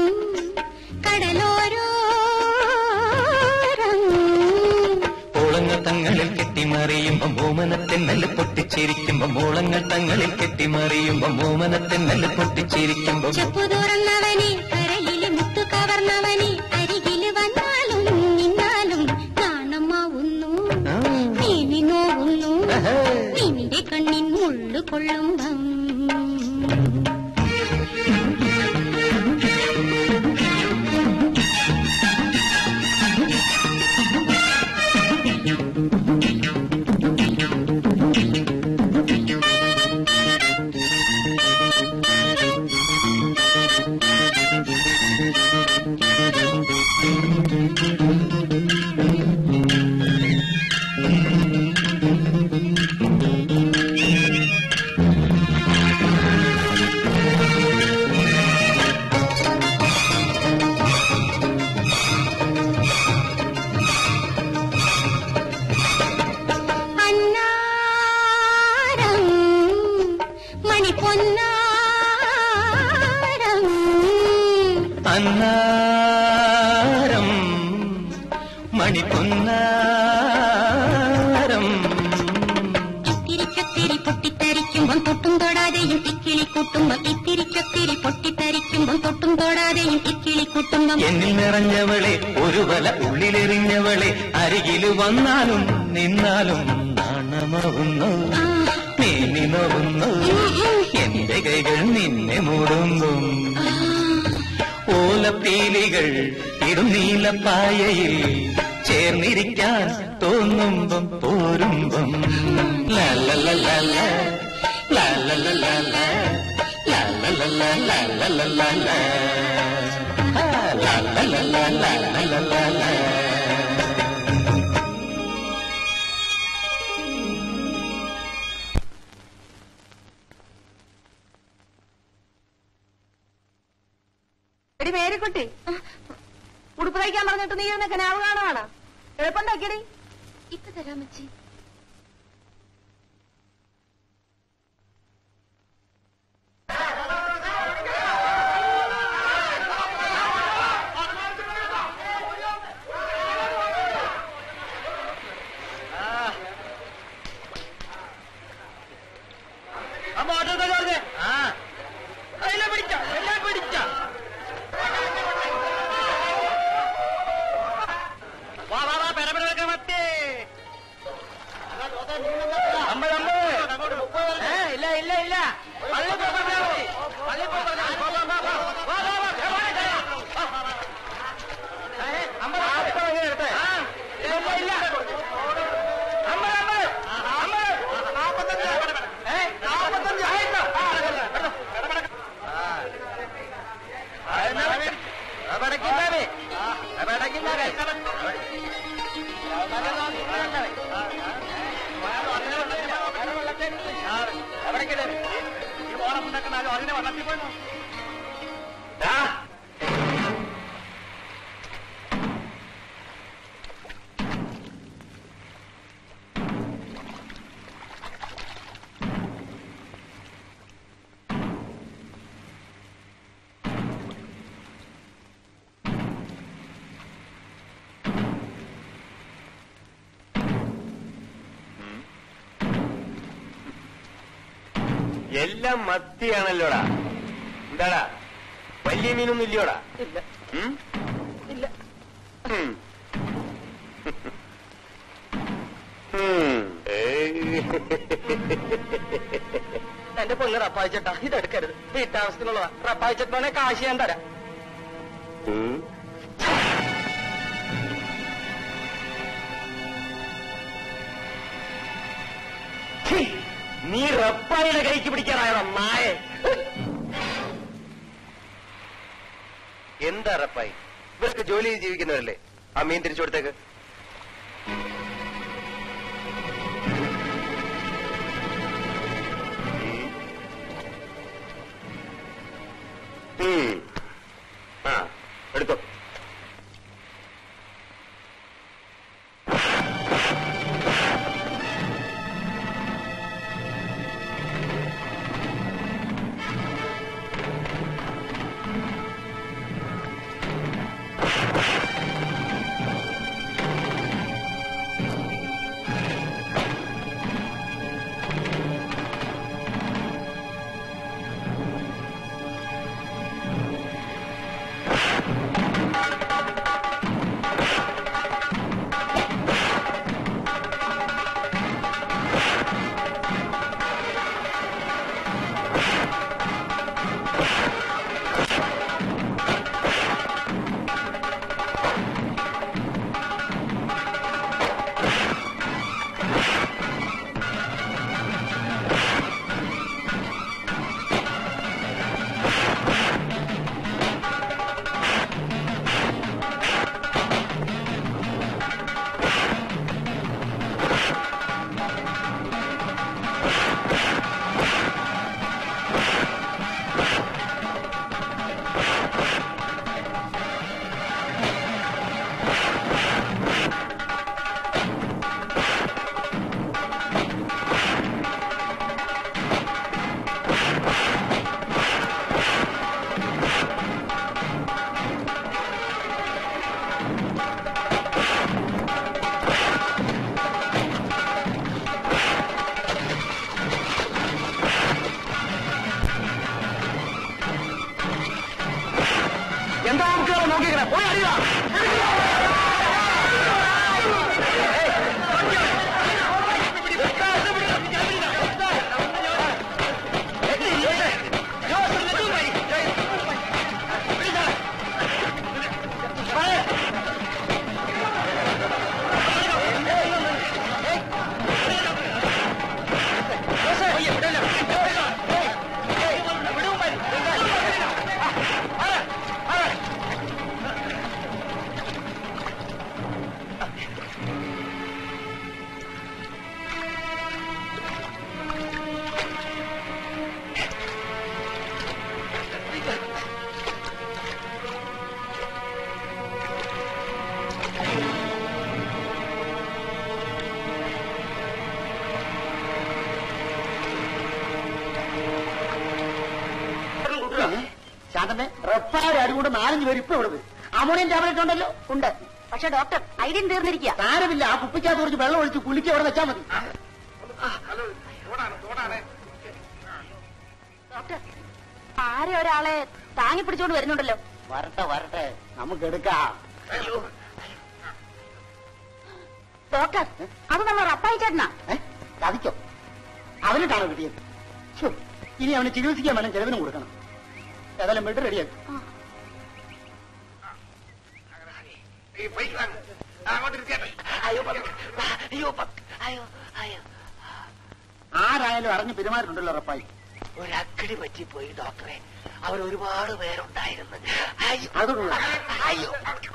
കടലോരോരം ഓളങ്ങൾ തങ്ങളിൽ കെട്ടിമറിയുമ്പം ഓമനത്തെന്നല് പൊട്ടിച്ചിരിക്കുമ്പം ഓളങ്ങൾ തങ്ങളിൽ കെട്ടിമറിയുമ്പം ഓമനത്തെന്നല് പൊട്ടിച്ചിരിക്കുമ്പം ചെപ്പു തുറന്നവനെ കരളിലെ മുത്തു കവർന്നവനെ അരികില് വന്നാലും നിന്നാലും നാണമാവുന്നു നീനി നോവുന്നു നിന്റെ കണ്ണിൻ മുള്ളു കൊള്ളുമ്പം അന്നാരം മണിപ്പൊന്നാരം അന്നാരം മണിപ്പൊന്നാരം ഇത്തിരിക്കൊത്തിരി പൊട്ടിത്തെറിക്കുമ്പം തൊട്ടും തൊടാതെയും ഇക്കിളി കൂട്ടുമ്പം ഇത്തിരിക്കൊത്തിരി പൊട്ടിത്തെറിക്കുമ്പം തൊട്ടും തൊടാതെയും ഇക്കിളി കൂട്ടുമ്പം എന്നിൽ നിറഞ്ഞവളെ ഒരു വല ഉള്ളിലെറിഞ്ഞവളെ അരികില് വന്നാലും നിന്നാലും നാണമാവുന്നു നീ നോവുന്നു എന്റെ കൈകൾ നിന്നെ മൂടുമ്പം ഓലപ്പീലികൾ ഇടും നീലപ്പായയിൽ ചേർന്നിരിക്കാൻ തോന്നുമ്പം പോരുമ്പം ലല്ലല്ലല്ല ലല്ലല്ലല്ല ലല്ലല്ലല്ല എടി മേരിക്കുട്ടി ഉടുപ്പ് തയ്ക്കാൻ പറഞ്ഞിട്ട് നീ ഇരുന്ന കനാവ് കാണുവാണ് എളുപ്പം തയ്ക്കടി ഇപ്പൊ തരാമച്ചി ഇല്ല ഇല്ല ഇല്ല പള്ളി പോ പറഞ്ഞാ മതി. പള്ളി പോ പറഞ്ഞാ മതി. പോ, പോ, പോ, പോ. വാ, വാ, വാ. ഏ, പോരെ, ചേട്ടാ. വാ, വാ, വാ. ഏ, അമ്പത് ആ, ഇപ്പൊ ഇങ്ങനെ എടുത്തേ. ആ, ഇല്ല, ഇല്ല, ഇല്ല. അമ്പത്, അമ്പത്. അമ്പത്. നാപ്പത്തഞ്ച്. ഏ, നാപ്പത്തഞ്ച്. ആയിട്ടോ. ആ, അടക്കല്ല. എടുത്തോ. എടാ, എടാ. ആ. ആ, എന്നാ വേണ്ടി? ആ, പടക്കില്ലാതെ. ആ, പടക്കില്ലാതെ. ഈ ഓണം ഉണ്ടാക്കുന്ന അതിനെ വള്ളത്തിൽ പോയി എല്ലാം മത്തിയാണല്ലോടാ എന്താടാ വലിയ മീനൊന്നും ഇല്ലയോടാ ഇല്ല ഉം? ഇല്ല ഉം. ഉം. ഏയ്. എന്റെ പൊന്ന് റപ്പായിച്ചേട്ടാ ഇതെടുക്കരുത് വീട്ടാവശ്യത്തിനുള്ളതാ റപ്പായിച്ചേട്ടനെ കാശ് ഞാൻ തരാം ഉം. ഛീ, നീ റപ്പായുടെ കൈക്ക് പിടിക്കാനായോ നായ എന്താ റപ്പായി ഇവർക്ക് ജോലി ചെയ്ത് ജീവിക്കുന്നവരല്ലേ ആ മീൻ തിരിച്ചു കൊടുത്തേക്ക് ഉം. ആ എടുത്തോ എന്താ നമുക്ക് നോക്കിക്കണേ പോയി അറിയാ ശാന്തന്റെ റെപ്പായുടെ അടികൊണ്ട് നാലഞ്ച് പേര് ഇപ്പൊ ഇവിടെ വരും അമോണിയം ടാബ്ലറ്റ് ഉണ്ടല്ലോ ഉണ്ട് പക്ഷെ ഡോക്ടർ ഐഡിയൻ തീർന്നിരിക്കുക സാരമില്ല ആ കുപ്പിക്കകത്ത് കുറച്ച് വെള്ളം ഒഴിച്ച് കുളിക്ക് അവിടെ വെച്ചാൽ മതി ഡോക്ടർ ആരെ ഒരാളെ താങ്ങി പിടിച്ചോണ്ട് വരുന്നുണ്ടല്ലോ വരട്ടെ വരട്ടെ നമുക്ക് എടുക്കാം ഡോക്ടർ അത് നമ്മൾ റപ്പായി ചേട്ടനാ ഏ? ചതിക്കോ അവനിട്ടാണോ കിട്ടിയത് ശ്ശോ, ഇനി അവന് ചികിത്സിക്കാൻ വേണം ചെലവിനും കൊടുക്കണം ഏതായാലും ബെഡ് റെഡിയാക്കി ആരായാലും അറിഞ്ഞ് പെരുമാറുണ്ടല്ലോ ഉറപ്പായി ഒരക്കടി പറ്റിപ്പോയി ഡോക്ടറെ അവർ ഒരുപാട് പേരുണ്ടായിരുന്നു അതുകൊള്ള അയ്യോ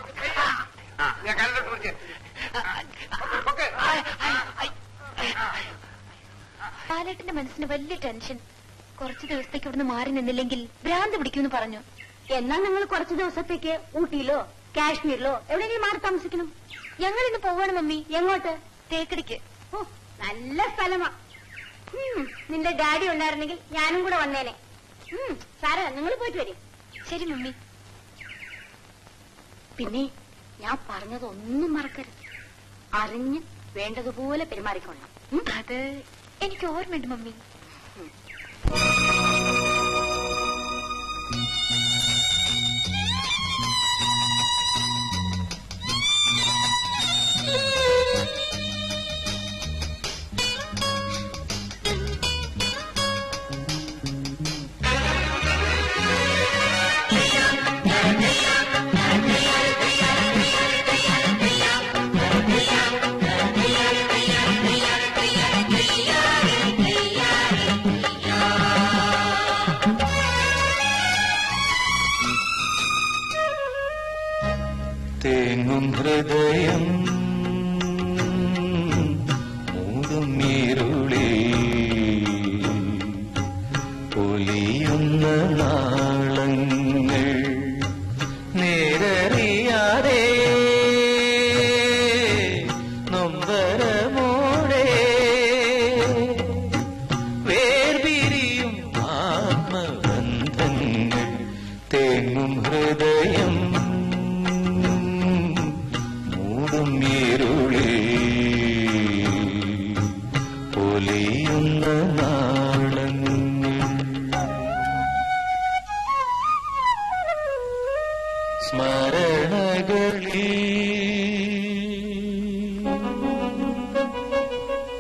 ബാലേട്ടന്റെ മനസ്സിന് വലിയ ടെൻഷൻ കുറച്ചു ദിവസത്തേക്ക് ഇവിടുന്ന് മാറി നിന്നില്ലെങ്കിൽ ഭ്രാന്ത് പിടിക്കുമെന്ന് പറഞ്ഞു എന്നാ നിങ്ങൾ കുറച്ച് ദിവസത്തേക്ക് ഊട്ടിയിലോ കാശ്മീരിലോ എവിടെയെങ്കിലും മാറി താമസിക്കണം ഞങ്ങൾ ഇന്ന് പോവാണ് മമ്മി എങ്ങോട്ട് തേക്കടിക്ക് ഓ നല്ല സ്ഥലമാ ഉം, നിന്റെ ഡാഡി ഉണ്ടായിരുന്നെങ്കിൽ ഞാനും കൂടെ വന്നേനെ ഉം, സാര നിങ്ങൾ പോയിട്ട് വരും ശരി മമ്മി പിന്നെ ഞാൻ പറഞ്ഞത് ഒന്നും മറക്കരുത് അറിഞ്ഞ് വേണ്ടതുപോലെ പെരുമാറിക്കൊള്ളാം ഉം? അത് എനിക്ക് ഓർമ്മയുണ്ട് മമ്മി തേങ്ങും ഹൃദയം മൂടും ഇരുളി പൊലിയുന്ന നാളങ്ങൾ നേരറിയാതെ നൊമ്പരമോടെ വേർപിരിയും ആത്മബന്ധങ്ങൾ തേങ്ങും ഹൃദയം മൂടും ഇരുളി പൊലിയുന്ന നാളങ്ങൾ സ്മരണകളിൽ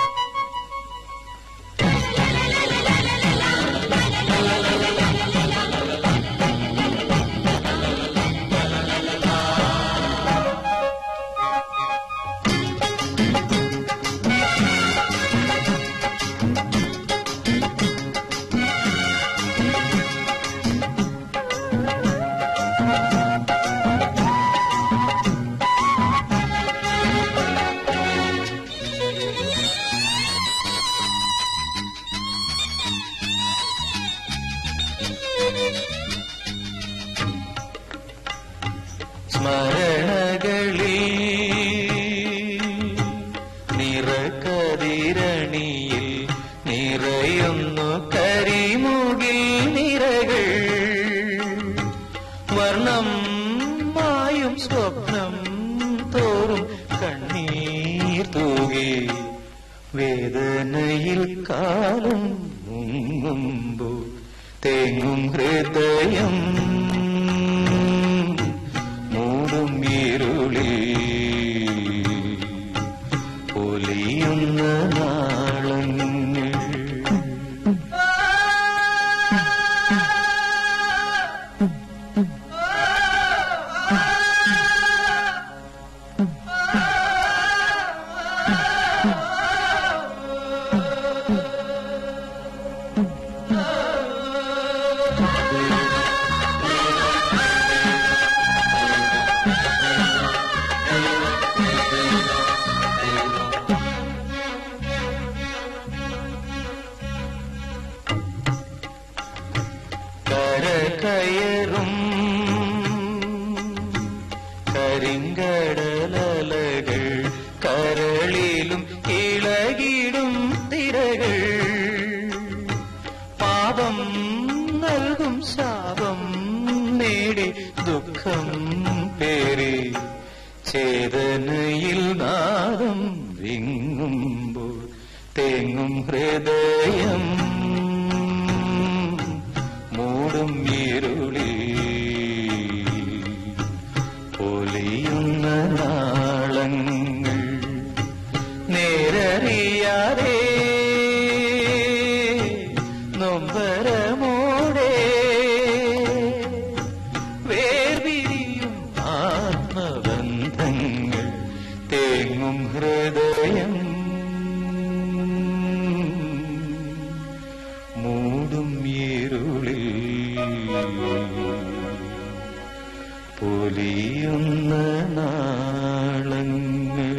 സ്മരണകളിൽ നിറകതിരണിയിൽ നിറയുന്നു കരിമുകിൽ നിറകൾ വർണ്ണം മായും സ്വപ്നം തോറും കണ്ണീർ തൂകി വേദനയിൽ കാലം മുങ്ങുമ്പോൾ തേങ്ങും ഹൃദയം മൂടും ഇരുളി പൊലിയുന്ന നാളങ്ങൾ കരകയറും കരിങ്കടലകൾ കരളിലും ഇളകിടും തിരകൾ പാപം നൽകും ശാപം നേടി ദുഃഖം പേറി ചേതനയിൽ നാദം വിങ്ങുമ്പോൾ തേങ്ങും ഹൃദയം മൂടും ഇരുളി പൊലിയുന്ന നാളങ്ങൾ നേരറിയാതെ നൊമ്പരമോടെ വേർപിരിയും ആത്മബന്ധങ്ങൾ തേങ്ങും ഹൃദയം മൂടും ഇരുളിൽ പൊലിയുന്ന നാളങ്ങൾ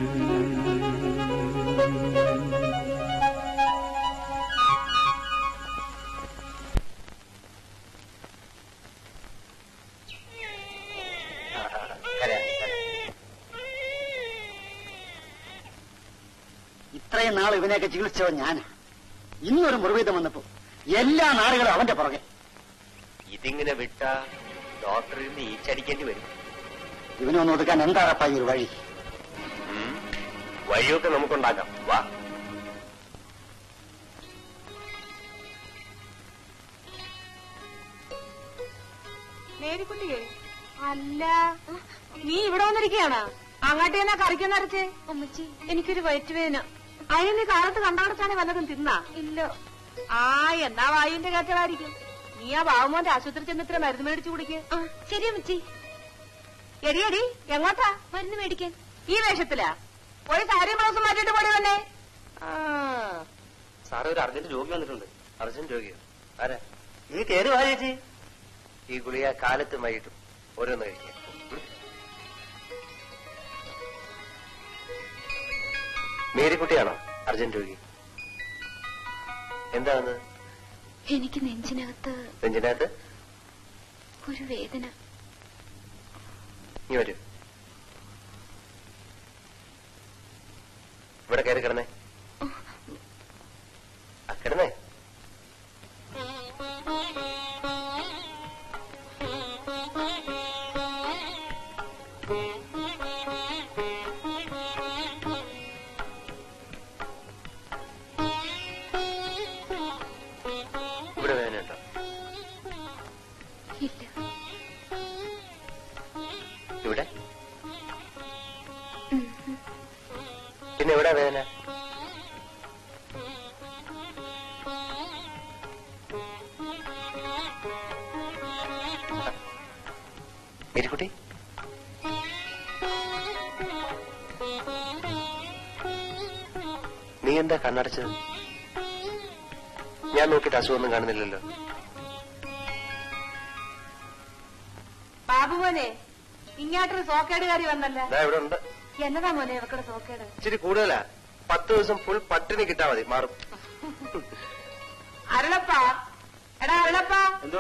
ഇത്രയും നാൾ ഇവനെയൊക്കെ ചികിത്സിച്ചവൻ ഞാൻ ഇന്നൊരു മുറിവീതം വന്നപ്പോ എല്ലാ നാടുകളും അവന്റെ പുറകെ ഇതിങ്ങനെ വിട്ട ഡോക്ടറിൽ നിന്ന് ഈച്ചടിക്കേണ്ടി വരും ഇവനെ ഒന്ന് ഒതുക്കാൻ എന്താണപ്പാ ഈ ഒരു വഴി ഉം. വഴിയൊക്കെ നമുക്കുണ്ടാക്കാം വാ മേരിക്കുട്ടിയെ അല്ല നീ ഇവിടെ വന്നിരിക്കുകയാണ് അങ്ങോട്ട് തന്നെ കറിക്കുന്നരച്ചേ അമ്മച്ചി എനിക്കൊരു വയറ്റുവേന അതിന് നീ കാലത്ത് കണ്ടാടച്ചാണെ വല്ലതും തിന്നാ ഇല്ല ആ എന്നാ വായുവിന്റെ കയറ്റമായിരിക്കും നീ ആ ബാബുമോന്റെ ആശുപത്രി ചെന്ന് ഇത്ര മരുന്ന് മേടിച്ചു കുടിക്ക് ആ ശരി അമ്മച്ചി എടി എടി എങ്ങോട്ടാ മരുന്ന് മേടിക്കാൻ ഈ വേഷത്തിലാ ഒരു സാരി ബ്ലൗസ് മാറ്റിട്ട് പോടി വന്നേ ആ സാറേ ഒരു അർജന്റ് രോഗി വന്നിട്ടുണ്ട് അർജന്റ് രോഗിയോ ആരാ നീ കയറി വാ ചേച്ചി ഈ ഗുളിക കാലത്തും വൈകിട്ടും ഓരോന്ന് കഴിക്കാം ഉം. മേരിക്കുട്ടിയാണോ അർജന്റ് രോഗി എന്താണെന്ന് എനിക്ക് നെഞ്ചിനകത്ത് നെഞ്ചിനകത്ത് ഒരു വേദന നീ വരൂ ഇവിടെ കയറി കിടന്നേ ആ, കിടന്നേ ഇവിടെ വേദനയുണ്ടോ ഇല്ല ഇവിടെ ഉം, ഉം. പിന്നെ എവിടെ വേദന മേരിക്കുട്ടി നീ എന്താ കണ്ണടച്ചത് ഞാൻ നോക്കിയിട്ട് അസുഖമൊന്നും കാണുന്നില്ലല്ലോ ബാബുമോനെ ഇങ്ങോട്ടൊരു സോക്കേടുകാരി വന്നല്ല ദാ ഇവിടെ ഉണ്ട് എന്നതാ മോനെ ഇവക്കടെ സോക്കേട് ഇച്ചിരി കൂടുതലാ പത്ത് ദിവസം ഫുൾ പട്ടിണി കിട്ടാ മതി മാറും അരുളപ്പാ എടാ അരുളപ്പാ എന്തോ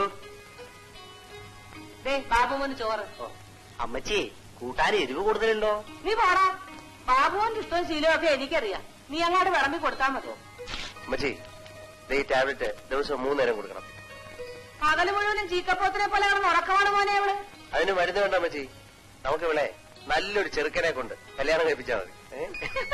ദേ ബാബുമോന് ചോറ് അമ്മച്ചി കൂട്ടാൻ എരിവ് കൂടുതലുണ്ടോ നീ പോടാ ബാബുവിന്റെ ഇഷ്ടവും ശീലവും ഒക്കെ എനിക്കറിയാം നീ അങ്ങോട്ട് വിളമ്പി കൊടുത്താൽ മതി അമ്മച്ചി ദേ ഈ ടാബ്ലറ്റ് ദിവസം മൂന്നേരം കൊടുക്കണം പകല് മുഴുവനും ചീക്കപ്പോത്തിനെ പോലെ കിടന്ന് ഉറക്കമാണ് മോനെ അവള് അതിന് മരുന്ന് വേണ്ട അമ്മച്ചി നമുക്ക് ഇവിടെ നല്ലൊരു ചെറുക്കനെ കൊണ്ട് കല്യാണം കഴിപ്പിച്ചാൽ മതി ഏ?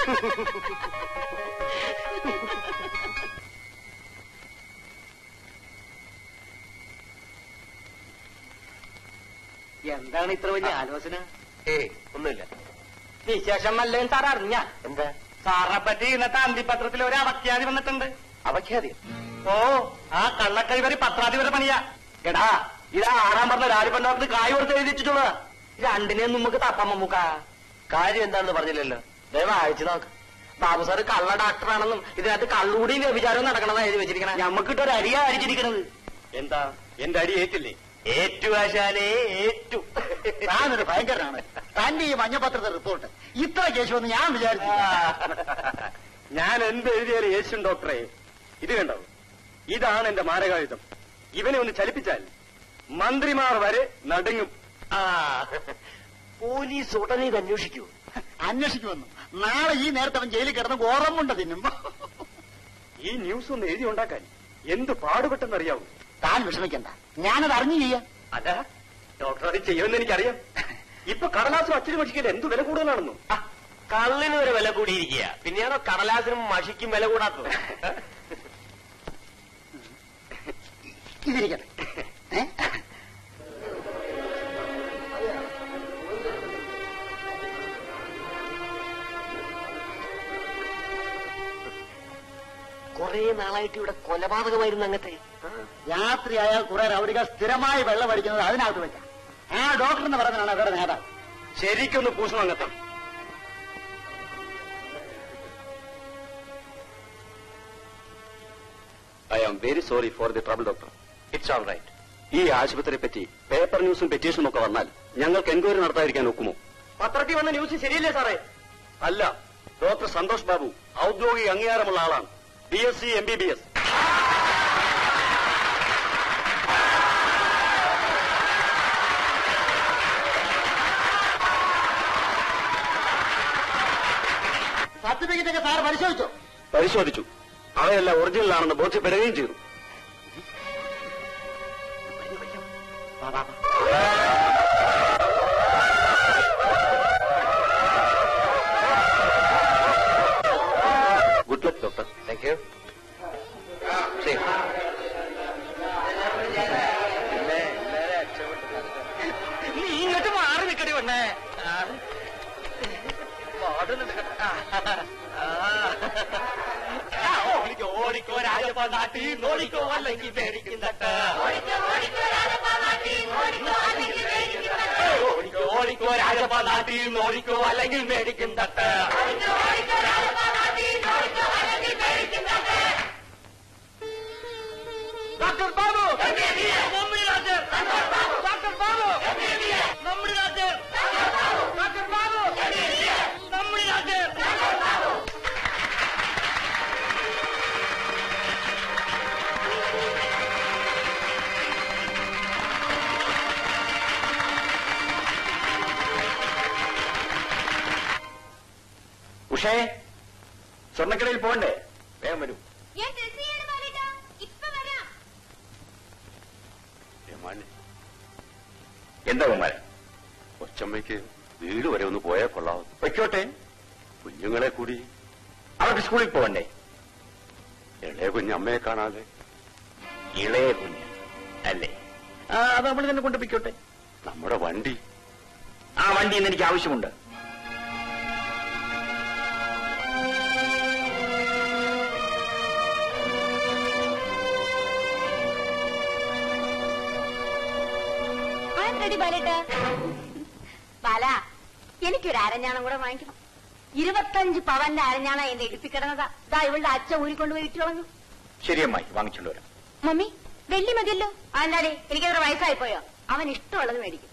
എന്താണ് ഇത്ര വലിയ ആലോചന ഏയ് ഒന്നുമില്ല വിശേഷം നല്ലേ സാർ അറിഞ്ഞ എന്താ സാറിനെ പറ്റി ഇന്നത്തെ അന്തിപത്രത്തിൽ ഒരു അവഖ്യാതി വന്നിട്ടുണ്ട് അവഖ്യാതി ഓ ആ കള്ളക്കൈവരി പത്രാധിപര പണിയാ എടാ ഇതാ ആറാം പറഞ്ഞ രാജപണ്ടാർക്ക് കായ് കൊടുത്ത് എഴുതിച്ചിട്ടുള്ള രണ്ടിനെയും നമുക്ക് തപ്പാം മമ്മൂക്ക കാര്യം എന്താണെന്ന് പറഞ്ഞില്ലല്ലോ ദയവ് അയച്ചു നോക്ക് ബാബു സാറ് കള്ള ഡാക്ടറാണെന്നും ഇതിനകത്ത് കള്ളുകൂടിയും വ്യഭിചാരവും നടക്കണമെന്ന് എഴുതി വെച്ചിരിക്കണം ഞമ്മക്കിട്ട് ഒരു അരിയാ അരിച്ചിരിക്കണത് എന്താ എന്റെ അടി ഏറ്റില്ലേ ഏറ്റു ആശാലേ ഏറ്റു താനൊരു ഭയങ്കരനാണ് തന്റെ ഈ മഞ്ഞപത്രത്തെ റിപ്പോർട്ട് ഇത്ര കേശുവെന്ന് ഞാൻ വിചാരിച്ചു ഞാൻ എന്ത് എഴുതിയാലും യേശുൻ ഡോക്ടറെ ഇത് കണ്ടോ ഇതാണ് എന്റെ മാരകായുധം ഇവനെ ഒന്ന് ചലിപ്പിച്ചാൽ മന്ത്രിമാർ വരെ നടുങ്ങും ആ പോലീസ് ഉടനെ ഇത് അന്വേഷിക്കൂ അന്വേഷിക്കുമെന്നു നാളെ ഈ നേരത്തെ അവൻ ജയിലിൽ കിടന്ന് ഗോറമുണ്ട തിന്നും ഈ ന്യൂസ് ഒന്ന് എഴുതി ഉണ്ടാക്കാൻ എന്ത് പാടുപെട്ടെന്നറിയാവൂ താൻ വിഷമിക്കണ്ട ഞാനത് അറിഞ്ഞു ചെയ്യാം അല്ല ഡോക്ടർ അത് ചെയ്യുമെന്ന് എനിക്കറിയാം ഇപ്പൊ കടലാസും അച്ചിരി മഷിക്കൽ എന്ത് വില കൂടുതലാണെന്നു ആ, കള്ളിന് ഒരു വില കൂടിയിരിക്കുക പിന്നെയാണോ കടലാസിനും മഷിക്കും വില കൂടാത്തത് ഇതിരിക്കട്ടെ ഏ? കുറെ നാളായിട്ട് ഇവിടെ കൊലപാതകമായിരുന്നു അങ്ങത്തെ രാത്രിയായാൽ കുറെ റൗഡികൾ സ്ഥിരമായി വെള്ളം അടിക്കുന്നത് അതിനകത്ത് വെക്കാം ആ ഡോക്ടർ എന്ന് പറയുന്നതാണ് അവരുടെ നേതാവ് ശരിക്കൊന്ന് പൂഷണം അങ്ങത്തെ I am very sorry for the trouble doctor it's all right ഈ ആശുപത്രിയെ പറ്റി പേപ്പർ ന്യൂസും പെറ്റീഷനും ഒക്കെ വന്നാൽ ഞങ്ങൾക്ക് എൻക്വയറി നടത്താതിരിക്കാൻ ഒക്കുമോ പത്രത്തിൽ വന്ന ന്യൂസ് ശരിയല്ലേ സാറേ അല്ല ഡോക്ടർ സന്തോഷ് ബാബു ഔദ്യോഗിക അംഗീകാരമുള്ള ആളാണ് B S C M B B S certificate ഒക്കെ സാർ പരിശോധിച്ചോ പരിശോധിച്ചു അവയെല്ലാം ഒറിജിനൽ ആണെന്ന് ബോധ്യപ്പെടുകയും ചെയ്തു good luck doctor thank you ശരി രാജപ്പ നാട്ടി നോടിക്കോ അല്ലെങ്കിൽ മേടിക്കും തട്ട് ഓടിക്കോ ഓടിക്കോ രാജപ്പ നാട്ടി നോടിക്കോ അല്ലെങ്കിൽ മേടിക്കും തട്ട് ഡോക്ടർ ബാബു നമ്മുടെ ഡോക്ടർ ഡോക്ടർ ബാബു നമ്മുടെ ഡോക്ടർ ഡോക്ടർ ബാബു നമ്മുടെ ഡോക്ടർ ഉഷേ സ്വർണ്ണക്കടയിൽ പോകണ്ടേ വേഗം വരൂ ഞാൻ ഡ്രസ് ചെയ്യാണ് ബാലേട്ടാ ഇപ്പൊ വരാം എന്താ കുമാരൻ കൊച്ചമ്മയ്ക്ക് വീട് വരെ ഒന്ന് പോയാൽ കൊള്ളാവും വയ്ക്കോട്ടെ കുഞ്ഞുങ്ങളെ കൂടി അവർക്ക് സ്കൂളിൽ പോകണ്ടേ ഇളയ കുഞ്ഞമ്മയെ കാണാതെ ഇളയ കുഞ്ഞ് അല്ലേ ആ അത് നമ്മൾ തന്നെ കൊണ്ടുപോയിക്കോട്ടെ നമ്മുടെ വണ്ടി ആ വണ്ടി ഇന്ന് എനിക്ക് ആവശ്യമുണ്ട് ഐ എം റെഡി ബാലേട്ടാ ബാല എനിക്കൊരു അരഞ്ഞാണം കൂടെ വാങ്ങിക്കണം ഇരുപത്തഞ്ച് പവന്റെ അരഞ്ഞാണം എന്റെ ഇടിപ്പിക്കിടന്നതാ ദാ ഇവളുടെ അച്ഛൻ ഊരിക്കൊണ്ടുപോയി ഇട്ടു കളഞ്ഞു ശരി അമ്മായി വാങ്ങിച്ചോണ്ട് വരാം മമ്മി വെള്ളി മതിയല്ലോ അതെന്താടി എനിക്കത്ര വയസ്സായി പോയോ അവൻ ഇഷ്ടമുള്ളത് മേടിക്കും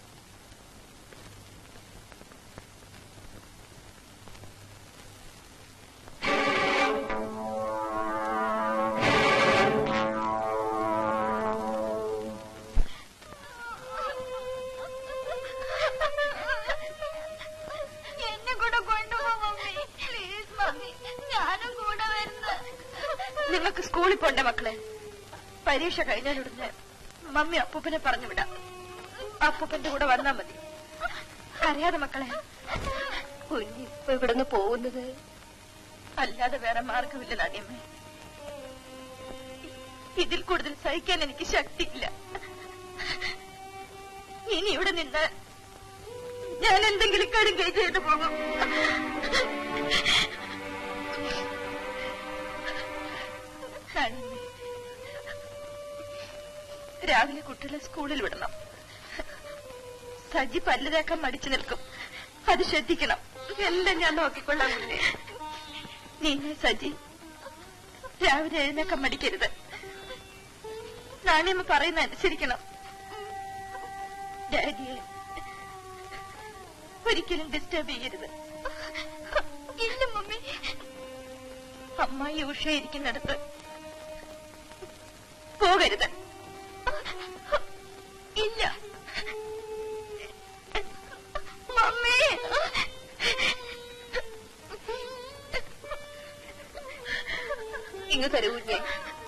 എന്നെ കൂടെ കൊണ്ടുപോ മമ്മി പ്ലീസ് മമ്മി ഞാനും കൂടെ വരുന്നു നിങ്ങൾക്ക് സ്കൂളിൽ പോണ്ടേ മക്കളെ പരീക്ഷ കഴിഞ്ഞാലുടനെ മമ്മി അപ്പൂപ്പനെ പറഞ്ഞു വിടാം അപ്പൂപ്പന്റെ കൂടെ വന്നാ മതി അറിയാതെ മക്കളെ കുഞ്ഞിപ്പോ ഇവിടുന്ന് പോകുന്നത് അല്ലാതെ വേറെ മാർഗമില്ല നാണിയമ്മേ ഇതിൽ കൂടുതൽ സഹിക്കാൻ എനിക്ക് ശക്തിയില്ല ഇനി ഇവിടെ നിന്ന് ഞാൻ എന്തെങ്കിലും കടുങ്കൈ ചെയ്തു പോകും നാണിയമ്മേ, രാവിലെ കുട്ടികളെ സ്കൂളിൽ വിടണം സജി പല്ല് തേക്കാൻ മടിച്ചു നിൽക്കും അത് ശ്രദ്ധിക്കണം എല്ലാം ഞാൻ നോക്കിക്കൊള്ളാം മുന്നേ നീനെ സജി രാവിലെ എഴുന്നേക്കാൻ മടിക്കരുത് നാണിയമ്മ പറയുന്ന അനുസരിക്കണം ഡാഡിയെ ഒരിക്കലും ഡിസ്റ്റർബ് ചെയ്യരുത് ഇല്ല മമ്മി അമ്മായി ഉഷ ഇരിക്കുന്നിടത്ത് പോകരുത് ഇല്ല മമ്മി ഇങ്ങ് തരൂ കുഞ്ഞെ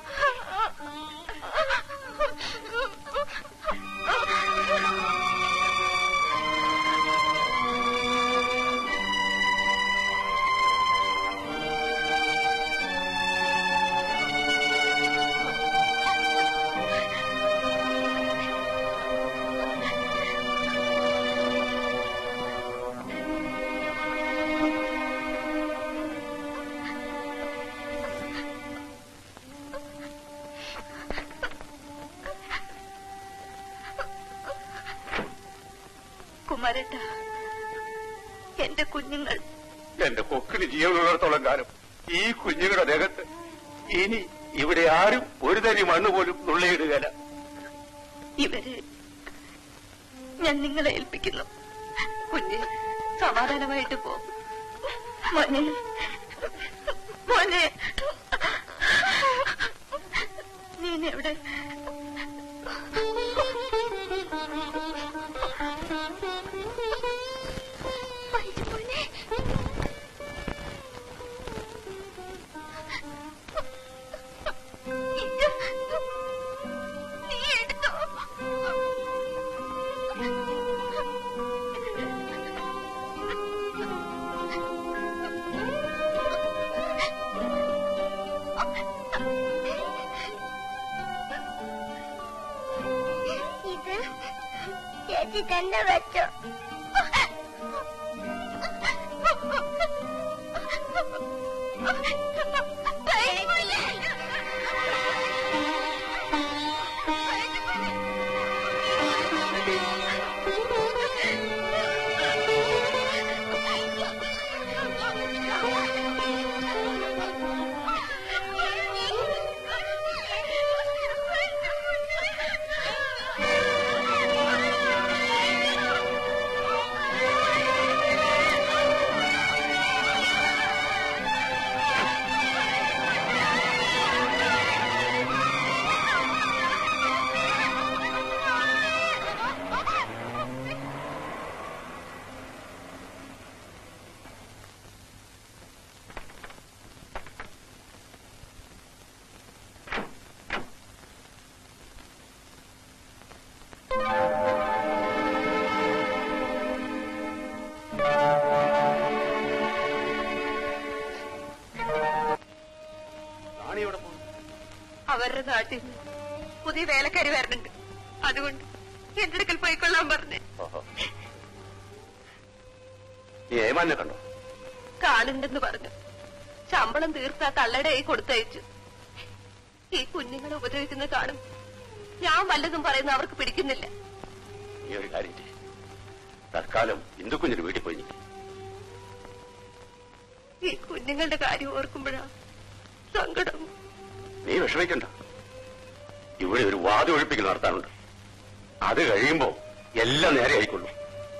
കുമാരേട്ട എന്റെ കുഞ്ഞുങ്ങൾ എന്റെ കൊക്കിന് ജീവനുള്ളിടത്തോളം കാലം ഈ കുഞ്ഞുങ്ങളുടെ ദേഹത്ത് ഇനി ഇവിടെ ആരും ഒരു തരി മണ്ണ് പോലും നുള്ളിയിടുകയില്ല ഇവര് ഞാൻ നിങ്ങളെ ഏൽപ്പിക്കുന്നു കുഞ്ഞ് സമാധാനമായിട്ട് പോ മോനെ മോനെ നീനെവിടെ നീ എടുത്തോ ഇത് ചേച്ചി തന്നെ വെച്ചോ കൈ അവരുടെ നാട്ടിൽ നിന്ന് പുതിയ വേലക്കാരി വരണുണ്ട് അതുകൊണ്ട് എന്റെ അടുക്കൽ പോയിക്കൊള്ളാൻ പറഞ്ഞേ ഓഹോ ഈ ഏമാനെ കണ്ടോ കാണുണ്ടെന്ന് പറഞ്ഞു ശമ്പളം തീർത്ത ആ തള്ളയുടെ കൈ കൊടുത്തയച്ചു ഈ കുഞ്ഞുങ്ങളെ ഉപദ്രവിക്കുന്ന കാണും ഞാൻ വല്ലതും പറയുന്ന അവർക്ക് പിടിക്കുന്നില്ല നീ ഒരു കാര്യം ചെയ്യ്. തൽക്കാലം ഇന്ദുക്കുഞ്ഞിന്റെ വീട്ടിൽ പോയി നിൽക്ക്. ഈ കുഞ്ഞുങ്ങളുടെ കാര്യം ഓർക്കുമ്പോഴാ സങ്കടം നീ വിഷമിക്കണ്ട ഇവിടെ ഒരു വാദം ഒഴിപ്പിക്കൽ നടത്താനുണ്ട് അത് കഴിയുമ്പോ എല്ലാം നേരെ ആയിക്കൊള്ളും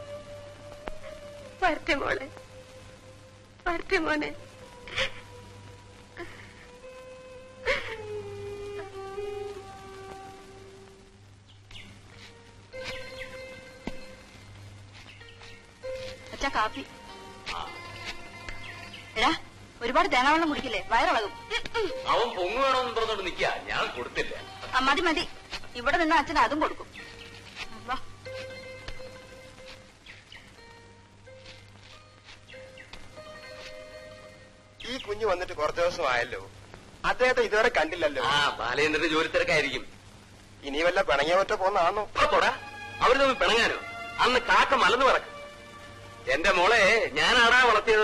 വരട്ടെ മോളെ വരട്ടെ മോനെ അച്ഛാ കാപ്പി എടാ ഒരുപാട് തേങ്ങാവെള്ളം കുടിക്കില്ലേ വയറിളകും അവൻ പൊങ്ങു വേണമെന്ന് പറഞ്ഞോണ്ട് നിൽക്കുക ഞാൻ കൊടുത്തില്ല ആ, മതി മതി ഇവിടെ നിന്ന് അച്ഛൻ അതും കൊടുക്കും വാ. ഈ കുഞ്ഞ് വന്നിട്ട് കുറച്ച് ദിവസം ആയല്ലോ അദ്ദേഹത്തെ ഇതുവരെ കണ്ടില്ലല്ലോ ആ ബാലേന്ദ്രന്റെ ജോലി തിരക്കായിരിക്കും ഇനി വല്ല പിണങ്ങിയ പറ്റ പോന്നാണോ പോടാ അവര് തമ്മിൽ പിണങ്ങാനോ അന്ന് കാക്ക മലന്ന് പറക്കും എന്റെ മോളെ ഞാനാടാ വളർത്തിയത്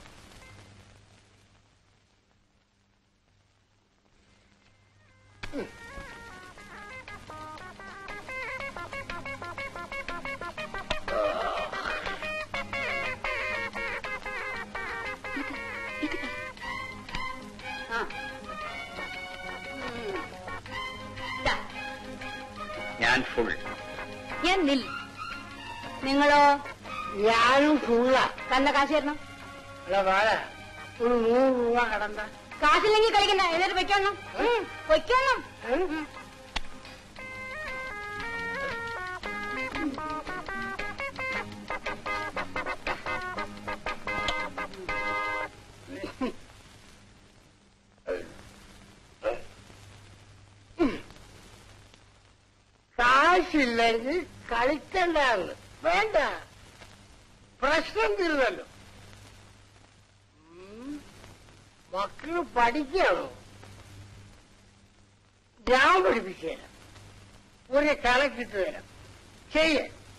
ആ. ഉം. ദാ, ഞാൻ ഫുൾ ഞാൻ നിൽ നിങ്ങളോ ഞാനും ഫുള്ള കണ്ട കാശ് തരണം വാഴ ഒരു നൂറ് രൂപ കടണ്ട കാശില്ലെങ്കിൽ കളിക്കണ്ട എന്നിട്ട് വെക്കണം വെക്കണം കാശില്ലെങ്കിൽ കളിക്കണ്ടെന്ന് വേണ്ട പ്രശ്നം തീർന്നല്ലോ ഉം. മക്കള് പഠിക്കണോ ഞാൻ പഠിപ്പിച്ചു തരാം ഒരു കണക്കിട്ട് തരാം ചെയ്യ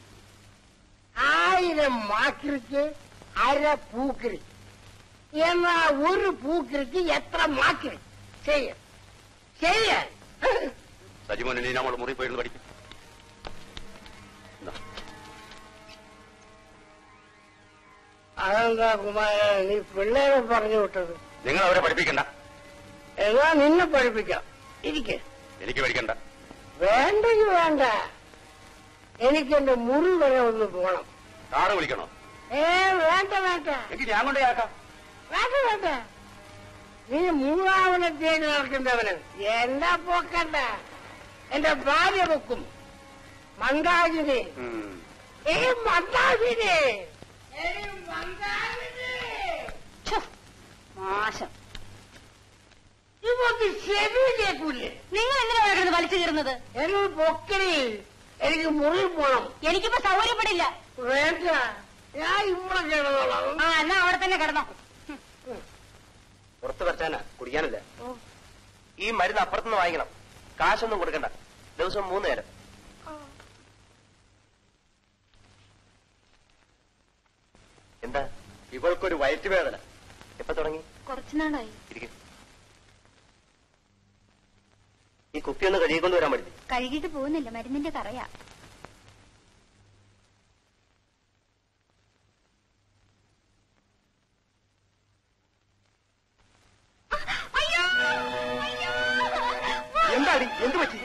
ആയിരം മാക്കിരിക്ക് അര പൂക്കിരി എന്നാ ഒരു പൂക്കിരിക്ക് എത്ര മാക്കിരി ചെയ്യ ചെയ്യാൻ സജിമോൻ ഇനി നമ്മൾ മുറി പോയിരുന്നു പഠിക്കും അതെന്താ കുമാര നീ പിള്ളേരെ പറഞ്ഞു വിട്ടത് നിങ്ങൾ അവരെ പഠിപ്പിക്കണ്ട എന്നാ നിന്നെ പഠിപ്പിക്കാം ഇരിക്കെ എനിക്ക് പഠിക്കണ്ട വേണ്ടെങ്കിൽ വേണ്ട എനിക്കെന്റെ മുറി വരെ ഒന്ന് പോണം കാറ് വിളിക്കണോ ഏ വേണ്ട വേണ്ട എനിക്ക് ഞാൻ കൊണ്ടേയാക്കാം വേണ്ട വേണ്ട നീ മൂന്നാമനെ തേടി നടക്കുന്നവന് എന്താ പോക്കണ്ട എന്റെ ഭാര്യ വെക്കും മന്ദാകിനി ഏ മന്ദാകിനി ഏ മന്ദാകിനി ഛോ, മോശം ഇവർക്ക് ചെവി കേൾക്കൂലേ നിങ്ങൾ എന്തിനാ കിടന്ന് വലിച്ചു കീറുന്നത് എന്നോട് പൊക്കരി എനിക്ക് മുറി പോണം എനിക്കിപ്പോ സൗകര്യപ്പെടില്ല വേണ്ട ഞാൻ ഇവിടെ കിടന്നോളാം ആ എന്നാ അവിടെ തന്നെ കിടന്നോ പുറത്ത് വരച്ചാനാ കുടിക്കാനില്ല ഈ മരുന്ന് അപ്പുറത്തുനിന്ന് വാങ്ങിക്കണം കാശൊന്നും കൊടുക്കണ്ട ദിവസം മൂന്ന് നേരം എന്താ ഇവൾക്കൊരു വയറ്റുവേദന എപ്പോ തുടങ്ങി കുറച്ചുനാളായി ഇരിക്കും ഈ കുപ്പി ഒന്ന് കഴുകിക്കൊണ്ട് വരാൻ പറ്റില്ല കഴുകിയിട്ട് പോകുന്നില്ല മരുന്നിന്റെ കറയാ എന്താടി എന്ത് പറ്റി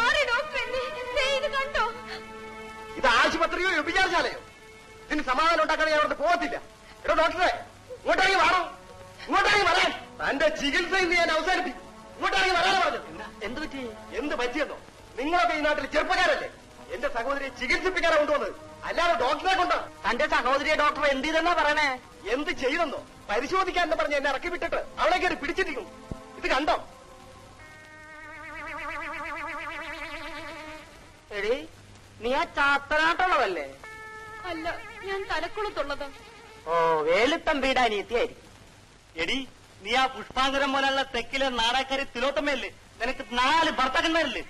കണ്ടോ ഇത് ആശുപത്രിയോ വ്യഭിചാരശാലയോ ഇതിന് സമാധാനം ഉണ്ടാക്കാൻ ഞാൻ അവിടെ പോകത്തില്ല എടോ ഡോക്ടറെ ഇങ്ങോട്ടായി വാണോ ഇങ്ങോട്ടായി വരാൻ തന്റെ ചികിത്സ ഇന്ന് ഞാൻ അവസാനിപ്പിക്കും ഇങ്ങോട്ടായി വരാനാ പറഞ്ഞു എന്ത് പറ്റി എന്ത് പറ്റിയെന്നോ നിങ്ങളൊക്കെ ഈ നാട്ടിൽ ചെറുപ്പക്കാരല്ലേ എന്റെ സഹോദരിയെ ചികിത്സിപ്പിക്കാനാ കൊണ്ടുവന്നത് അല്ലാതെ ഡോക്ടറെ കൊണ്ടോ തന്റെ സഹോദരിയെ ഡോക്ടർ എന്ത് ചെയ്തെന്നാ പറയണേ എന്ത് ചെയ്തെന്നോ പരിശോധിക്കാൻ എന്ന് പറഞ്ഞ് എന്നെ ഇറക്കി വിട്ടിട്ട് അവളെ കയറി പിടിച്ചിരിക്കും ഇത് കണ്ടോ എടി നീ ആ ചാത്തനാട്ടുള്ളതല്ലേ അല്ല ഞാൻ തലക്കുളത്തുള്ളതാ ഓ വേലുത്തമ്പിയുടെ അനിയത്തിയായിരിക്കും എടി നീ ആ പുഷ്പാങ്കരം പോലുള്ള തെക്കിലെ നാടകക്കാരി തിലോത്തമ്മയല്ലേ നിനക്ക് നാല് ഭർത്താക്കന്മാരില്ലേ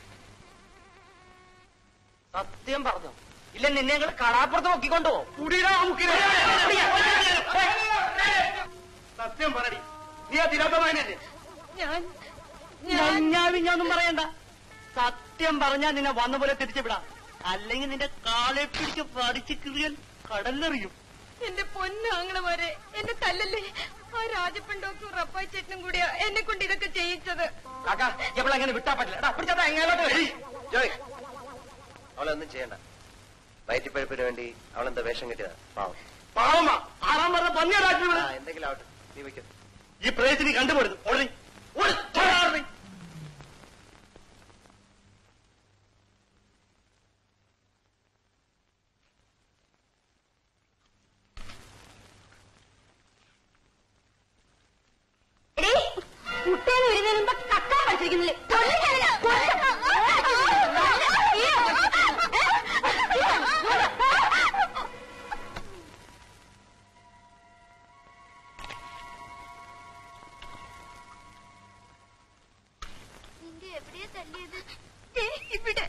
സത്യം പറഞ്ഞു ഇല്ല നിന്നെ ഞങ്ങൾ കടാപ്പുറത്ത് നോക്കിക്കൊണ്ടോ സത്യം പറടി നീ ആ തിലോത്തമ്മനല്ലേ ഞാൻ ഞാവിഞ്ഞൊന്നും പറയണ്ട സത്യം പറഞ്ഞാൽ നിന്നെ വന്ന പോലെ തിരിച്ചു വിടാം അല്ലെങ്കിൽ നിന്റെ കാലെ പിടിച്ച് പഠിച്ച് കിറിയാൽ കടലെറിയും എന്റെ പൊന്നാങ്ങളമാരെ എന്റെ തല്ലല്ലേ ആ രാജപ്പൻ ഡോക്ടർ റപ്പായി ചേട്ടനും കൂടിയാ എന്നെ കൊണ്ട് ഇതൊക്കെ ചെയ്യിച്ചത് കാക്കാ എവിടെ വിട്ടാ പറ്റില്ല എടാ, പിടിച്ചതാ എങ്ങോട്ട് വഴി ജോയ് അവളൊന്നും ചെയ്യണ്ട വയറ്റിപ്പഴുപ്പിന് വേണ്ടി അവളെന്താ വേഷം കിട്ടിയതാ പാവം പാവമാ ആറാം പറഞ്ഞ പന്നിയാടാക്കി ആ എന്തെങ്കിലും ആവട്ടെ നീ വെക്കും ഈ പ്രേസിനി കണ്ടുപോരുന്നു ഓടി ഓടി എടീ, മുട്ടേന്ന് വരുന്നതിന് മുമ്പ് കക്കാൻ പഠിച്ചിരിക്കുന്നില്ലേ കൊല്ലിക്കഴിഞ്ഞാ, നിന്റെ എവിടെയാ തല്ലിയത് ദേ, ഇവിടെ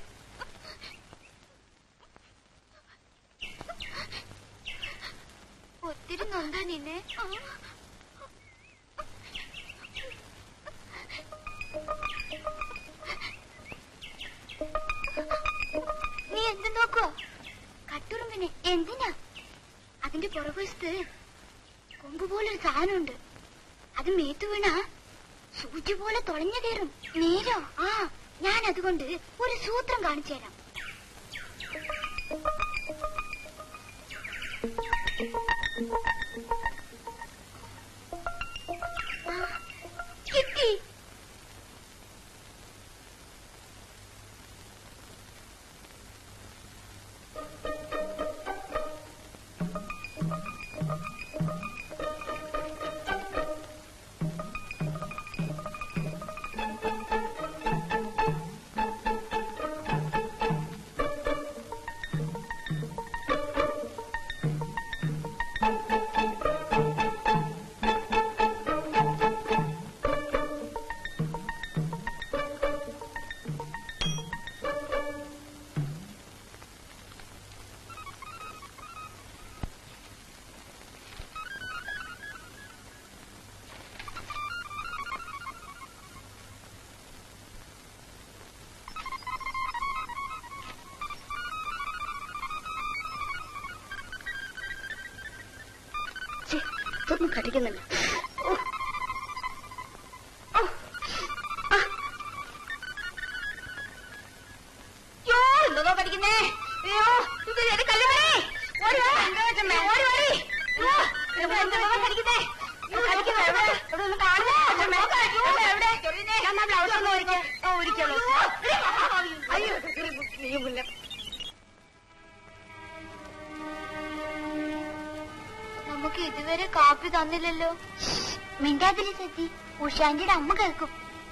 ഒത്തിരി നൊന്താ നിന്നെ നീ എന്ത് നോക്കോ കട്ടുറുമ്പിനെ എന്തിനാ അതിന്റെ പുറകുവശത്ത് കൊമ്പ് പോലൊരു സാധനമുണ്ട് അത് മേത്തു വീണാ സൂചി പോലെ തുളഞ്ഞു കയറും നേരോ ആ ഞാൻ അതുകൊണ്ട് ഒരു സൂത്രം കാണിച്ചു തരാം ആ, കിട്ടി ഇതൊന്നും കടിക്കുന്നില്ല ഓ. ഓ. ആ. യ്യോ, എന്തോന്നോ കടിക്കുന്നേ അയ്യോ ഇത് എന്റെ കല്ലുമണി ഓടി വാ. ഓടി വാടി. അയ്യോ, ഇത് എന്തോന്നോ കടിക്കുന്നേ ഇത് കടിക്കുന്നേ എവിടെ ഇവിടെ ഒന്ന് കാണുന്നേ അച്ഛമ്മേ. എവിടെ, എവിടെ ഞാൻ എന്നാ ബ്ലൗസ് ഒന്ന് ഒരിക്കൽ ഒരിക്കലോ അയ്യോ നീ മുന്നേ നമുക്ക് ഇതുവരെ കാപ്പി തന്നില്ലല്ലോ മിണ്ടാതിരി സത്തി ഉഷാന്റിയുടെ അമ്മ കേൾക്കും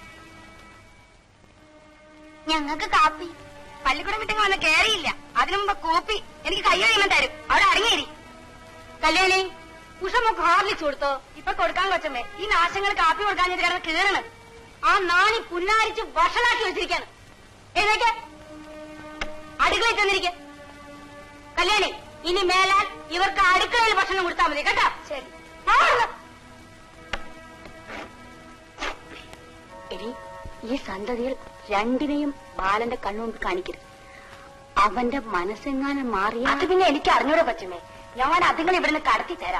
ഞങ്ങൾക്ക് കാപ്പി പള്ളിക്കൂടം വിട്ടങ്ങ് വന്ന് കേറിയില്ല അതിനു മുമ്പ് കോപ്പി എനിക്ക് കൈ കഴിയുമ്പോൾ തരും അവിടെ അടങ്ങിയിരി കല്യാണി ഉഷമൊക്കെ ഹോർലിക്സ് കൊടുത്തോ ഇപ്പൊ കൊടുക്കാൻ കൊച്ചമ്മേ ഈ നാശങ്ങൾ കാപ്പി കൊടുക്കാൻ കിടന്ന് കീറണം ആ നാണി പുന്നാരിച്ച് വഷളാക്കി വെച്ചിരിക്കാണ് ഏതൊക്കെ അടുക്കളയിൽ ചെന്നിരിക്കെ കല്യാണി ഇനി മേലാൽ ഇവർക്ക് അടുക്കളയിൽ ഭക്ഷണം കൊടുത്താൽ മതി കേട്ടോ ശരി എടി ഈ സന്തതിയിൽ രണ്ടിനെയും ബാലന്റെ കണ്ണുകൊണ്ട് കാണിക്കരുത് അവന്റെ മനസ്സെങ്ങാനും മാറിയ അത് പിന്നെ എനിക്ക് അറിഞ്ഞൂടെ പറ്റുമേ ഞാൻ അതുങ്ങൾ ഇവിടുന്ന് കടത്തി തരാം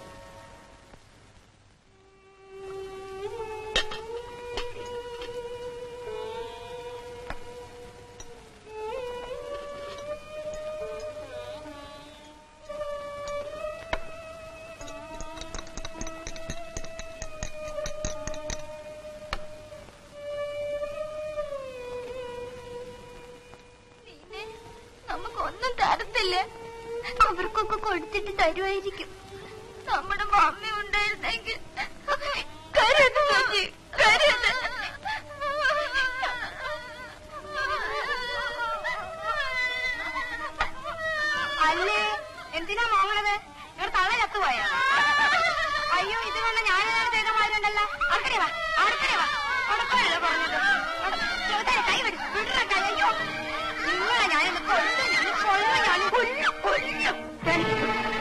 നമുക്കൊന്നും തരത്തില്ലേ അവർക്കൊക്കെ കൊടുത്തിട്ട് തരുമായിരിക്കും നമ്മുടെ മമ്മി ഉണ്ടായിരുന്നെങ്കിൽ കരുത് ചേച്ചി, കരുത്. അല്ലേ എന്തിനാ മോങ്ങണത് ഞാൻ തള ചത്തുപോയ അയ്യോ ഇത് കണ്ട ഞാൻ ചെയ്ത മാതിരി തന്നെ വാ അവിടെ തന്നെ വാ കൊടുക്കാനല്ലോ പറഞ്ഞത് അവിടെ ചെറുതായി കൈ വിട് വിടറ കൈ അയ്യോ നിങ്ങളെ ഞാനൊന്ന് കൊല്ലും ഞാൻ കൊല്ലും ഞാൻ കൊല്ലും കൊല്ലും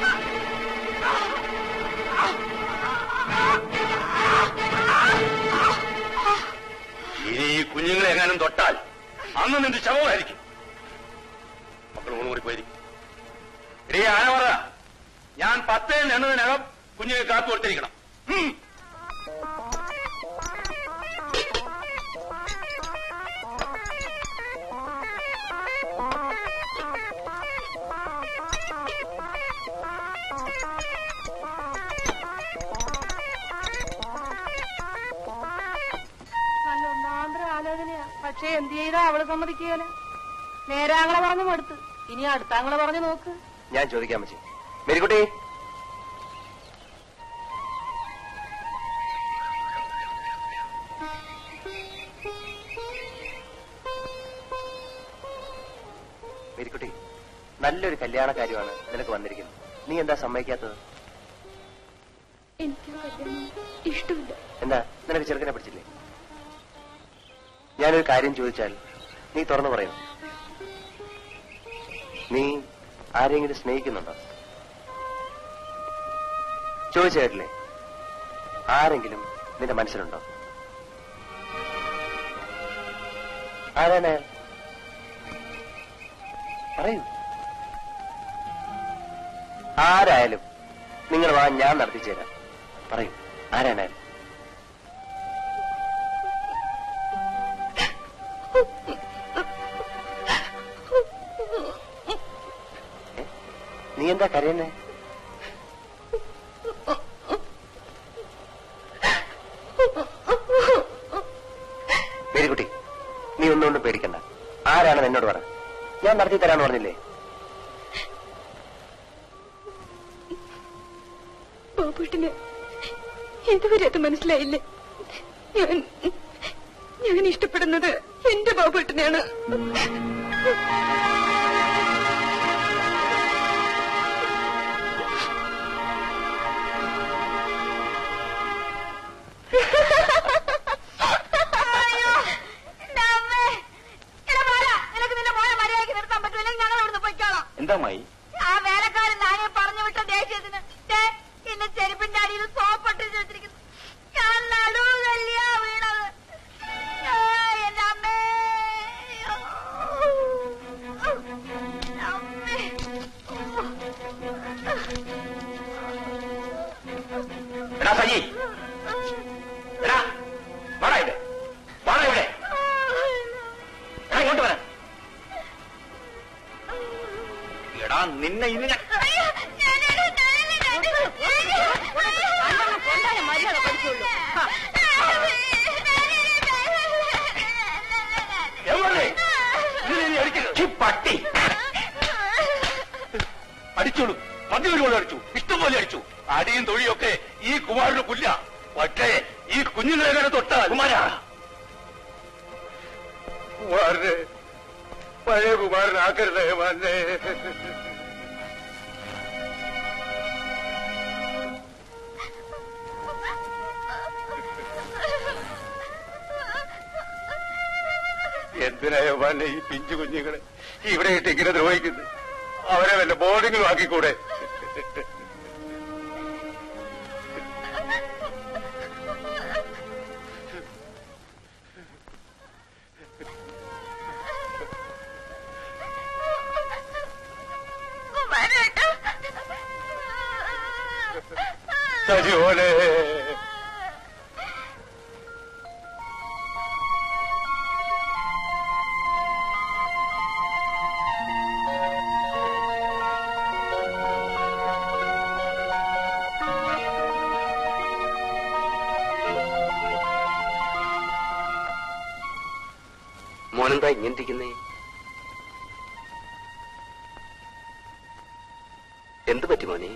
ഇനി ഈ കുഞ്ഞുങ്ങളെ എങ്ങാനും തൊട്ടാൽ അന്ന് നിന്റെ ശവമായിരിക്കും മക്കൾ ഊണൂറി പോയിരിക്കും ഇടീ ആന പറ ഞാൻ പത്തേ എണ്ണതിനകം കുഞ്ഞിനെ കാത്തു കൊടുത്തിരിക്കണം ഉം. നല്ല ഒന്നാന്തര ആലോചനയാ പക്ഷെ എന്ത് ചെയ്താ അവള് സമ്മതിക്കുകയില്ല നേരാങ്ങളെ പറഞ്ഞു മടുത്ത് ഇനി അടുത്താങ്ങളെ പറഞ്ഞു നോക്ക് ഞാൻ ചോദിക്കാൻ പറ്റി മേരിക്കുട്ടി മേരിക്കുട്ടി നല്ലൊരു കല്യാണ കാര്യമാണ് നിനക്ക് വന്നിരിക്കുന്നത് നീ എന്താ സമ്മതിക്കാത്തത് എനിക്ക് കല്യാണം ഇഷ്ടമില്ല എന്താ നിനക്ക് ചെറുക്കനെ പിടിച്ചില്ലേ ഞാനൊരു കാര്യം ചോദിച്ചാൽ നീ തുറന്നു പറയണം നീ ആരെങ്കിലും സ്നേഹിക്കുന്നുണ്ടോ ചോദിച്ചു കേട്ടില്ലേ ആരെങ്കിലും നിന്റെ മനസ്സിലുണ്ടോ ആരാണ് അയാൾ? പറയൂ ആരായാലും നിങ്ങൾ വാ ഞാൻ നടത്തിച്ചു തരാം പറയൂ ആരാണ് അയാൾ? ഏ? നീ എന്താ കരയുന്നേ മേരിക്കുട്ടി നീ ഒന്നുകൊണ്ടും പേടിക്കണ്ട ആരാണെന്ന് എന്നോട് പറ ഞാൻ നടത്തി തരാന്ന് പറഞ്ഞില്ലേ ബാബുട്ടിന് ഇതുവരെ അത് മനസ്സിലായില്ലേ ഞാൻ ഞാൻ ഇഷ്ടപ്പെടുന്നത് എന്റെ ബാബുട്ടിനെയാണ് എന്താ മായി ആ വേലക്കാരൻ നാനെ പറഞ്ഞു വിട്ട ദേഷ്യത്തിന് ദേ, എന്റെ ചെരുപ്പിന്റെ അടിയിൽ സോപ്പിട്ട് വെച്ചിരിക്കുന്നു ഞാൻ നടുവല്ലിയാ വീണത് ആ, എന്റെ അമ്മേ അയ്യോ. അമ്മേ. എടാ സജി എടാ വാടാ ഇവിടെ വാടാ ഇവിടെ എടാ ഇങ്ങോട്ട് വരാൻ എടാ നിന്നെ ഇനി ഞാൻ അയ്യോ, ഞാനാണ്, ഞാനാണ്, ഞാനാണ്. മര്യാദ പഠിച്ചുള്ളൂ എവിടെ ഇതിനെ ഇനി അടിക്കരുത് ഈ പട്ടി അടിച്ചോളൂ പതിനൊരു പോലെ അടിച്ചു ഇഷ്ടം പോലെ അടിച്ചു അടിയും തൊഴിയൊക്കെ ഈ കുമാരന് പുല്ല പക്ഷേ ഈ കുഞ്ഞുങ്ങളെ എങ്ങനെ തൊട്ടാ കുമാരാ കുമാരനെ പഴയ കുമാരനാക്കരുതേ മാന്നെ എന്തിനായോ മാന്നെ ഈ പിഞ്ചു കുഞ്ഞുങ്ങളെ ഇവിടെ ഇട്ട് ഇങ്ങനെ ദ്രോഹിക്കുന്നത് അവരെ വല്ല ബോർഡിങ്ങിലും ആക്കിക്കൂടെ സജിയോനെ മോനെന്താ ഇങ്ങനിരിക്കുന്നേ എന്ത് പറ്റി മോനെ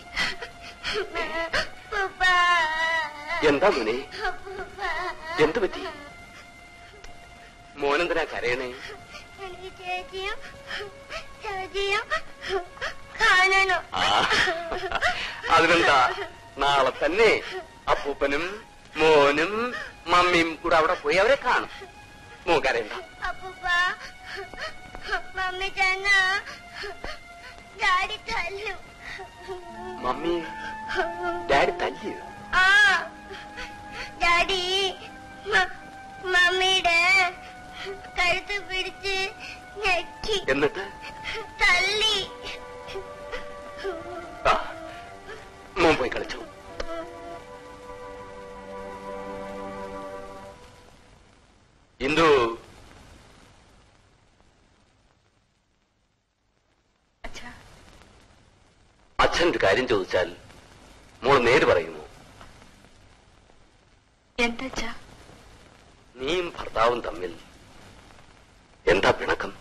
എന്താ മോനെ എന്ത് പറ്റി മോനെന്തിനാ കരയണേ എനിക്ക് ചേച്ചിയും ചേച്ചിയും കാണണം ആ, അതിനെന്താ നാളെ തന്നെ അപ്പൂപ്പനും മോനും മമ്മിയും കൂടെ അവിടെ പോയി അവരെ കാണും മൂക്കറിയണ്ട അപ്പൂപ്പ മമ്മി ചെന്ന ഡാഡി തല്ലും മമ്മി ഡാഡി തല്ലിയോ ആ ഡാഡി മ- മമ്മിയുടെ കഴുത്ത് പിടിച്ച് ഞെക്കി എന്നിട്ട് തല്ലി ആ, മോൻ പോയി കളിച്ചു ഇന്ദു അച്ഛൻ ഒരു കാര്യം ചോദിച്ചാൽ മോൾ നേര് പറയുന്നു എന്താ നീയും ഭർത്താവും തമ്മിൽ എന്താ പിണക്കം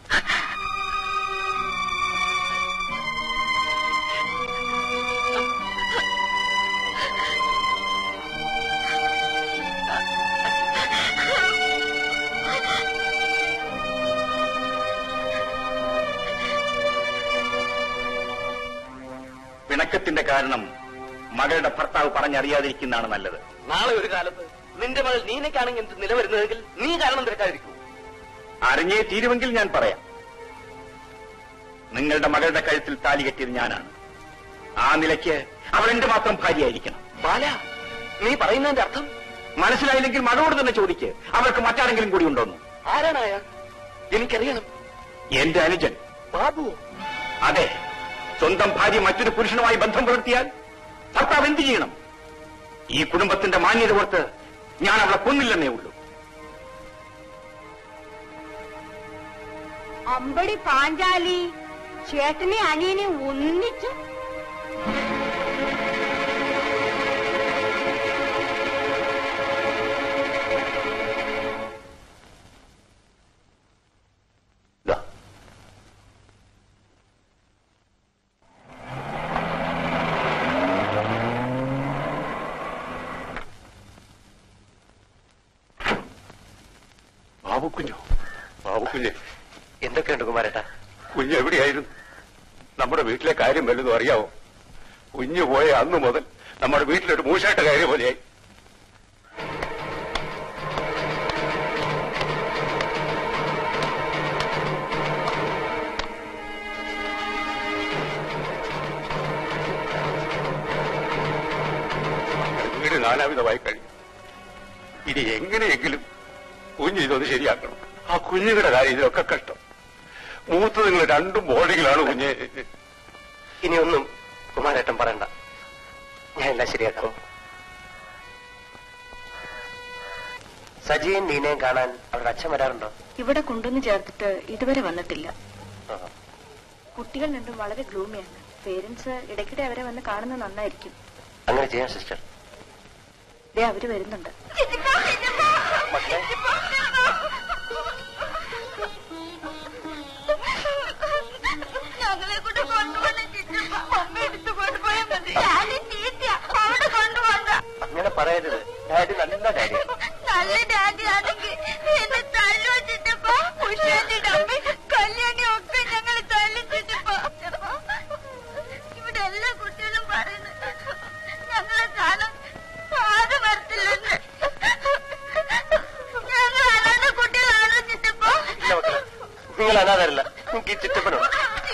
പിണക്കത്തിന്റെ കാരണം മകളുടെ ഭർത്താവ് പറഞ്ഞറിയാതിരിക്കുന്നതാണ് നല്ലത് നാളെ ഒരു കാലത്ത് നിന്റെ മകൾ നീനക്കാണെങ്കിൽ എന്ത് നിലവരുന്നതെങ്കിൽ നീ കാരണം തിരക്കാതിരിക്കൂ അറിഞ്ഞേ തീരുമെങ്കിൽ ഞാൻ പറയാം നിങ്ങളുടെ മകളുടെ കഴുത്തിൽ താലി കെട്ടിയത് ഞാനാണ് ആ നിലയ്ക്ക് അവൾ എന്റെ മാത്രം ഭാര്യയായിരിക്കണം ബാല നീ പറയുന്നതിന്റെ അർത്ഥം മനസ്സിലായില്ലെങ്കിൽ മകളോട് തന്നെ ചോദിക്ക് അവൾക്ക് മറ്റാരെങ്കിലും കൂടി ഉണ്ടോന്ന് ആരാണ് അയാൾ എനിക്കറിയണം എന്റെ അനുജൻ ബാബു അതെ സ്വന്തം ഭാര്യ മറ്റൊരു പുരുഷനുമായി ബന്ധം പുലർത്തിയാൽ ഭർത്താവ് എന്ത് ചെയ്യണം ഈ കുടുംബത്തിന്റെ മാന്യത ഓർത്ത് ഞാൻ അവളെ കൊന്നില്ലെന്നേ ഉള്ളൂ അമ്പടി പാഞ്ചാലി ചേട്ടനെ അനിയനെ ഒന്നിച്ച് ദാ. ബാബുക്കുഞ്ഞോ ബാബുക്കുഞ്ഞെ എന്തൊക്കെയുണ്ട് കുമാരേട്ടാ കുഞ്ഞ് എവിടെയായിരുന്നു നമ്മുടെ വീട്ടിലെ കാര്യം വല്ലതും അറിയാവോ കുഞ്ഞ് പോയ അന്ന് മുതൽ നമ്മുടെ വീട്ടിലൊരു മൂശാട്ട കാര്യം പോലെയായി വീട് നാനാവിധമായി കഴിഞ്ഞു ഇനി എങ്ങനെയെങ്കിലും കുഞ്ഞ് ഇതൊന്ന് ശരിയാക്കണം ആ കുഞ്ഞുങ്ങളുടെ കാര്യം ഇതിലൊക്കെ കഷ്ടം മൂത്ത് നിങ്ങൾ രണ്ടും ബോർഡിങ്ങിലാണ് കുഞ്ഞ് ഇനിയൊന്നും കുമാരേട്ടൻ പറയണ്ട ഞാൻ എല്ലാം ശരിയാക്കാം സജിയും നീനയും കാണാൻ അവരുടെ അച്ഛൻ വരാറുണ്ടോ ഇവിടെ കൊണ്ടുവന്ന് ചേർത്തിട്ട് ഇതുവരെ വന്നിട്ടില്ല കുട്ടികൾ രണ്ടും വളരെ ഗ്ലൂമിയാണ് പേരൻസ് ഇടയ്ക്കിടെ അവരെ വന്ന് കാണുന്നത് നന്നായിരിക്കും അങ്ങനെ ചെയ്യാം സിസ്റ്റർ ദേ അവര് വരുന്നുണ്ട് മക്കളെ ഞങ്ങളെ കൂടെ കൊണ്ടുപോകണം ചിറ്റപ്പ അമ്മ എടുത്തു കൊണ്ടുപോയാൽ മതി ഞാനും ചീത്തയാ അവിടെ കൊണ്ടുപോകണ്ട അങ്ങനെ പറയരുത് ഡാഡി നല്ല ഡാഡിയാണ് നല്ല ഡാഡി ആണെങ്കിൽ എന്നെ തല്ലു ചിറ്റപ്പ ഉഷാന്റെ അമ്മ കല്യാണി ഒക്കെ ഞങ്ങൾ തല്ലു ചിറ്റപ്പ ഇവിടെ എല്ലാ കുട്ടികളും പറയുന്നത് ഞങ്ങളെ കാണാൻ ആരും വരത്തില്ലെന്ന് ഞങ്ങൾ അല്ലാതെ കുട്ടികളാണോ ചിറ്റപ്പ ഇല്ല മക്കളെ നിങ്ങൾ അനാഥരല്ല നിങ്ങൾക്ക് ഈ ചിറ്റപ്പനുണ്ട്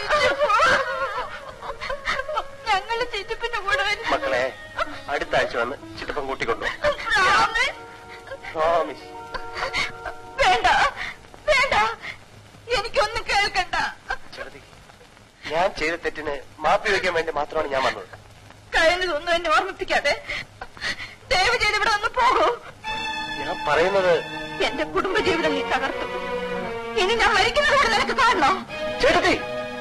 ഞങ്ങള് ചിറ്റപ്പന്റെ കൂടെ വരും മക്കളെ അടുത്ത ആഴ്ച വന്ന് ചിറ്റപ്പൻ കൂട്ടിക്കൊണ്ടു പ്രോമിസ് വേണ്ട വേണ്ട എനിക്കൊന്നും കേൾക്കണ്ട ചെറുതി ഞാൻ ചെയ്ത തെറ്റിന് മാപ്പി വയ്ക്കാൻ വേണ്ടി മാത്രമാണ് ഞാൻ വന്നത് കഴിഞ്ഞതൊന്നും എന്നെ ഓർമ്മിപ്പിക്കാതെ ദയവ് ചെയ്ത് ഇവിടെ ഒന്ന് പോകൂ ഞാൻ പറയുന്നത് എന്റെ കുടുംബജീവിതം നീ തകർത്തു ഇനി ഞാൻ മരിക്കുന്നത് നിനക്ക് കാണണോ ചേട്ടത്തി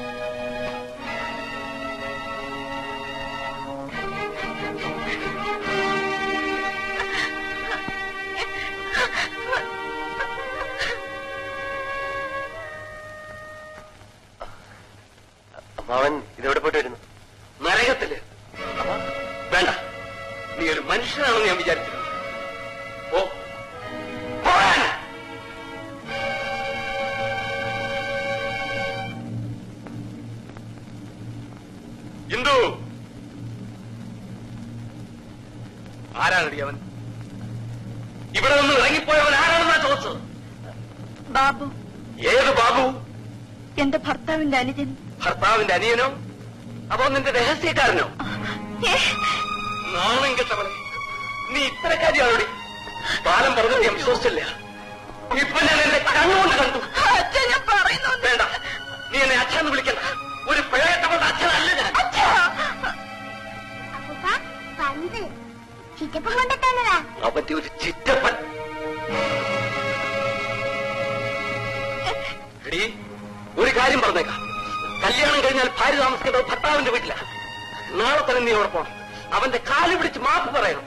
അമ്മാവൻ ഇതെവിടെ പോയിട്ട് വരുന്നു നരകത്തില് അമ്മാ, വേണ്ട നീ ഒരു മനുഷ്യനാണെന്ന് ഞാൻ വിചാരിച്ചിരുന്നു ഓ പോകാൻ ബാബു ഏത് ബാബു എന്റെ ഭർത്താവിന്റെ അനുജൻ ഭർത്താവിന്റെ അനിയനോ അതോ നിന്റെ രഹസ്യക്കാരനോ നാണം കെട്ടവളെ നീ ഇത്തരക്കാരിയാണോടി ബാലം പറഞ്ഞത് ഞാൻ വിശ്വസിച്ചില്ല ഇപ്പൊ ഞാൻ എന്റെ കണ്ണുകൊണ്ട് കണ്ടു അച്ഛൻ ഞാൻ പറയുന്നു വേണ്ട നീ എന്നെ അച്ഛന്ന് വിളിക്കണ്ട ഒരു പിഴയട്ടവളുടെ അച്ഛനല്ല ഞാൻ അപ്പൂപ്പ പന്ത് ചിറ്റപ്പം കൊണ്ട് തന്നതാ അവന്റെ ഒരു ചിറ്റപ്പൻ എടീ, ഒരു കാര്യം പറഞ്ഞേക്കാം കല്യാണം കഴിഞ്ഞാൽ ഭാര്യ താമസിക്കേണ്ടത് ഭർത്താവിന്റെ വീട്ടില നാളെ തന്നെ നീ അവിടെ പോണം അവന്റെ കാല് പിടിച്ച് മാപ്പ് പറയണം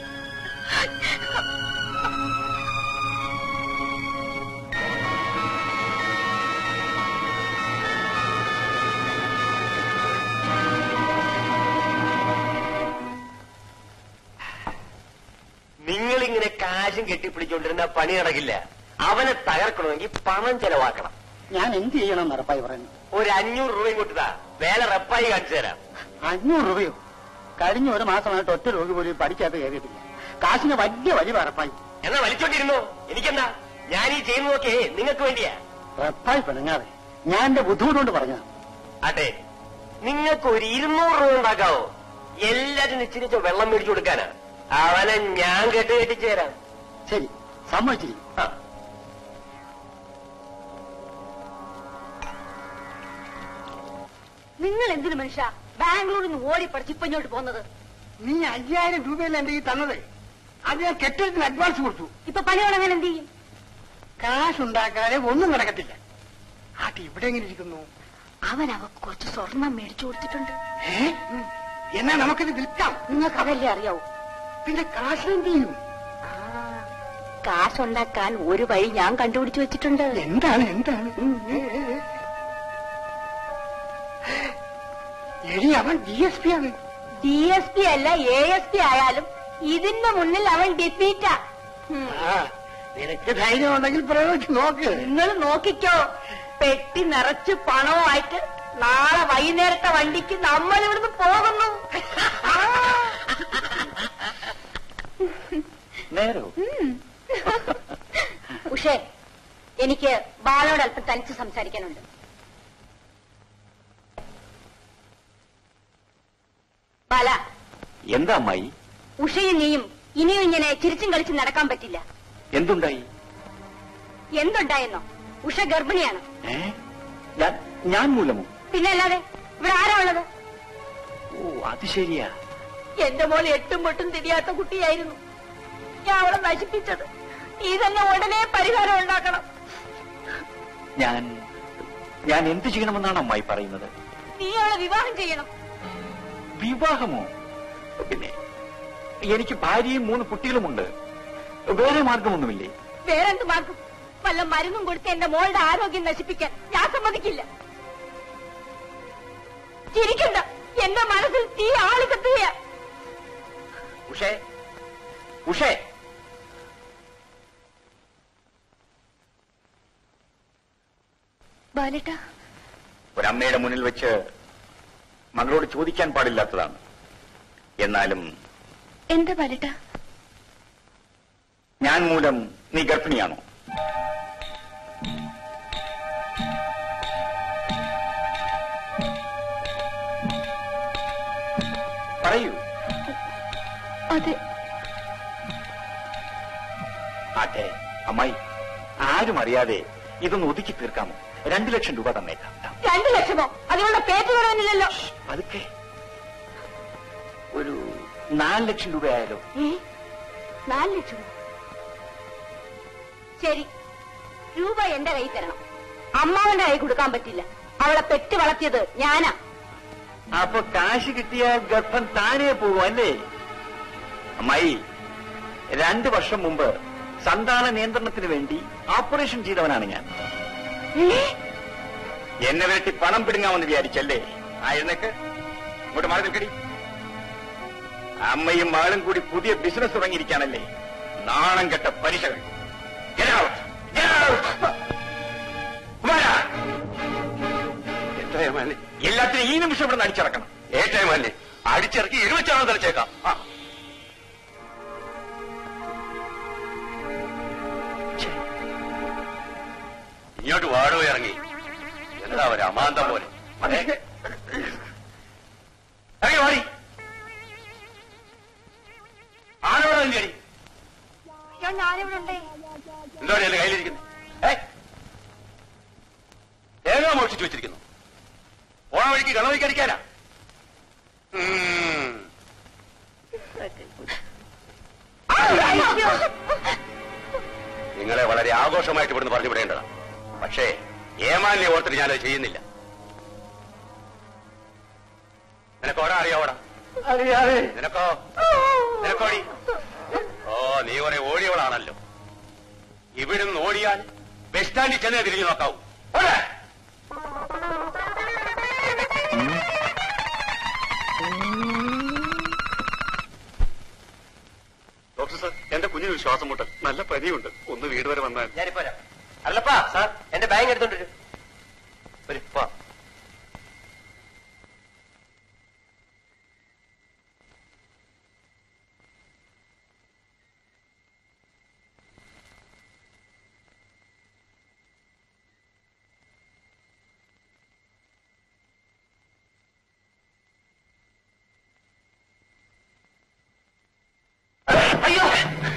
നിങ്ങളിങ്ങനെ കാശും കെട്ടിപ്പിടിച്ചോണ്ടിരുന്ന പണി നടക്കില്ല അവനെ തകർക്കണമെങ്കിൽ പണം ചെലവാക്കണം ഞാൻ എന്ത് ചെയ്യണം നടപ്പായി പറയുന്നു ഒരു അഞ്ഞൂറ് രൂപയും കൊടുത്താ വേല റപ്പായി കാണിച്ചു തരാം അഞ്ഞൂറ് രൂപയോ കഴിഞ്ഞ ഒരു മാസമായിട്ട് ഒറ്റ രോഗി പോലും പഠിക്കാത്ത കയറിയിട്ടില്ല കാശിന് വലിയ വലിയ റപ്പായി എന്നാ വലിച്ചോണ്ടിരുന്നോ എനിക്കെന്താ ഞാൻ ഈ ചെയ്യുന്നതൊക്കെ നിങ്ങൾക്ക് വേണ്ടിയാ റപ്പായി പിണങ്ങാതെ ഞാൻ എന്റെ ബുദ്ധിമുട്ട് കൊണ്ട് പറഞ്ഞ ആട്ടെ നിങ്ങൾക്ക് ഒരു ഇരുന്നൂറ് രൂപ ഉണ്ടാക്കാവോ എല്ലാരും ഇച്ചിരിച്ച വെള്ളം മേടിച്ചു കൊടുക്കാനാ അവനെ ഞാൻ കെട്ട് കെട്ടിച്ചു തരാം ശരി സമ്മതിച്ചിരിക്കും ആ. നിങ്ങൾ എന്തിനു മനുഷ്യ ബാംഗ്ലൂരിൽ നിന്ന് ഓടി പഠിച്ച് ഇപ്പൊ ഇങ്ങോട്ട് പോകുന്നത് നീ അയ്യായിരം രൂപയല്ല എന്റെ ഈ തന്നത് അത് ഞാൻ കെട്ടിടത്തിന് അഡ്വാൻസ് കൊടുത്തു ഇപ്പൊ പണി തുടങ്ങാൻ എന്ത് ചെയ്യും കാശുണ്ടാക്കാതെ ഒന്നും നടക്കത്തില്ല ആട്ടി ഇവിടെ എങ്ങനെ ഇരിക്കുന്നു അവൻ അവക്ക് കുറച്ച് സ്വർണം മേടിച്ചു കൊടുത്തിട്ടുണ്ട് ഏ? എന്നാ നമുക്കിത് വിൽക്കാം നിങ്ങൾക്ക് അതല്ലേ അറിയാവൂ പിന്നെ കാശ് എന്ത് ചെയ്യും കാശുണ്ടാക്കാൻ ഒരു വഴി ഞാൻ കണ്ടുപിടിച്ചു വെച്ചിട്ടുണ്ട് എന്താണ് എന്താണ് ഏ, ഏ, ഏ. എടി അവൻ ഡി എസ് പി ആണ് ഡി എസ് പി അല്ല എ എസ് പി ആയാലും ഇതിന്റെ മുന്നിൽ അവൻ ഡിഫീറ്റാ ആ നിനക്ക് ധൈര്യം ഉണ്ടെങ്കിൽ പ്രയോഗിച്ച് നോക്ക് നിങ്ങൾ നോക്കിക്കോ പെട്ടി നിറച്ച് പണവുമായിട്ട് നാളെ വൈകുന്നേരത്തെ വണ്ടിക്ക് നമ്മൾ ഇവിടുന്ന് പോകുന്നു നേരോ ഉഷേ എനിക്ക് ബാലോട് അല്പം തനിച്ച് സംസാരിക്കാനുണ്ട് ബാല എന്താ അമ്മായി ഉഷയും നീയും ഇനിയും ഇങ്ങനെ ചിരിച്ചും കളിച്ചും നടക്കാൻ പറ്റില്ല എന്തുണ്ടായി എന്തുണ്ടായെന്നോ ഉഷ ഗർഭിണിയാണ് ഏ ഞാൻ- ഞാൻ മൂലമോ പിന്നെ അല്ലാതെ ഇവിടെ ആരാ ഉള്ളത് ഓ അത് ശരിയാ എന്റെ മോൾ എട്ടും പൊട്ടും തിരിയാത്ത കുട്ടിയായിരുന്നു ഞാൻ അവളെ നശിപ്പിച്ചത് നീ തന്നെ ഉടനെ പരിഹാരം ഉണ്ടാക്കണം ഞാൻ ഞാൻ എന്ത് ചെയ്യണമെന്നാണ് അമ്മായി പറയുന്നത് നീ അവളെ വിവാഹം ചെയ്യണം വിവാഹമോ പിന്നെ എനിക്ക് ഭാര്യയും മൂന്ന് കുട്ടികളുമുണ്ട് വേറെ മാർഗമൊന്നുമില്ലേ വേറെന്ത് മാർഗം വല്ല മരുന്നും കൊടുത്ത് എന്റെ മോളുടെ ആരോഗ്യം നശിപ്പിക്കാൻ ഞാൻ സമ്മതിക്കില്ല ചിരിക്കണ്ട എന്റെ മനസ്സിൽ തീ ആളി കത്തുകയാ ഉഷേ ഉഷേ ബാലേട്ട ഒരമ്മയുടെ മുന്നിൽ വെച്ച് മകളോട് ചോദിക്കാൻ പാടില്ലാത്തതാണ് എന്നാലും എന്താ ബാലേട്ട ഞാൻ മൂലം നീ ഗർഭിണിയാണോ പറയൂ അതെ ആട്ടെ അമ്മായി ആരും അറിയാതെ ഇതൊന്ന് ഒതുക്കി തീർക്കാമോ രണ്ടു ലക്ഷം രൂപ തന്നേക്കാം രണ്ടു ലക്ഷമോ അതിനുള്ള പേറ്റ് പറയാനില്ലല്ലോ പതുക്കെ ഒരു നാല് ലക്ഷം രൂപ ആയാലോ ഏ? നാല് ലക്ഷമോ ശരി രൂപ എന്റെ കൈ തരണം അമ്മാവന്റെ കൈ കൊടുക്കാൻ പറ്റില്ല അവളെ പെറ്റ് വളർത്തിയത് ഞാനാ അപ്പൊ കാശ് കിട്ടിയാൽ ഗർഭം താനേ പോകും അല്ലേ അമ്മായി രണ്ടു വർഷം മുമ്പ് സന്താന നിയന്ത്രണത്തിന് വേണ്ടി ഓപ്പറേഷൻ ചെയ്തവനാണ് ഞാൻ എന്നെ വേണ്ടി പണം പിടുങ്ങാമെന്ന് വിചാരിച്ചല്ലേ ആയിരുന്നേക്ക് ഇങ്ങോട്ട് മാറി നിൽക്കടി അമ്മയും മകളും കൂടി പുതിയ ബിസിനസ് തുടങ്ങിയിരിക്കാണല്ലേ നാണം കെട്ട പലിശകൾ Get out! Get out! കുമാരാ! എല്ലാത്തിനും ഈ നിമിഷം ഇവിടെ അടിച്ചിറക്കണം ഏറ്റമല്ലേ അടിച്ചിറക്കി ഇരുവച്ചാണ് തെളിച്ചേക്കാം ആ ഇങ്ങോട്ട് വാടോ ഇറങ്ങി എന്താ ഒരു അമാന്തം പോലെ അതെ ഇറങ്ങി വാടി ആരോടാ നിന്റെ അടി ഞാനിവിടെ ഉണ്ടേ എന്തോ എന്റെ കയ്യിലിരിക്കുന്നത് ഏ തേങ്ങ മോഷിച്ചു വെച്ചിരിക്കുന്നു ഓണ വഴിക്ക് ഗണവഴിക്ക് അടിക്കാനാ ഉം. നിങ്ങളെ വളരെ ആഘോഷമായിട്ട് ഇവിടുന്ന് പറഞ്ഞു വിടേണ്ടതാണ് പക്ഷേ ഏമാനെ ഓർത്തിട്ട് ഞാനത് ചെയ്യുന്നില്ല നിനക്ക് ഓടാ അറിയാവോടാ അറിയാതെ നിനക്കോ നിനക്കോടി ഓ നീ കുറെ ഓടിയവളാണല്ലോ ഇവിടുന്ന് ഓടിയാൽ ബസ് സ്റ്റാൻഡിൽ ചെന്നേ തിരിഞ്ഞു നോക്കാവൂ ഓടെ ഡോക്ടർ സാർ എന്റെ കുഞ്ഞിന് ശ്വാസം മുട്ടൽ നല്ല പനിയുണ്ട് ഒന്ന് വീട് വരെ വന്നാൽ ഞാനിപ്പോ വരാം. അല്ലപ്പാ സാർ എന്റെ ബാങ്ക് എടുത്തോണ്ട് വരൂ. വരൂ, പോ. അയ്യോ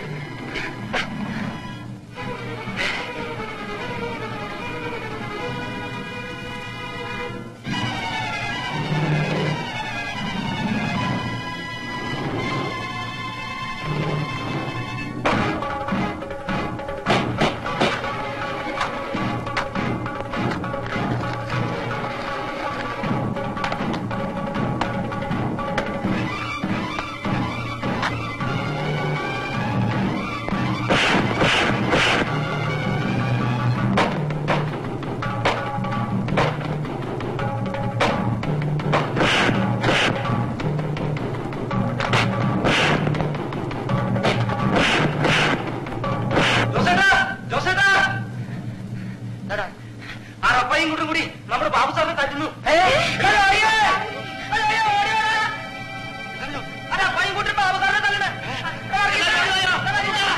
ജോസേട്ടാ ജോസേട്ടാ എടാ, ആ റപ്പായും കൂട്ടും കൂടി നമ്മുടെ ബാബു സാറിനെ തട്ടുന്നു ഏയ്, എടാ, അയ്യോ, അയ്യോ, അയ്യോ, അയ്യോ. ആ റപ്പായും കൂട്ടും ബാബു സാറിനെ തല്ലണേ. എടാ, അയ്യോ, അയ്യോ, അയ്യോ, അയ്യോ,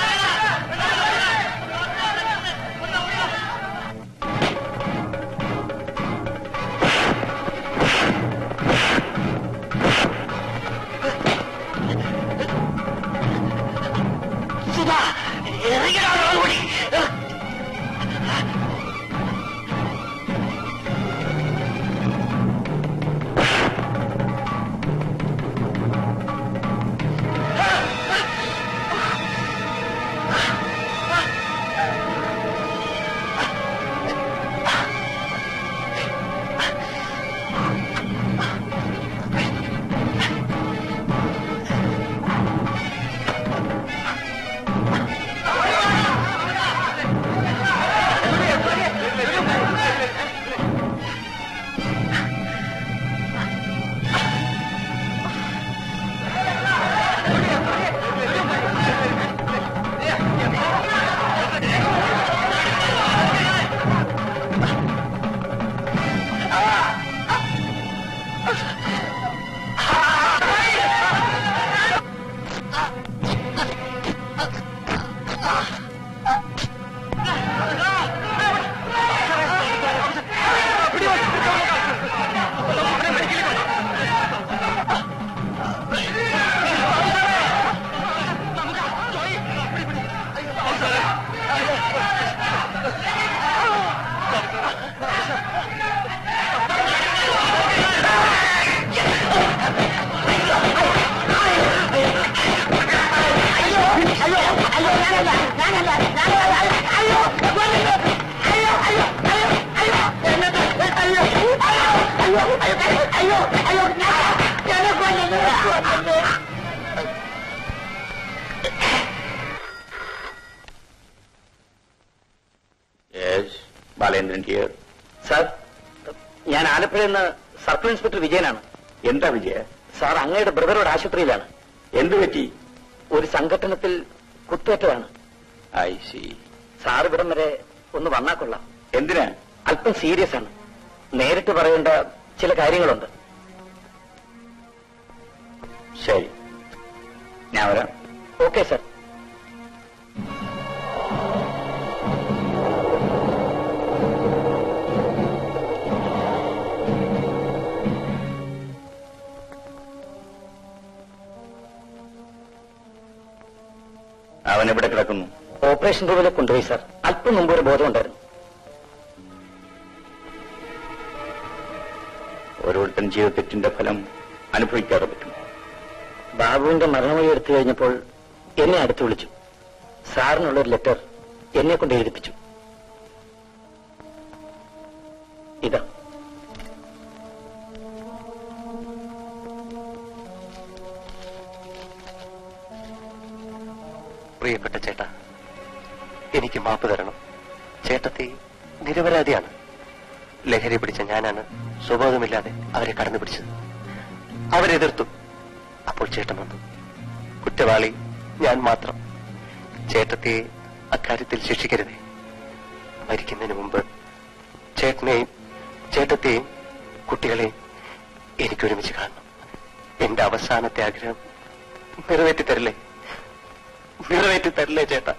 സുധാ ഇറങ്ങിടാ ഓടി ബാലേന്ദ്രൻ ഹിയർ സാർ ഞാൻ ആലപ്പുഴയിൽ നിന്ന് സർക്കിൾ ഇൻസ്പെക്ടർ വിജയനാണ് എന്താ വിജയ സാർ അങ്ങയുടെ ബ്രദറോട് ആശുപത്രിയിലാണ് എന്തു പറ്റി ഒരു സംഘട്ടനത്തിൽ കുത്തേറ്റതാണ് ഐ സി സാർ ഇവിടം വരെ ഒന്ന് വന്നാ കൊള്ളാം എന്തിനാ അല്പം സീരിയസ് ആണ് നേരിട്ട് പറയേണ്ട ചില കാര്യങ്ങളുണ്ട് ശരി ഞാൻ വരാം ഓക്കെ സാർ തോന്നുന്നു ഓപ്പറേഷൻ റൂമിലേക്ക് കൊണ്ടുപോയി സാർ അല്പം മുമ്പ് ഒരു ബോധമുണ്ടായിരുന്നു ഓരോരുത്തരും ചെയ്ത തെറ്റിന്റെ ഫലം അനുഭവിക്കാതെ പറ്റും ബാബുവിന്റെ മരണമൊഴി എടുത്തു കഴിഞ്ഞപ്പോൾ എന്നെ അടുത്ത് വിളിച്ചു സാറിനുള്ള ഒരു ലെറ്റർ എന്നെ കൊണ്ട് എഴുതിപ്പിച്ചു ഇതാ പ്രിയപ്പെട്ട ചേട്ടാ എനിക്ക് മാപ്പ് തരണം ചേട്ടത്തി നിരപരാധിയാണ് ലഹരി പിടിച്ച ഞാനാണ് സ്വബോധമില്ലാതെ അവരെ കടന്നു പിടിച്ചത് അവരെതിർത്തു അപ്പോൾ ചേട്ടൻ വന്നു കുറ്റവാളി ഞാൻ മാത്രം ചേട്ടത്തിയെ അക്കാര്യത്തിൽ ശിക്ഷിക്കരുതേ മരിക്കുന്നതിന് മുമ്പ് ചേട്ടനെയും ചേട്ടത്തെയും കുട്ടികളെയും എനിക്കൊരുമിച്ച് കാണണം എന്റെ അവസാനത്തെ ആഗ്രഹം നിറവേറ്റി തരില്ലേ നിറവേറ്റി തരില്ലേ ചേട്ടാ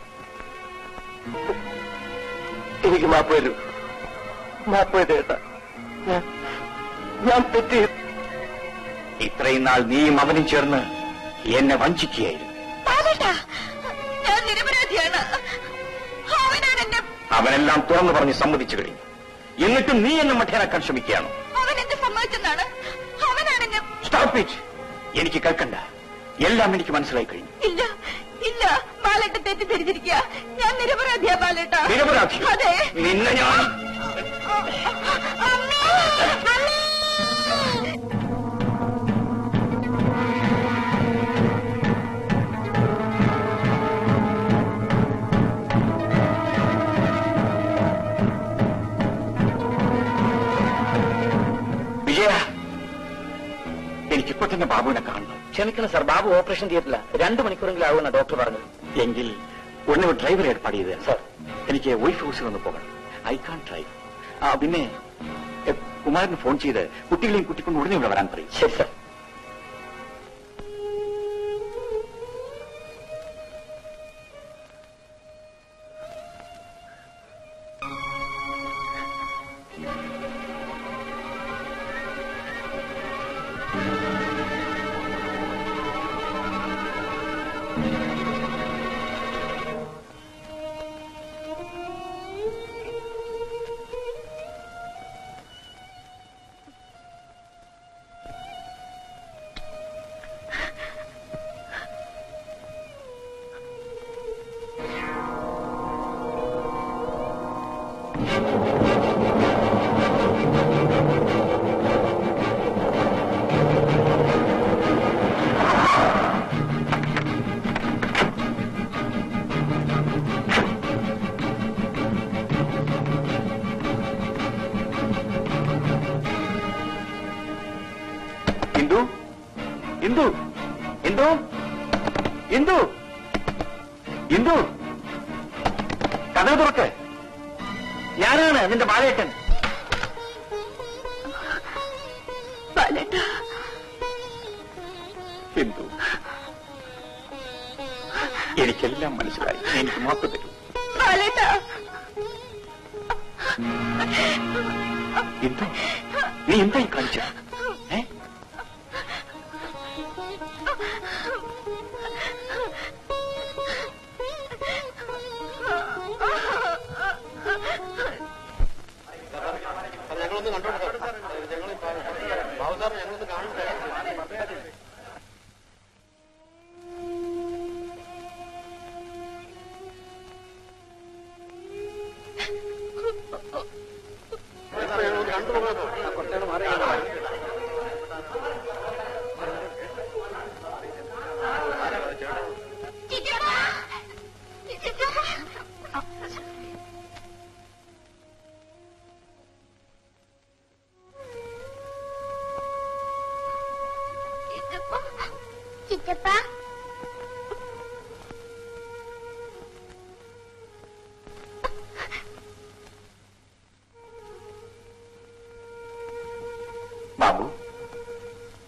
എനിക്ക് മാപ്പ് വരൂ മാപ്പ് വരൂ ചേട്ടാ ഞാൻ ഞാൻ തെറ്റി ഇത്രയും നാൾ നീയും അവനും ചേർന്ന് എന്നെ വഞ്ചിക്കുകയായിരുന്നു ബാലേട്ടാ ഞാൻ നിരപരാധിയാണ് അവനാണ് എന്നെ അവനെല്ലാം തുറന്നു പറഞ്ഞ് സമ്മതിച്ചു കഴിഞ്ഞു എന്നിട്ടും നീ എന്നെ മഠേനാക്കാൻ ശ്രമിക്കുകയാണോ അവൻ എന്നെ സമ്മതിച്ചെന്നാണ് അവനാണ് എന്നെ സ്റ്റോപ്പ് ഇറ്റ് എനിക്ക് കേൾക്കണ്ട എല്ലാം എനിക്ക് മനസ്സിലായി കഴിഞ്ഞു ഇല്ല ഇല്ല ബാലേട്ട തെറ്റിദ്ധരിച്ചിരിക്കുക ഞാൻ നിരപരാധിയാ ബാലേട്ട നിരപരാധി അതെ നിന്നെ ഞാൻ വിജയ എനിക്കിപ്പോ തന്നെ ബാബുവിനെ കാണണം ക്ഷമിക്കണം സാർ ബാബു ഓപ്പറേഷൻ തിയേറ്ററില്ല രണ്ടു മണിക്കൂറെങ്കിലും ആവുമെന്ന ഡോക്ടർ പറഞ്ഞത് എങ്കിൽ ഉടനെ ഒരു ഡ്രൈവർ ഏർപ്പാട് ചെയ്ത് സാർ എനിക്ക് വൈഫ് ഹൗസിൽ ഒന്ന് പോകണം ഐ കാൺ ഡ്രൈവ് ആ പിന്നെ എ, കുമാരന് ഫോൺ ചെയ്ത് കുട്ടികളെയും കുട്ടിക്കൊണ്ട് ഉടനെ ഇവിടെ വരാൻ പറയും ശരി സാർ ഇന്ദു ഇന്ദു ഇന്ദു ഇന്ദു ഇന്ദു കഥ തുറക്ക് ഞാനാണ് നിന്റെ ബാലേട്ടൻ ബാലേട്ട ഹിന്ദു എനിക്കെല്ലാം മനസ്സിലായി എനിക്ക് മാപ്പ് തരൂ ബാലേട്ട ഹിന്ദു നീ എന്തായി കാണിച്ചത് ഏ ഞങ്ങളൊന്ന് കണ്ടോട്ടെ ഞങ്ങൾ ബാബു സാർ ഞങ്ങളൊന്ന് കാണട്ടെ ചിറ്റപ്പ ബാബു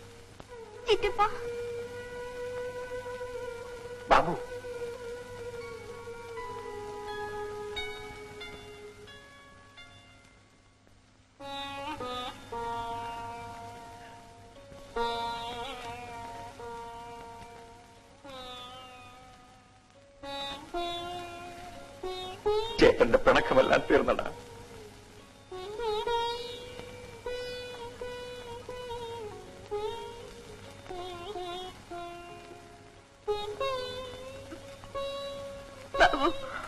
ചേട്ടന്റെ പിണക്കമെല്ലാം തീർന്നടാ ബാബു